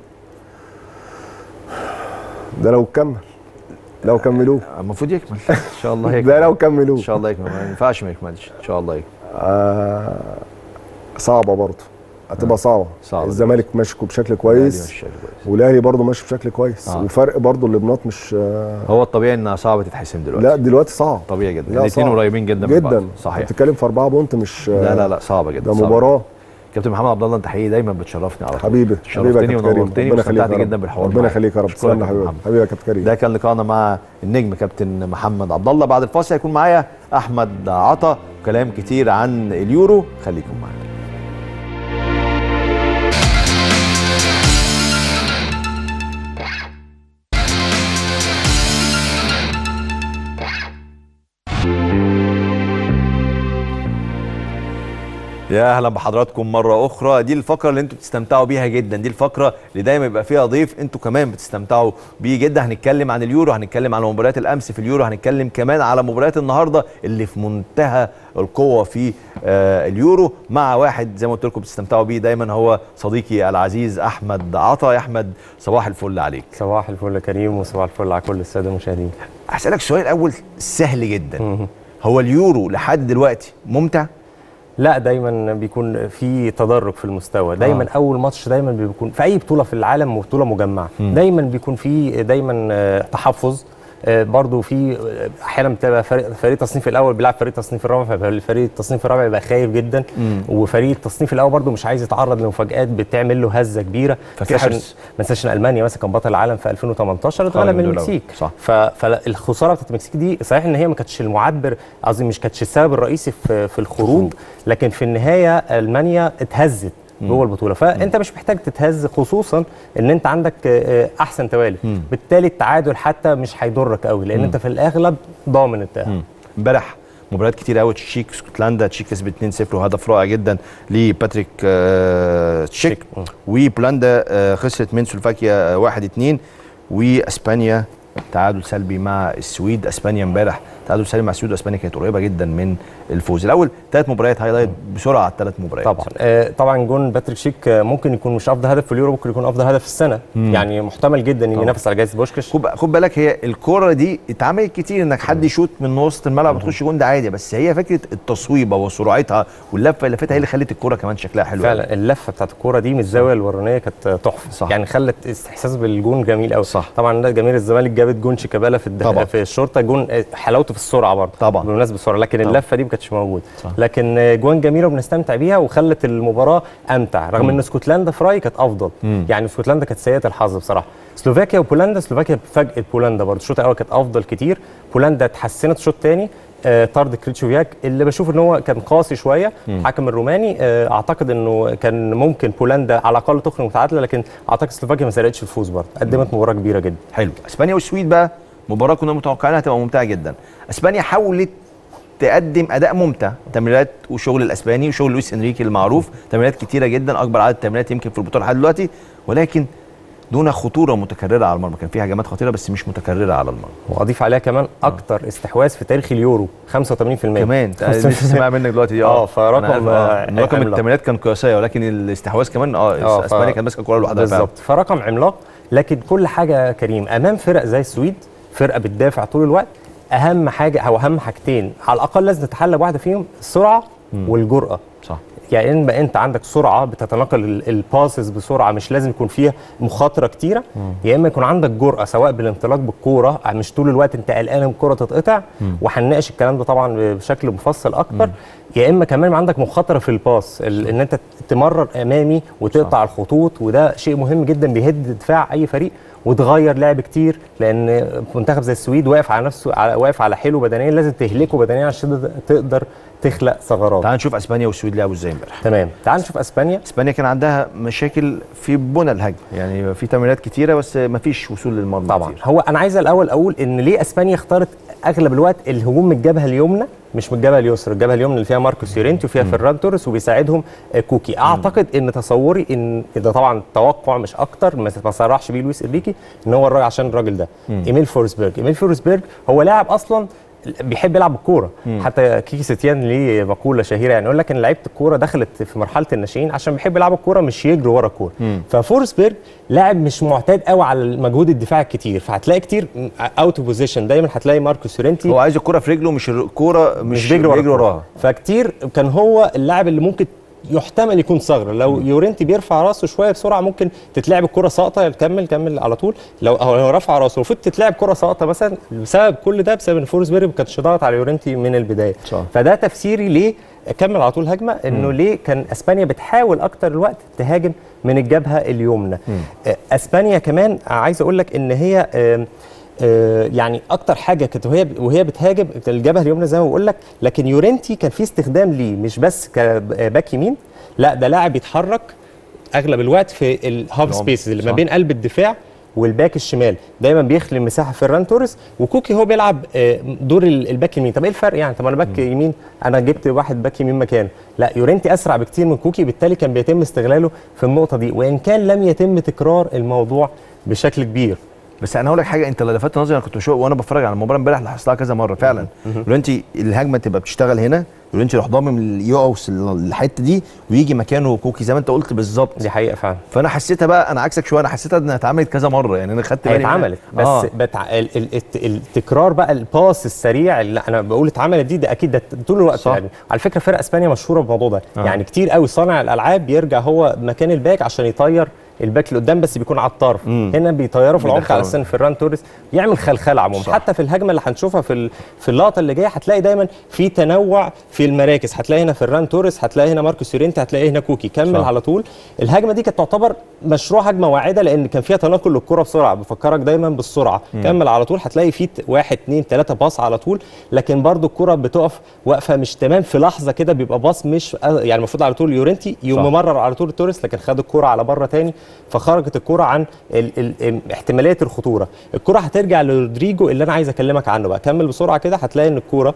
ده لو كمل لو كملوه المفروض يكمل ان شاء الله يكمل ده لو كملوه ان شاء الله يكمل ما ينفعش ما يكملش ان شاء الله يكمل آه صعبه برضه هتبقى صعبه صعبة الزمالك ماشي بشكل الأهلي كويس ماشي كويس والاهلي برضه ماشي بشكل كويس آه. وفرق برضه الابناط مش آه هو الطبيعي انها صعبه تتحسم دلوقتي لا دلوقتي صعب طبيعي جدا لا، الاثنين صعب. قريبين جدا من بعض جدا صحيح انت بتتكلم في اربعه بونت مش لا لا لا صعبه جدا ده صعبة. مباراه كابتن محمد عبد الله انت حقيقي دايما بتشرفني على طول حبيبي حبيبي يا شرفتني كابتن كريم ونورتني ربنا يخليك واستمتعت يا رب. جدا بالحوار ربنا معاك. يخليك يا رب أشكرك تسلم يا حبيبي محمد. حبيبي يا كابتن كريم ده كان لقاءنا مع النجم كابتن محمد عبد الله بعد الفاصل هيكون معايا احمد عطا وكلام كتير عن اليورو خليكم معانا يا اهلا بحضراتكم مره اخرى دي الفقره اللي انتوا بتستمتعوا بيها جدا دي الفقره اللي دايما يبقى فيها ضيف انتوا كمان بتستمتعوا بيه جدا هنتكلم عن اليورو هنتكلم على مباريات الامس في اليورو هنتكلم كمان على مباريات النهارده اللي في منتهى القوه في آه اليورو مع واحد زي ما قلت لكم بتستمتعوا بيه دايما هو صديقي العزيز احمد عطا يا احمد صباح الفل عليك صباح الفل يا كريم وصباح الفل على كل الساده المشاهدين هسالك سؤال الاول سهل جدا هو اليورو لحد دلوقتي ممتع لا دايما بيكون في تدرج في المستوى دايما آه. آه. اول ماتش دايما بيكون في اي بطوله في العالم بطوله مجمعه دايما بيكون في دايما آه، تحفظ آه، برضو في آه، احيانا بتبقى فريق فريق التصنيف الاول بيلعب فريق التصنيف الرابع فالفريق التصنيف الرابع يبقى خايف جدا وفريق التصنيف الاول برضو مش عايز يتعرض لمفاجات بتعمل له هزه كبيره ففي ما تنساش حرص. إن- ما تنساش ان المانيا مثلا كان بطل العالم في 2018 خرج اتغلب من من دول المكسيك صح. ف- فالخساره بتاعت المكسيك دي صحيح ان هي ما كانتش المعبر قصدي مش كانتش السبب الرئيسي في في الخروج لكن في النهايه المانيا اتهزت جوه البطوله فانت مش محتاج تتهز خصوصا ان انت عندك آه، احسن توالي بالتالي التعادل حتى مش هيضرك قوي لان انت في الاغلب ضامن التاهل امبارح مباريات كتير قوي تشيك اسكتلندا تشيك كسبت 2-0 وهدف رائع جدا لباتريك آه، تشيك وبولندا آه، خسرت من سلوفاكيا آه، 1-2 واسبانيا تعادل سلبي مع السويد اسبانيا امبارح تعادل سلبي مع السويد واسبانيا كانت قريبه جدا من الفوز الاول ثلاث مباريات هايلايت بسرعه على الثلاث مباريات طبعا آه طبعا جون باتريك شيك آه، ممكن يكون مش افضل هدف في اليورو ممكن يكون افضل هدف في السنه يعني محتمل جدا انه ينافس على جائزه بوشكش خد خد بالك هي الكوره دي اتعملت كتير انك حد يشوط من وسط الملعب وتخش جون ده عادي بس هي فكره التصويبه وسرعتها واللفه اللي فاتها هي اللي خلت الكوره كمان شكلها حلو أوي. فعلا اللفه بتاعت الكوره دي من الزاويه الورانيه كانت تحفه صح. يعني خلت احساس بالجون جميل قوي صح. طبعا ده جماهير الزمالك جابت جون شيكابالا في الد... طبعا. في الشرطه جون حلاوته في السرعه برضه طبعا. بمناسبه السرعه لكن طبعا. اللفه دي ما كانتش موجوده لكن جوان جميله وبنستمتع بيها وخلت المباراه امتع رغم ان اسكتلندا في رايي كانت افضل يعني اسكتلندا كانت سيئه الحظ بصراحه سلوفاكيا وبولندا سلوفاكيا فاجئت بولندا برضه الشوط الاول كانت افضل كتير بولندا اتحسنت الشوط الثاني آه، طرد كريتشوفياك اللي بشوف ان هو كان قاسي شويه الحكم الروماني آه، اعتقد انه كان ممكن بولندا على الاقل تخرج متعادله لكن اعتقد سلوفاكيا ما سرقتش الفوز برضه قدمت مباراه كبيره جدا حلو اسبانيا والسويد بقى مباراه كنا متوقعينها هتبقى ممتعه جدا اسبانيا حاولت تقدم اداء ممتع تمريرات وشغل الاسباني وشغل لويس انريكي المعروف تمريرات كتيره جدا اكبر عدد تمريرات يمكن في البطوله لحد دلوقتي ولكن دون خطوره متكرره على المرمى كان فيها هجمات خطيره بس مش متكرره على المرمى واضيف عليها كمان اكتر استحواذ في تاريخ اليورو 85% كمان أنت لسه سامع منك دلوقتي دي اه فرقم أنا عارف، آه، إن رقم عملاق. التمريرات كان قياسيه ولكن الاستحواذ كمان اه, آه، ف- اسبانيا كانت ماسكه الكوره لوحدها فعلا. بالظبط فرقم عملاق لكن كل حاجه كريم امام فرق زي السويد فرقه بتدافع طول الوقت اهم حاجه او اهم حاجتين على الاقل لازم تتحلى بواحده فيهم السرعه والجرأه صح يعني اما انت عندك سرعه بتتناقل ال- الباسز بسرعه مش لازم يكون فيها مخاطره كتيره يا اما يكون عندك جرأه سواء بالانطلاق بالكوره مش طول الوقت انت قلقان من الكوره تتقطع وهنناقش الكلام ده طبعا بشكل مفصل اكتر يا اما كمان عندك مخاطره في الباس ال- ان انت تمرر امامي وتقطع الخطوط وده شيء مهم جدا بيهد دفاع اي فريق وتغير لعب كتير لان منتخب زي السويد واقف على نفسه على واقف على حيله بدنيا لازم تهلكه بدنيا عشان تقدر تخلق ثغرات تعال نشوف اسبانيا والسويد لعبوا ازاي امبارح تمام تعال نشوف اسبانيا اسبانيا كان عندها مشاكل في بنى الهجمه يعني في تمريرات كتيره بس ما فيش وصول للمرمى طبعا كتير. هو انا عايز الاول اقول ان ليه اسبانيا اختارت اغلب الوقت الهجوم من الجبهه اليمنى مش من الجبهه اليسرى الجبهه اليمنى اللي فيها ماركوس يورينتي وفيها فيران توريس وبيساعدهم آه، كوكي اعتقد ان تصوري ان ده طبعا توقع مش اكتر ما ما صرحش بيه لويس انريكي ان هو الراجل عشان الراجل ده ايميل فورسبرج ايميل فورسبرج هو لاعب اصلا بيحب يلعب الكوره حتى كيكي ستيان ليه مقوله شهيره يعني يقول لك ان لعيبه الكوره دخلت في مرحله الناشئين عشان بيحب يلعب الكوره مش يجروا ورا الكوره ففورسبرج لاعب مش معتاد قوي على المجهود الدفاعي الكتير فهتلاقي كتير اوت اوف بوزيشن دايما هتلاقي ماركوس يورينتي هو عايز الكره في رجله مش الكوره مش, مش بيجري ورا بيجري الكورة. وراها فكتير كان هو اللاعب اللي ممكن يحتمل يكون ثغره لو يورينتي بيرفع راسه شويه بسرعه ممكن تتلعب الكره ساقطه كمل كمل على طول لو هو لو رفع راسه المفروض تتلعب كره ساقطه مثلا بسبب كل ده بسبب ان فورسبيري ما كانش ضاغط على يورينتي من البدايه صح. فده تفسيري ليه كمل على طول هجمه انه ليه كان اسبانيا بتحاول اكتر الوقت تهاجم من الجبهه اليمنى آه، اسبانيا كمان عايز اقول لك ان هي آم، آه، يعني اكتر حاجه كانت وهي وهي بتهاجم الجبهه اليمنى زي ما بقول لك لكن يورينتي كان في استخدام ليه مش بس كباك يمين لا ده لاعب بيتحرك اغلب الوقت في الهاف العمق، سبيسز اللي ما صح. بين قلب الدفاع والباك الشمال دايما بيخلي مساحه فيران توريس وكوكي هو بيلعب آه، دور ال- الباك اليمين طب ايه الفرق يعني طب انا باك يمين انا جبت واحد باك يمين مكانه لا يورينتي اسرع بكتير من كوكي بالتالي كان بيتم استغلاله في النقطه دي وان كان لم يتم تكرار الموضوع بشكل كبير بس انا هقول لك حاجه انت اللي لفت نظري انا كنت بشوف وانا بتفرج على المباراه امبارح لاحظتها كذا مره فعلا لو انت الهجمه تبقى بتشتغل هنا يورنتي يروح ضامم يقف الحته دي ويجي مكانه كوكي زي ما انت قلت بالظبط دي حقيقه فعلا فانا حسيتها بقى انا عكسك شويه انا حسيتها انها اتعملت كذا مره يعني انا خدت هي بالي منها. اتعملت بس آه. آه. بتع... ال... ال... الت- التكرار بقى الباس السريع اللي انا بقول اتعملت دي ده اكيد ده طول الوقت صح. يعني على فكره فرق اسبانيا مشهوره بالموضوع ده آه. يعني كتير قوي صانع الالعاب بيرجع هو مكان الباك عشان يطير الباك اللي قدام بس بيكون على الطرف مم. هنا بيطيروا في العمق بيدخلوا. على اساس ان فيران توريس يعمل خلخله عموما صح. حتى في الهجمه اللي هنشوفها في ال... في اللقطه اللي جايه هتلاقي دايما في تنوع في المراكز هتلاقي هنا فيران توريس هتلاقي هنا ماركوس يورينتي هتلاقي هنا كوكي كمل صح. على طول الهجمه دي كانت تعتبر مشروع هجمه واعده لان كان فيها تناقل للكره بسرعه بفكرك دايما بالسرعه كمل على طول هتلاقي في ت- واحد اتنين تلاته باص على طول لكن برضو الكره بتقف واقفه مش تمام في لحظه كده بيبقى باص مش يعني المفروض على طول يورينتي يقوم صح. ممرر على طول توريس لكن خد الكره على بره تاني فخرجت الكره عن ال ال احتماليه الخطوره الكره هترجع لرودريجو اللي انا عايز اكلمك عنه بقى كمل بسرعه كده هتلاقي ان الكره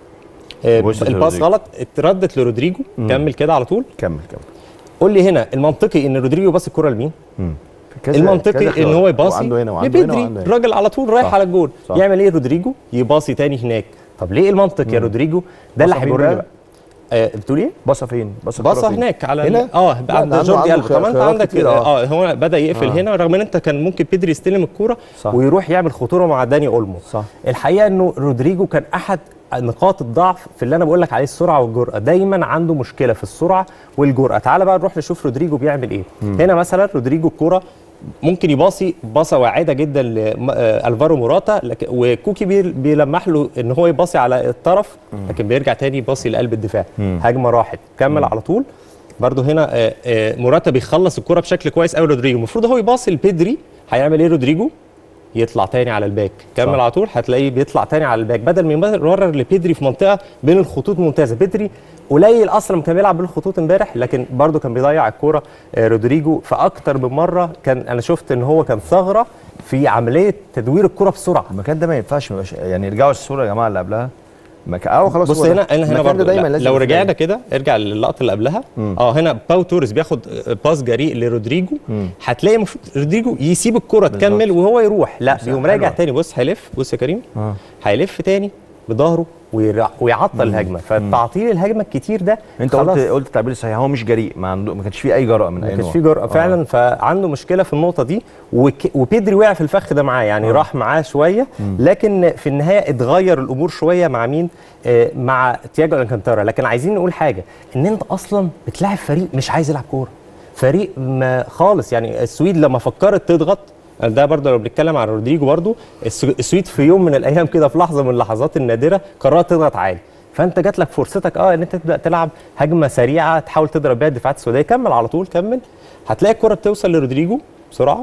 آه، وصلت الباص لرودريجو. غلط اتردت لرودريجو كمل كده على طول كمل كمل قول لي هنا المنطقي ان رودريجو باص الكره لمين كذا- كذا المنطقي ان خيار. هو يباصي عنده هنا وعنده هنا لبدري وعنده هنا الراجل على طول رايح صح. على الجول صح. يعمل ايه رودريجو يباصي تاني هناك طب ليه المنطق يا رودريجو ده اللي باصة فين هيوريني بقى؟ بقى آه بتقول ايه باصة فين؟ باصة باصه الكرة فين؟ هناك على هنا؟ ال- اه لا، عند عنده- جوردي عنده ألبا طب ما انت خيارات عندك كتير، اه هو بدا يقفل آه. هنا رغم ان انت كان ممكن بيدري يستلم الكوره صح. ويروح يعمل خطوره مع داني اولمو صح. الحقيقه انه رودريجو كان احد نقاط الضعف في اللي انا بقول لك عليه السرعه والجرأه دايما عنده مشكله في السرعه والجرأه تعال بقى نروح نشوف رودريجو بيعمل ايه هنا مثلا رودريجو الكوره ممكن يباصي باصه واعده جدا لالفارو موراتا لكن وكوكي بي- بيلمح له ان هو يباصي على الطرف لكن بيرجع تاني يباصي لقلب الدفاع هجمه راحت كمل على طول برضه هنا آه، آه، موراتا بيخلص الكرة بشكل كويس قوي رودريجو المفروض هو يباصي لبيدري هيعمل ايه رودريجو يطلع تاني على الباك كمل صح. على طول هتلاقيه بيطلع تاني على الباك بدل ما يمرر لبيدري في منطقه بين الخطوط ممتازه بيدري قليل اصلا كان بيلعب بين الخطوط امبارح لكن برضه كان بيضيع الكوره آه، رودريجو فاكتر من مره كان انا شفت ان هو كان ثغره في عمليه تدوير الكره بسرعه المكان ده ما ينفعش ما يبقاش يعني ارجعوا الصورة يا جماعة اللي قبلها المكان اه خلاص بص هو ده. هنا هنا هنا المكان ده برضه دايما لا، لازم لو يبقى رجعنا فيه. كده ارجع للقطه اللي قبلها اه هنا باو توريس بياخد باس جريء لرودريجو هتلاقي المفروض رودريجو يسيب الكره تكمل وهو يروح لا بيقوم راجع حلوة. تاني بص هيلف بص يا كريم آه. هيلف تاني بظهره ويرع- ويعطل الهجمه فتعطيل الهجمه الكتير ده انت خلاص قلت قلت التعبير الصحيح هو مش جريء ما عنده ما كانش فيه اي جرأة من ما اي كانش نوع في جرأة آه. فعلا فعنده مشكلة في النقطة دي وك... وبيدري وقع في الفخ ده معاه يعني راح معاه شوية لكن في النهاية اتغير الأمور شوية مع مين؟ آه مع تياجو الكانتارا لكن عايزين نقول حاجة إن أنت أصلا بتلاعب فريق مش عايز يلعب كورة فريق ما خالص يعني السويد لما فكرت تضغط ده برضه لو بنتكلم عن رودريجو برضه الس- السويد في يوم من الايام كده في لحظه من اللحظات النادره قررت تضغط عالي فانت جات لك فرصتك اه ان انت تبدا تلعب هجمه سريعه تحاول تضرب بيها الدفاعات السعوديه كمل على طول كمل هتلاقي الكره بتوصل لرودريجو بسرعه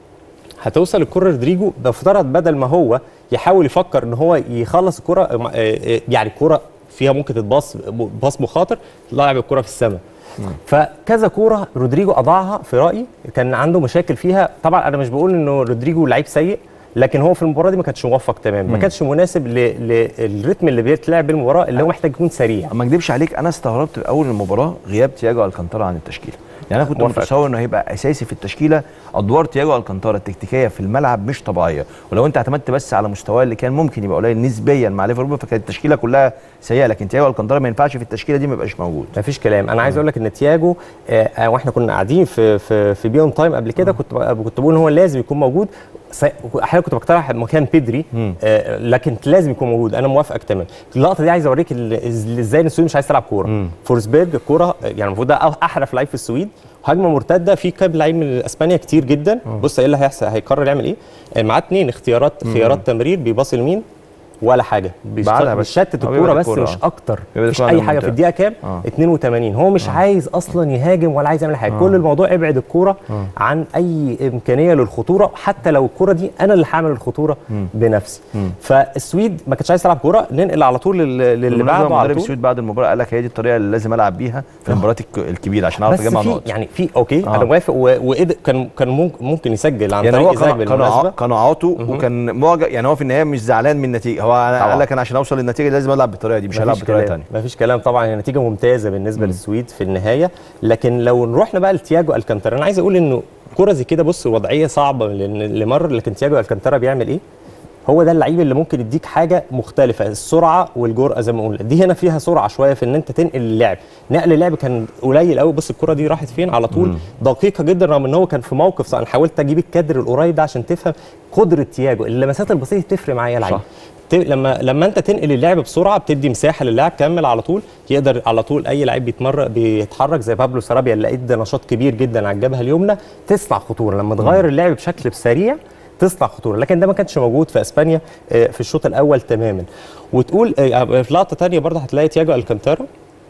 هتوصل الكره لرودريجو بفترض بدل ما هو يحاول يفكر ان هو يخلص الكره آه، آه، يعني الكره فيها ممكن تتباص باص مخاطر لاعب الكره في السماء فكذا كوره رودريجو اضاعها في رايي كان عنده مشاكل فيها طبعا انا مش بقول انه رودريجو لعيب سيء لكن هو في المباراه دي ما كانش موفق تمام ما كانش مناسب ل- للريتم اللي بيتلعب بالمباراه اللي هو محتاج يكون سريع ما اكدبش عليك انا استغربت في اول المباراه غياب تياجو الكانتارا عن التشكيله يعني انا كنت موافقك. متصور انه هيبقى اساسي في التشكيله ادوار تياجو الكانتارا التكتيكيه في الملعب مش طبيعيه ولو انت اعتمدت بس على مستواه اللي كان ممكن يبقى قليل نسبيا مع ليفربول فكانت التشكيله كلها سيئه لكن تياجو الكانتارا ما ينفعش في التشكيله دي ما يبقاش موجود ما فيش كلام انا عايز اقول لك ان تياجو آه آه، واحنا كنا قاعدين في في في بيون تايم قبل كده كنت بق- كنت بقول ان هو لازم يكون موجود س- احيانا كنت بقترح مكان بيدري آه لكن لازم يكون موجود انا موافقك تمام اللقطه دي عايز اوريك ال- إز- ازاي إن السويد مش عايز تلعب كوره فورسبيرج الكوره آه، يعني المفروض ده أح- احرف لعيب في السويد هجمه مرتده في كام لعيب من اسبانيا كتير جدا بص ايه اللي هيحصل هيقرر يعمل ايه آه، معاه اتنين اختيارات خيارات تمرير بيباصي لمين ولا حاجه بعدها بس. بيشتت هو الكوره بيبعد بس الكورة، مش آه. اكتر بيبعد مش الكورة اي عن حاجه في المنطقة. الدقيقه كام آه. 82 هو مش عايز اصلا يهاجم ولا عايز يعمل حاجه كل الموضوع ابعد الكوره عن اي امكانيه للخطوره حتى لو الكوره دي انا اللي هعمل الخطوره بنفسي فالسويد ما كانتش عايز تلعب كوره ننقل على طول لل- للي بالمناسبة بعده على مدرب طول السويد بعد المباراه قال لك هي دي الطريقه اللي لازم العب بيها في المباريات الك- الكبيره عشان اعرف بس اجمع في نقط يعني في اوكي آه. انا موافق و- وإد- كان كان ممكن ممكن يسجل عن يعني طريق هو إيزاك كان كانوا بالمناسبة. ع- قناعاته وكان معجب يعني هو في النهايه مش زعلان من النتيجه هو طبعا. قال لك انا عشان اوصل للنتيجه دي لازم العب بالطريقه دي مش هلعب مفيش بطريقه كلام ثانيه مفيش كلام طبعا هي نتيجه ممتازه بالنسبه للسويد في النهايه لكن لو رحنا بقى لتياجو الكانتارا انا عايز اقول انه كره زي كده بص وضعيه صعبه لان لمر لكن تياجو الكانتارا بيعمل ايه هو ده اللعيب اللي ممكن يديك حاجه مختلفه السرعه والجرأه زي ما قلنا دي هنا فيها سرعه شويه في ان انت تنقل اللعب نقل اللعب كان قليل قوي بص الكره دي راحت فين على طول دقيقه جدا رغم ان هو كان في موقف صح. انا حاولت اجيب الكادر القريب ده عشان تفهم قدره تياجو اللمسات البسيطه تفرق معايا لعيب صح. ت- لما لما انت تنقل اللعب بسرعه بتدي مساحه للاعب كمل على طول يقدر على طول اي لعيب بيتمر بيتحرك زي بابلو سرابيا اللي ادى نشاط كبير جدا على الجبهه اليمنى تصنع خطوره لما تغير اللعب بشكل سريع تصنع خطوره لكن ده ما كانش موجود في اسبانيا آه، في الشوط الاول تماما وتقول آه، في لقطه تانية برضه هتلاقي تياجو الكانتارا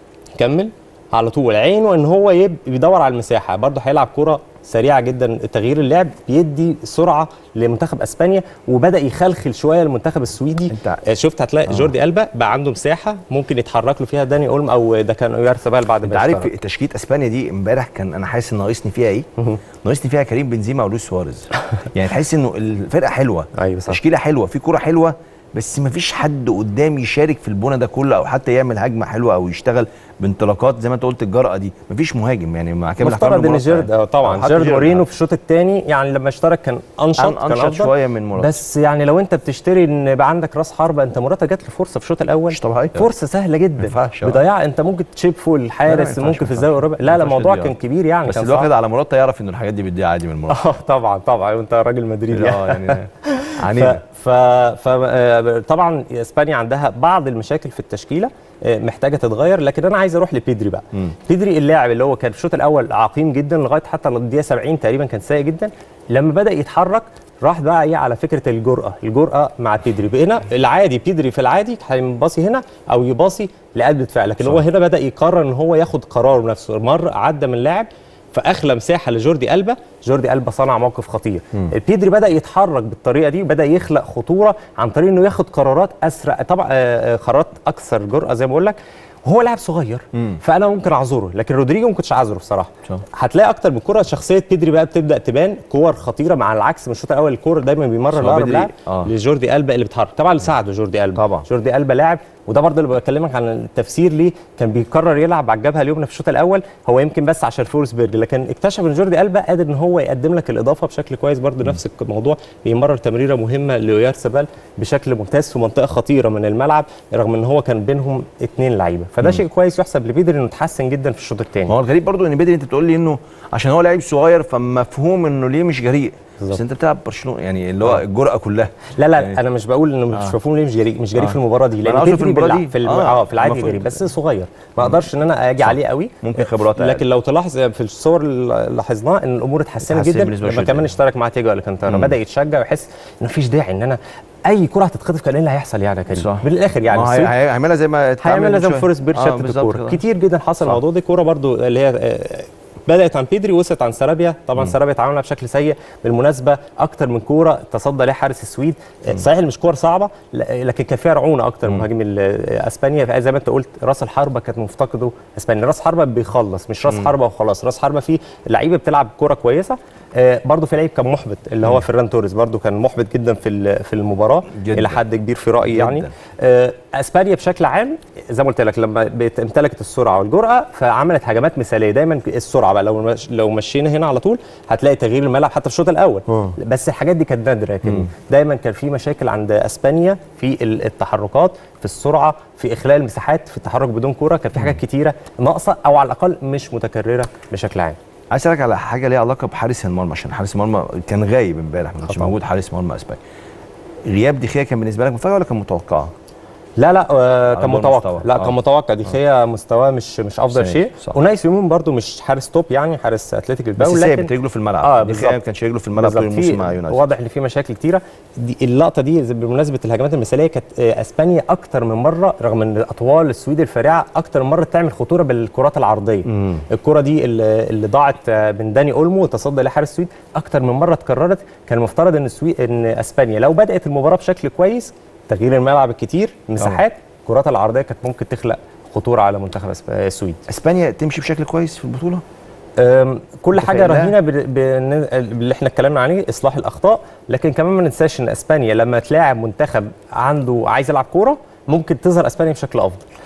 كمل على طول عينه ان هو يب- بيدور على المساحه برضه هيلعب كره سريعه جدا تغيير اللعب بيدي سرعه لمنتخب اسبانيا وبدا يخلخل شويه المنتخب السويدي انت- آه، شفت هتلاقي آه. جوردي البا بقى عنده مساحه ممكن يتحرك له فيها داني اولم او ده كان اويار سبال بعد انت ما عارف اشتغل. تشكيله اسبانيا دي امبارح كان انا حاسس ان ناقصني فيها ايه؟ ناقصني فيها كريم بنزيما ولويس سواريز يعني تحس انه الفرقه حلوه أيوة صح. تشكيله حلوه في كوره حلوه بس ما فيش حد قدام يشارك في البنى ده كله او حتى يعمل هجمه حلوه او يشتغل بانطلاقات زي ما انت قلت الجرأه دي ما فيش مهاجم يعني مع كامل احترامي مفترض ان لمراتة جيرد يعني. آه، طبعا حتى جيرد مورينو حتى. في الشوط الثاني يعني لما اشترك كان انشط أن- كان أنشط أفضل. شوية من موراتا. بس يعني لو انت بتشتري ان يبقى عندك راس حربه انت موراتا جات له فرصه في الشوط الاول مش طبيعية. فرصه سهله جدا ينفعش، آه. بضياع انت ممكن تشيب فوق لا، الحارس ما ينفعش، ممكن ما في الزاويه ينفعش. الربع لا لا ما ينفعش الموضوع تديها. كان كبير يعني بس كان اللي واخد صعب. على مراتة يعرف ان الحاجات دي بتضيع عادي من مراتة اه طبعا طبعا وانت راجل مدريدي اه يعني ف عنينا ف ف آه، طبعا اسبانيا عندها بعض المشاكل في التشكيله آه، محتاجه تتغير لكن انا عايز اروح لبيدري بقى مم. بيدري اللاعب اللي هو كان في الشوط الاول عقيم جدا لغايه حتى الدقيقه 70 تقريبا كان سيء جدا لما بدا يتحرك راح بقى ايه على فكره الجرأه الجرأه مع بيدري بقينا العادي بيدري في العادي هيباصي هنا او يباصي لقلب دفاع لكن هو هنا بدا يقرر ان هو ياخد قرار نفسه مره عدى من لاعب فاخلى مساحه لجوردي البا جوردي البا صنع موقف خطير بيدري بدا يتحرك بالطريقه دي وبدا يخلق خطوره عن طريق انه ياخد قرارات اسرع طبعا آه، آه، قرارات اكثر جرأه زي ما بقول لك وهو لاعب صغير فانا ممكن اعذره لكن رودريجو ما كنتش اعذره بصراحه صح. هتلاقي اكتر من كره شخصيه بيدري بقى بتبدا تبان كور خطيره مع العكس من الشوط الاول الكوره دايما بيمرر هو لاقرب بدري- لاعب آه. لجوردي البا اللي بيتحرك طبعا اللي ساعده جوردي البا طبعا. جوردي البا لاعب وده برضه اللي بكلمك عن التفسير ليه كان بيقرر يلعب على الجبهه اليمنى في الشوط الاول هو يمكن بس عشان فورسبيرج لكن اكتشف ان جوردي البا قادر ان هو يقدم لك الاضافه بشكل كويس برضه نفس الموضوع بيمرر تمريره مهمه لاويار سبال بشكل ممتاز في منطقه خطيره من الملعب رغم ان هو كان بينهم اثنين لعيبه فده شيء كويس يحسب لبيدري انه اتحسن جدا في الشوط الثاني ما هو الغريب برضو ان بدري انت بتقول لي انه عشان هو لعيب صغير فمفهوم انه ليه مش جريء بالظبط. بس انت بتلعب برشلونه يعني اللي هو آه. الجرأه كلها لا لا يعني- انا مش بقول انه مش آه. مفهوم ليه مش جريء مش جريء آه. في المباراه دي ما لان أنا أقصد في بيدري المباراة بالع- دي. في الم... آه، اه في العادي المفروض. جريء بس صغير ما اقدرش ان انا اجي عليه قوي ممكن خبرات أقل. لكن لو تلاحظ في الصور اللي لاحظناها ان الامور اتحسنت اتحسن جدا بالنسبة لما للشوط كمان التاني. اشترك مع تيجو الكانتارا بدا يتشجع ويحس ان مفيش داعي ان انا اي كره هتتخطف كان ايه اللي هيحصل يعني يا كريم صح. بالاخر يعني ما هي- السويد هي- هيعملها زي ما اتعمل هيعملها من زي شوية. فورست بير آه، شتت بالظبط الكوره كده. كتير جدا حصل صح. الموضوع دي كوره برضو اللي هي آه، بدات عن بيدري وصلت عن سرابيا طبعا سرابيا اتعامل بشكل سيء بالمناسبه اكتر من كوره تصدى ليها حارس السويد آه، صحيح مش كور صعبه ل- لكن كان فيها رعونه اكتر من مهاجم ال- آه، اسبانيا زي ما انت قلت راس الحربه كانت مفتقده اسبانيا راس حربه بيخلص مش راس حربه وخلاص راس حربه فيه لعيبه بتلعب كوره كويسه آه، برضو في لعيب كان محبط اللي هو فيران توريس برضو كان محبط جدا في ال- في المباراه جداً. الى حد كبير في رايي يعني جداً. آه، اسبانيا بشكل عام زي ما قلت لك لما بت- امتلكت السرعه والجرأه فعملت هجمات مثاليه دايما السرعه بقى لو مش لو مشينا هنا على طول هتلاقي تغيير الملعب حتى في الشوط الاول بس الحاجات دي كانت نادره لكن دايما كان في مشاكل عند اسبانيا في ال- التحركات في السرعه في اخلاء المساحات في التحرك بدون كوره كان في حاجات كتيره ناقصه او على الاقل مش متكرره بشكل عام عايز اسالك على حاجه ليها علاقه بحارس المرمى عشان حارس المرمى كان غايب امبارح ما كانش طبعاً. موجود حارس مرمى اسبانيا غياب ديخيا كان بالنسبه لك مفاجاه ولا كان متوقع؟ لا لا آه كان دور متوقع مستوى. لا آه. كان متوقع دي خيا مستواه مش مش افضل صحيح، شيء صح. وناي سيمون برضو مش حارس توب يعني حارس اتلتيك بس الباو ثابت رجله في الملعب اه ديخيا ما بالظبط كانش رجله في الملعب طول بالظبط. الموسم في- مع يونايتد واضح ان في مشاكل كتيره دي اللقطه دي زي- بمناسبه الهجمات المثاليه كانت آه، اسبانيا اكتر من مره رغم ان اطوال السويد الفريعه اكتر من مره تعمل خطوره بالكرات العرضيه الكره دي اللي, اللي ضاعت آه، من داني اولمو وتصدى لحارس السويد اكتر من مره اتكررت كان المفترض ان السويد ان اسبانيا لو بدات المباراه بشكل كويس تغيير الملعب الكتير مساحات الكرات العرضيه كانت ممكن تخلق خطوره على منتخب أسب- آه، السويد اسبانيا تمشي بشكل كويس في البطوله؟ أم، كل حاجه متفائلة؟ رهينه بال- بال- باللي احنا اتكلمنا عليه اصلاح الاخطاء لكن كمان ما ننساش ان اسبانيا لما تلاعب منتخب عنده عايز يلعب كوره ممكن تظهر اسبانيا بشكل افضل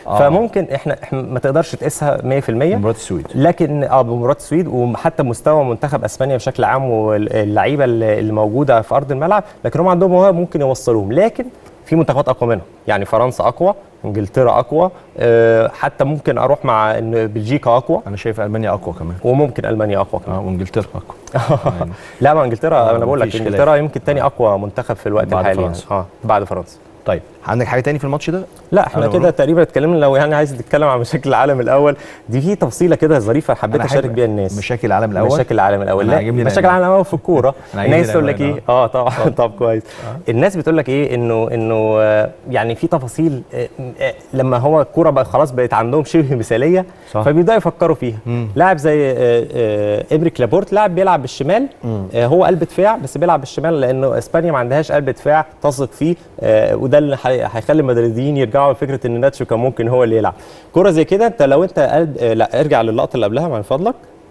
آه. فممكن احنا احنا ما تقدرش تقيسها 100% مباراه السويد لكن اه بمباراه السويد وحتى مستوى منتخب اسبانيا بشكل عام واللعيبه اللي اللي موجوده في ارض الملعب لكن هم عندهم مواهب ممكن يوصلوهم لكن في منتخبات اقوى منهم يعني فرنسا اقوى انجلترا اقوى آه، حتى ممكن اروح مع ان بلجيكا اقوى انا شايف المانيا اقوى كمان وممكن المانيا اقوى كمان اه وانجلترا اقوى يعني لا ما انجلترا آه، انا بقول لك مفيش خلاف. انجلترا يمكن تاني اقوى منتخب في الوقت بعد الحالي يعني. فرنسا. اه بعد فرنسا طيب عندك حاجه تاني في الماتش ده لا احنا أنا كده بقول- تقريبا اتكلمنا لو يعني عايز تتكلم عن مشاكل العالم الاول دي في تفصيله كده ظريفه حبيت أنا اشارك أحب بيها الناس مشاكل العالم الاول مشاكل العالم الاول أنا لا عاجبني مشاكل العنوان. العالم الاول في الكوره أنا عاجبني الناس تقول لك العنوان، ايه اه طبعا طب كويس الناس بتقول لك ايه انه انه آه، يعني في تفاصيل آه، آه، لما هو الكوره بقى خلاص بقت عندهم شبه مثاليه صح. فبيبداوا يفكروا فيها لاعب زي آه، آه، ابريك لابورت لاعب بيلعب بالشمال آه، هو قلب دفاع بس بيلعب بالشمال لانه اسبانيا ما عندهاش قلب دفاع تثق فيه آه، وده اللي هي- هيخلي المدريديين يرجعوا لفكره ان ناتشو كان ممكن هو اللي يلعب كوره زي كده انت لو انت قلب آه، لا ارجع للقطه اللي قبلها من فضلك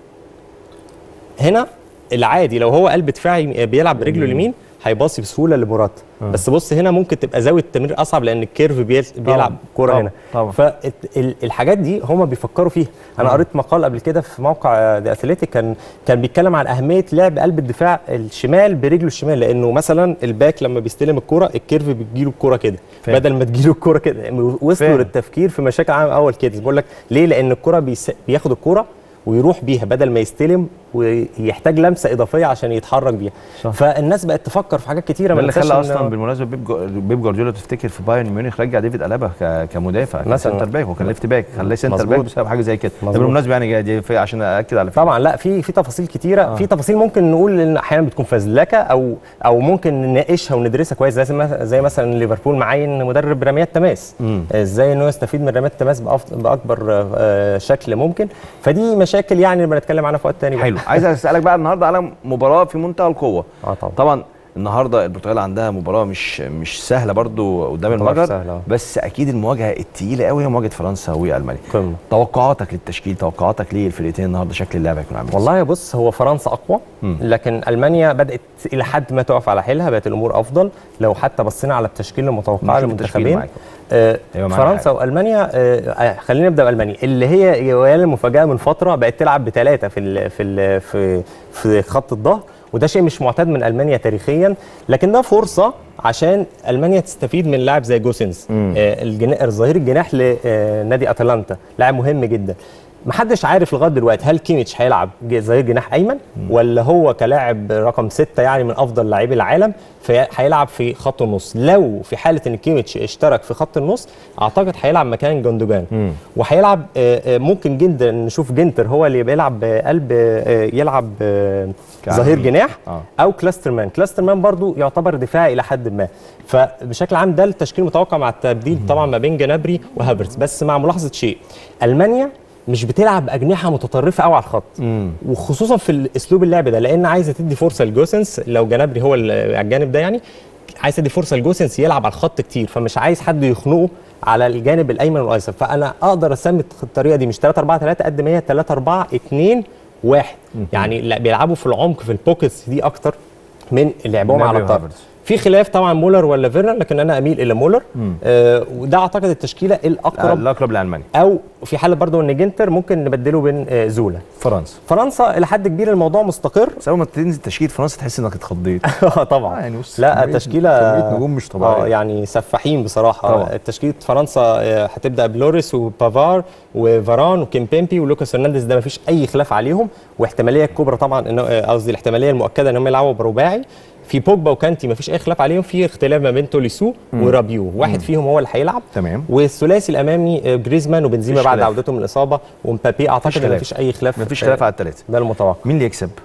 هنا العادي لو هو قلب دفاعي بيلعب برجله اليمين هيباصي بسهوله لمراتا بس بص هنا ممكن تبقى زاويه التمرير اصعب لان الكيرف بيل- بيلعب كوره طبعاً، هنا طبعاً. فالحاجات دي هم بيفكروا فيها انا قريت مقال قبل كده في موقع ذا اثليتيك كان كان بيتكلم عن اهميه لعب قلب الدفاع الشمال برجله الشمال لانه مثلا الباك لما بيستلم الكوره الكيرف بتجيله الكوره كده فاهم. بدل ما تجيله الكوره كده وصلوا فاهم. للتفكير في مشاكل عالم اول كده بقول لك ليه لان الكوره بيس... بياخد الكوره ويروح بيها بدل ما يستلم ويحتاج لمسه اضافيه عشان يتحرك بيها صح. فالناس بقت تفكر في حاجات كتيره ده ما اللي ننساش خلى إن- اصلا بالمناسبه بيب جو- بيب جوارديولا تفتكر في بايرن ميونخ رجع ديفيد الابا ك- كمدافع كان مثلاً. سنتر باك وكان ليفت باك خلاه سنتر باك مظبوط. بسبب حاجه زي كده ده مظبوط. بالمناسبه يعني جاي- دي في- عشان ااكد على فكره طبعا لا في في تفاصيل كتيره آه. في تفاصيل ممكن نقول ان احيانا بتكون فزلكه او او ممكن نناقشها وندرسها كويس زي مث- زي مثلا ليفربول معين مدرب رميات تماس ازاي انه يستفيد من رميات التماس بأف- باكبر آه، شكل ممكن فدي مشاكل يعني بنتكلم عنها في وقت تاني بقى. حلو عايز اسالك بقى النهارده على مباراه في منتهى القوه اه طبعا طبعا النهارده البرتغال عندها مباراه مش مش سهله برضو قدام طبعاً المجر سهلة، آه. بس اكيد المواجهه الثقيله قوي هي مواجهه فرنسا والمانيا قمة. توقعاتك للتشكيل توقعاتك ليه الفرقتين النهارده شكل اللعب هيكون عامل إزاي؟ والله بص هو فرنسا اقوى لكن المانيا بدات الى حد ما تقف على حيلها بقت الامور افضل لو حتى بصينا على التشكيل المتوقع نشوف التشكيل للمنتخبين معاك. آه أيوة معانا فرنسا والمانيا آه آه، خلينا نبدا بالمانيا اللي هي ويا المفاجاه من فتره بقت تلعب بثلاثه في ال في ال في في خط الظهر وده شيء مش معتاد من المانيا تاريخيا لكن ده فرصه عشان المانيا تستفيد من لاعب زي جوسنز آه الجنا- الظهير الجناح لنادي اتلانتا لاعب مهم جدا محدش عارف لغايه دلوقتي هل كيميتش هيلعب ج- ظهير جناح ايمن ولا هو كلاعب رقم ستة يعني من افضل لاعبي العالم فهيلعب في خط النص لو في حاله ان كيميتش اشترك في خط النص اعتقد هيلعب مكان جوندوجان وهيلعب آه، آه، ممكن جدا نشوف جنتر هو اللي بيلعب قلب يلعب آه، كعب. ظهير جناح آه. او كلاسترمان كلاسترمان برضو يعتبر دفاعي الى حد ما فبشكل عام ده التشكيل المتوقع مع التبديل طبعا ما بين جنابري وهافرتس بس مع ملاحظه شيء المانيا مش بتلعب اجنحه متطرفه قوي على الخط وخصوصا في الاسلوب اللعب ده لان عايزه تدي فرصه لجوسنس لو جنابري هو ال- على الجانب ده يعني عايز تدي فرصه لجوسنس يلعب على الخط كتير فمش عايز حد يخنقه على الجانب الايمن والايسر فانا اقدر اسمي الطريقه دي مش 3 4 3 قد ما هي 3 4 2 1 يعني لا بيلعبوا في العمق في البوكيتس دي اكتر من لعبهم جنابري على الطرف وهافرتز. في خلاف طبعا مولر ولا فيرنر لكن انا اميل الى مولر آه وده اعتقد التشكيله الاقرب الاقرب لالمانيا او في حاله برضو ان جنتر ممكن نبدله بين آه زولا فرنسا فرنسا الى حد كبير الموضوع مستقر بس اول ما تنزل تشكيل فرنسا تحس انك اتخضيت اه طبعا آه، يعني بص، لا كمية- التشكيله كمية نجوم مش طبيعية. اه يعني سفاحين بصراحه طبعا. طبعا. تشكيله فرنسا آه، هتبدا بلوريس وبافار وفاران وكيمبيمبي ولوكاس هرنانديز ده مفيش اي خلاف عليهم واحتماليه كبرى طبعا إنه- آه، قصدي الاحتماليه المؤكده ان هم يلعبوا برباعي في بوجبا وكانتي مفيش اي خلاف عليهم في اختلاف ما بين توليسو ورابيو واحد فيهم هو اللي هيلعب تمام. والثلاثي الامامي آه، جريزمان وبنزيما مفيش بعد خلاف. عودته من الاصابه ومبابي اعتقد ان خلاف. مفيش اي خلاف مفيش آه، خلاف على الثلاثه ده المتوقع مين اللي يكسب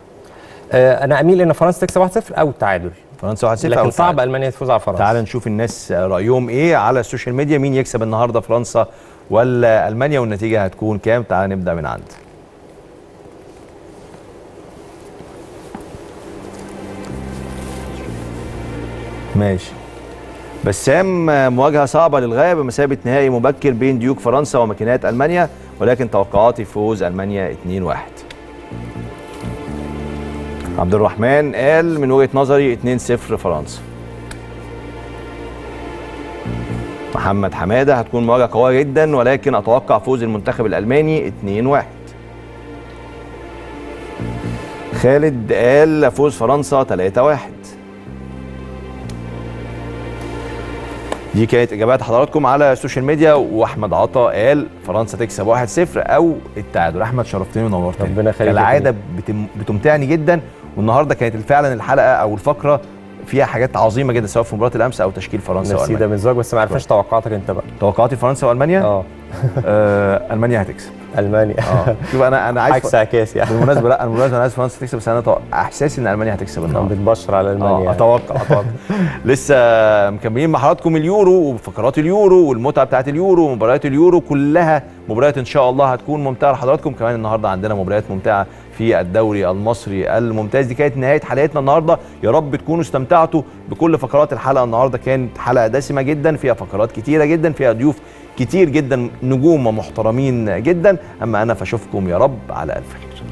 آه، انا اميل ان فرنسا تكسب 1-0 او التعادل فرنسا 1-0 لكن أو صعب تعادل. المانيا تفوز على فرنسا تعال نشوف الناس رايهم ايه على السوشيال ميديا مين يكسب النهارده فرنسا ولا المانيا والنتيجه هتكون كام تعال نبدا من عند ماشي بسام مواجهه صعبه للغايه بمثابه نهائي مبكر بين ديوك فرنسا وماكينات المانيا ولكن توقعاتي فوز المانيا 2-1 عبد الرحمن قال من وجهه نظري 2-0 فرنسا محمد حماده هتكون مواجهه قويه جدا ولكن اتوقع فوز المنتخب الالماني 2-1 خالد قال فوز فرنسا 3-1 دي كانت اجابات حضراتكم على السوشيال ميديا واحمد عطا قال فرنسا تكسب 1-0 او التعادل احمد شرفتني ونورتني ربنا يخليك يا كالعاده بتم بتمتعني جدا والنهارده كانت فعلا الحلقه او الفقره فيها حاجات عظيمه جدا سواء في مباراه الامس او تشكيل فرنسا ميرسي ده والمانيا من زوج بس ما عرفناش توقعاتك انت بقى توقعاتي فرنسا والمانيا اه آه المانيا هتكسب المانيا اه شوف انا انا عايز عكس عكاس يعني بالمناسبه لا انا بالمناسبه انا عايز فرنسا تكسب بس انا تو- احساسي ان المانيا هتكسب عم النهارده بتبشر على المانيا اه يعني. اتوقع اتوقع لسه مكملين مع حضراتكم اليورو وفقرات اليورو والمتعه بتاعت اليورو ومباريات اليورو كلها مباريات ان شاء الله هتكون ممتعه لحضراتكم كمان النهارده عندنا مباريات ممتعه في الدوري المصري الممتاز دي كانت نهايه حلقتنا النهارده يا رب تكونوا استمتعتوا بكل فقرات الحلقه النهارده كانت حلقه دسمه جدا فيها فقرات كتيره جدا فيها ضيوف كتير جدا نجوم ومحترمين جدا اما انا فاشوفكم يا رب على الف خير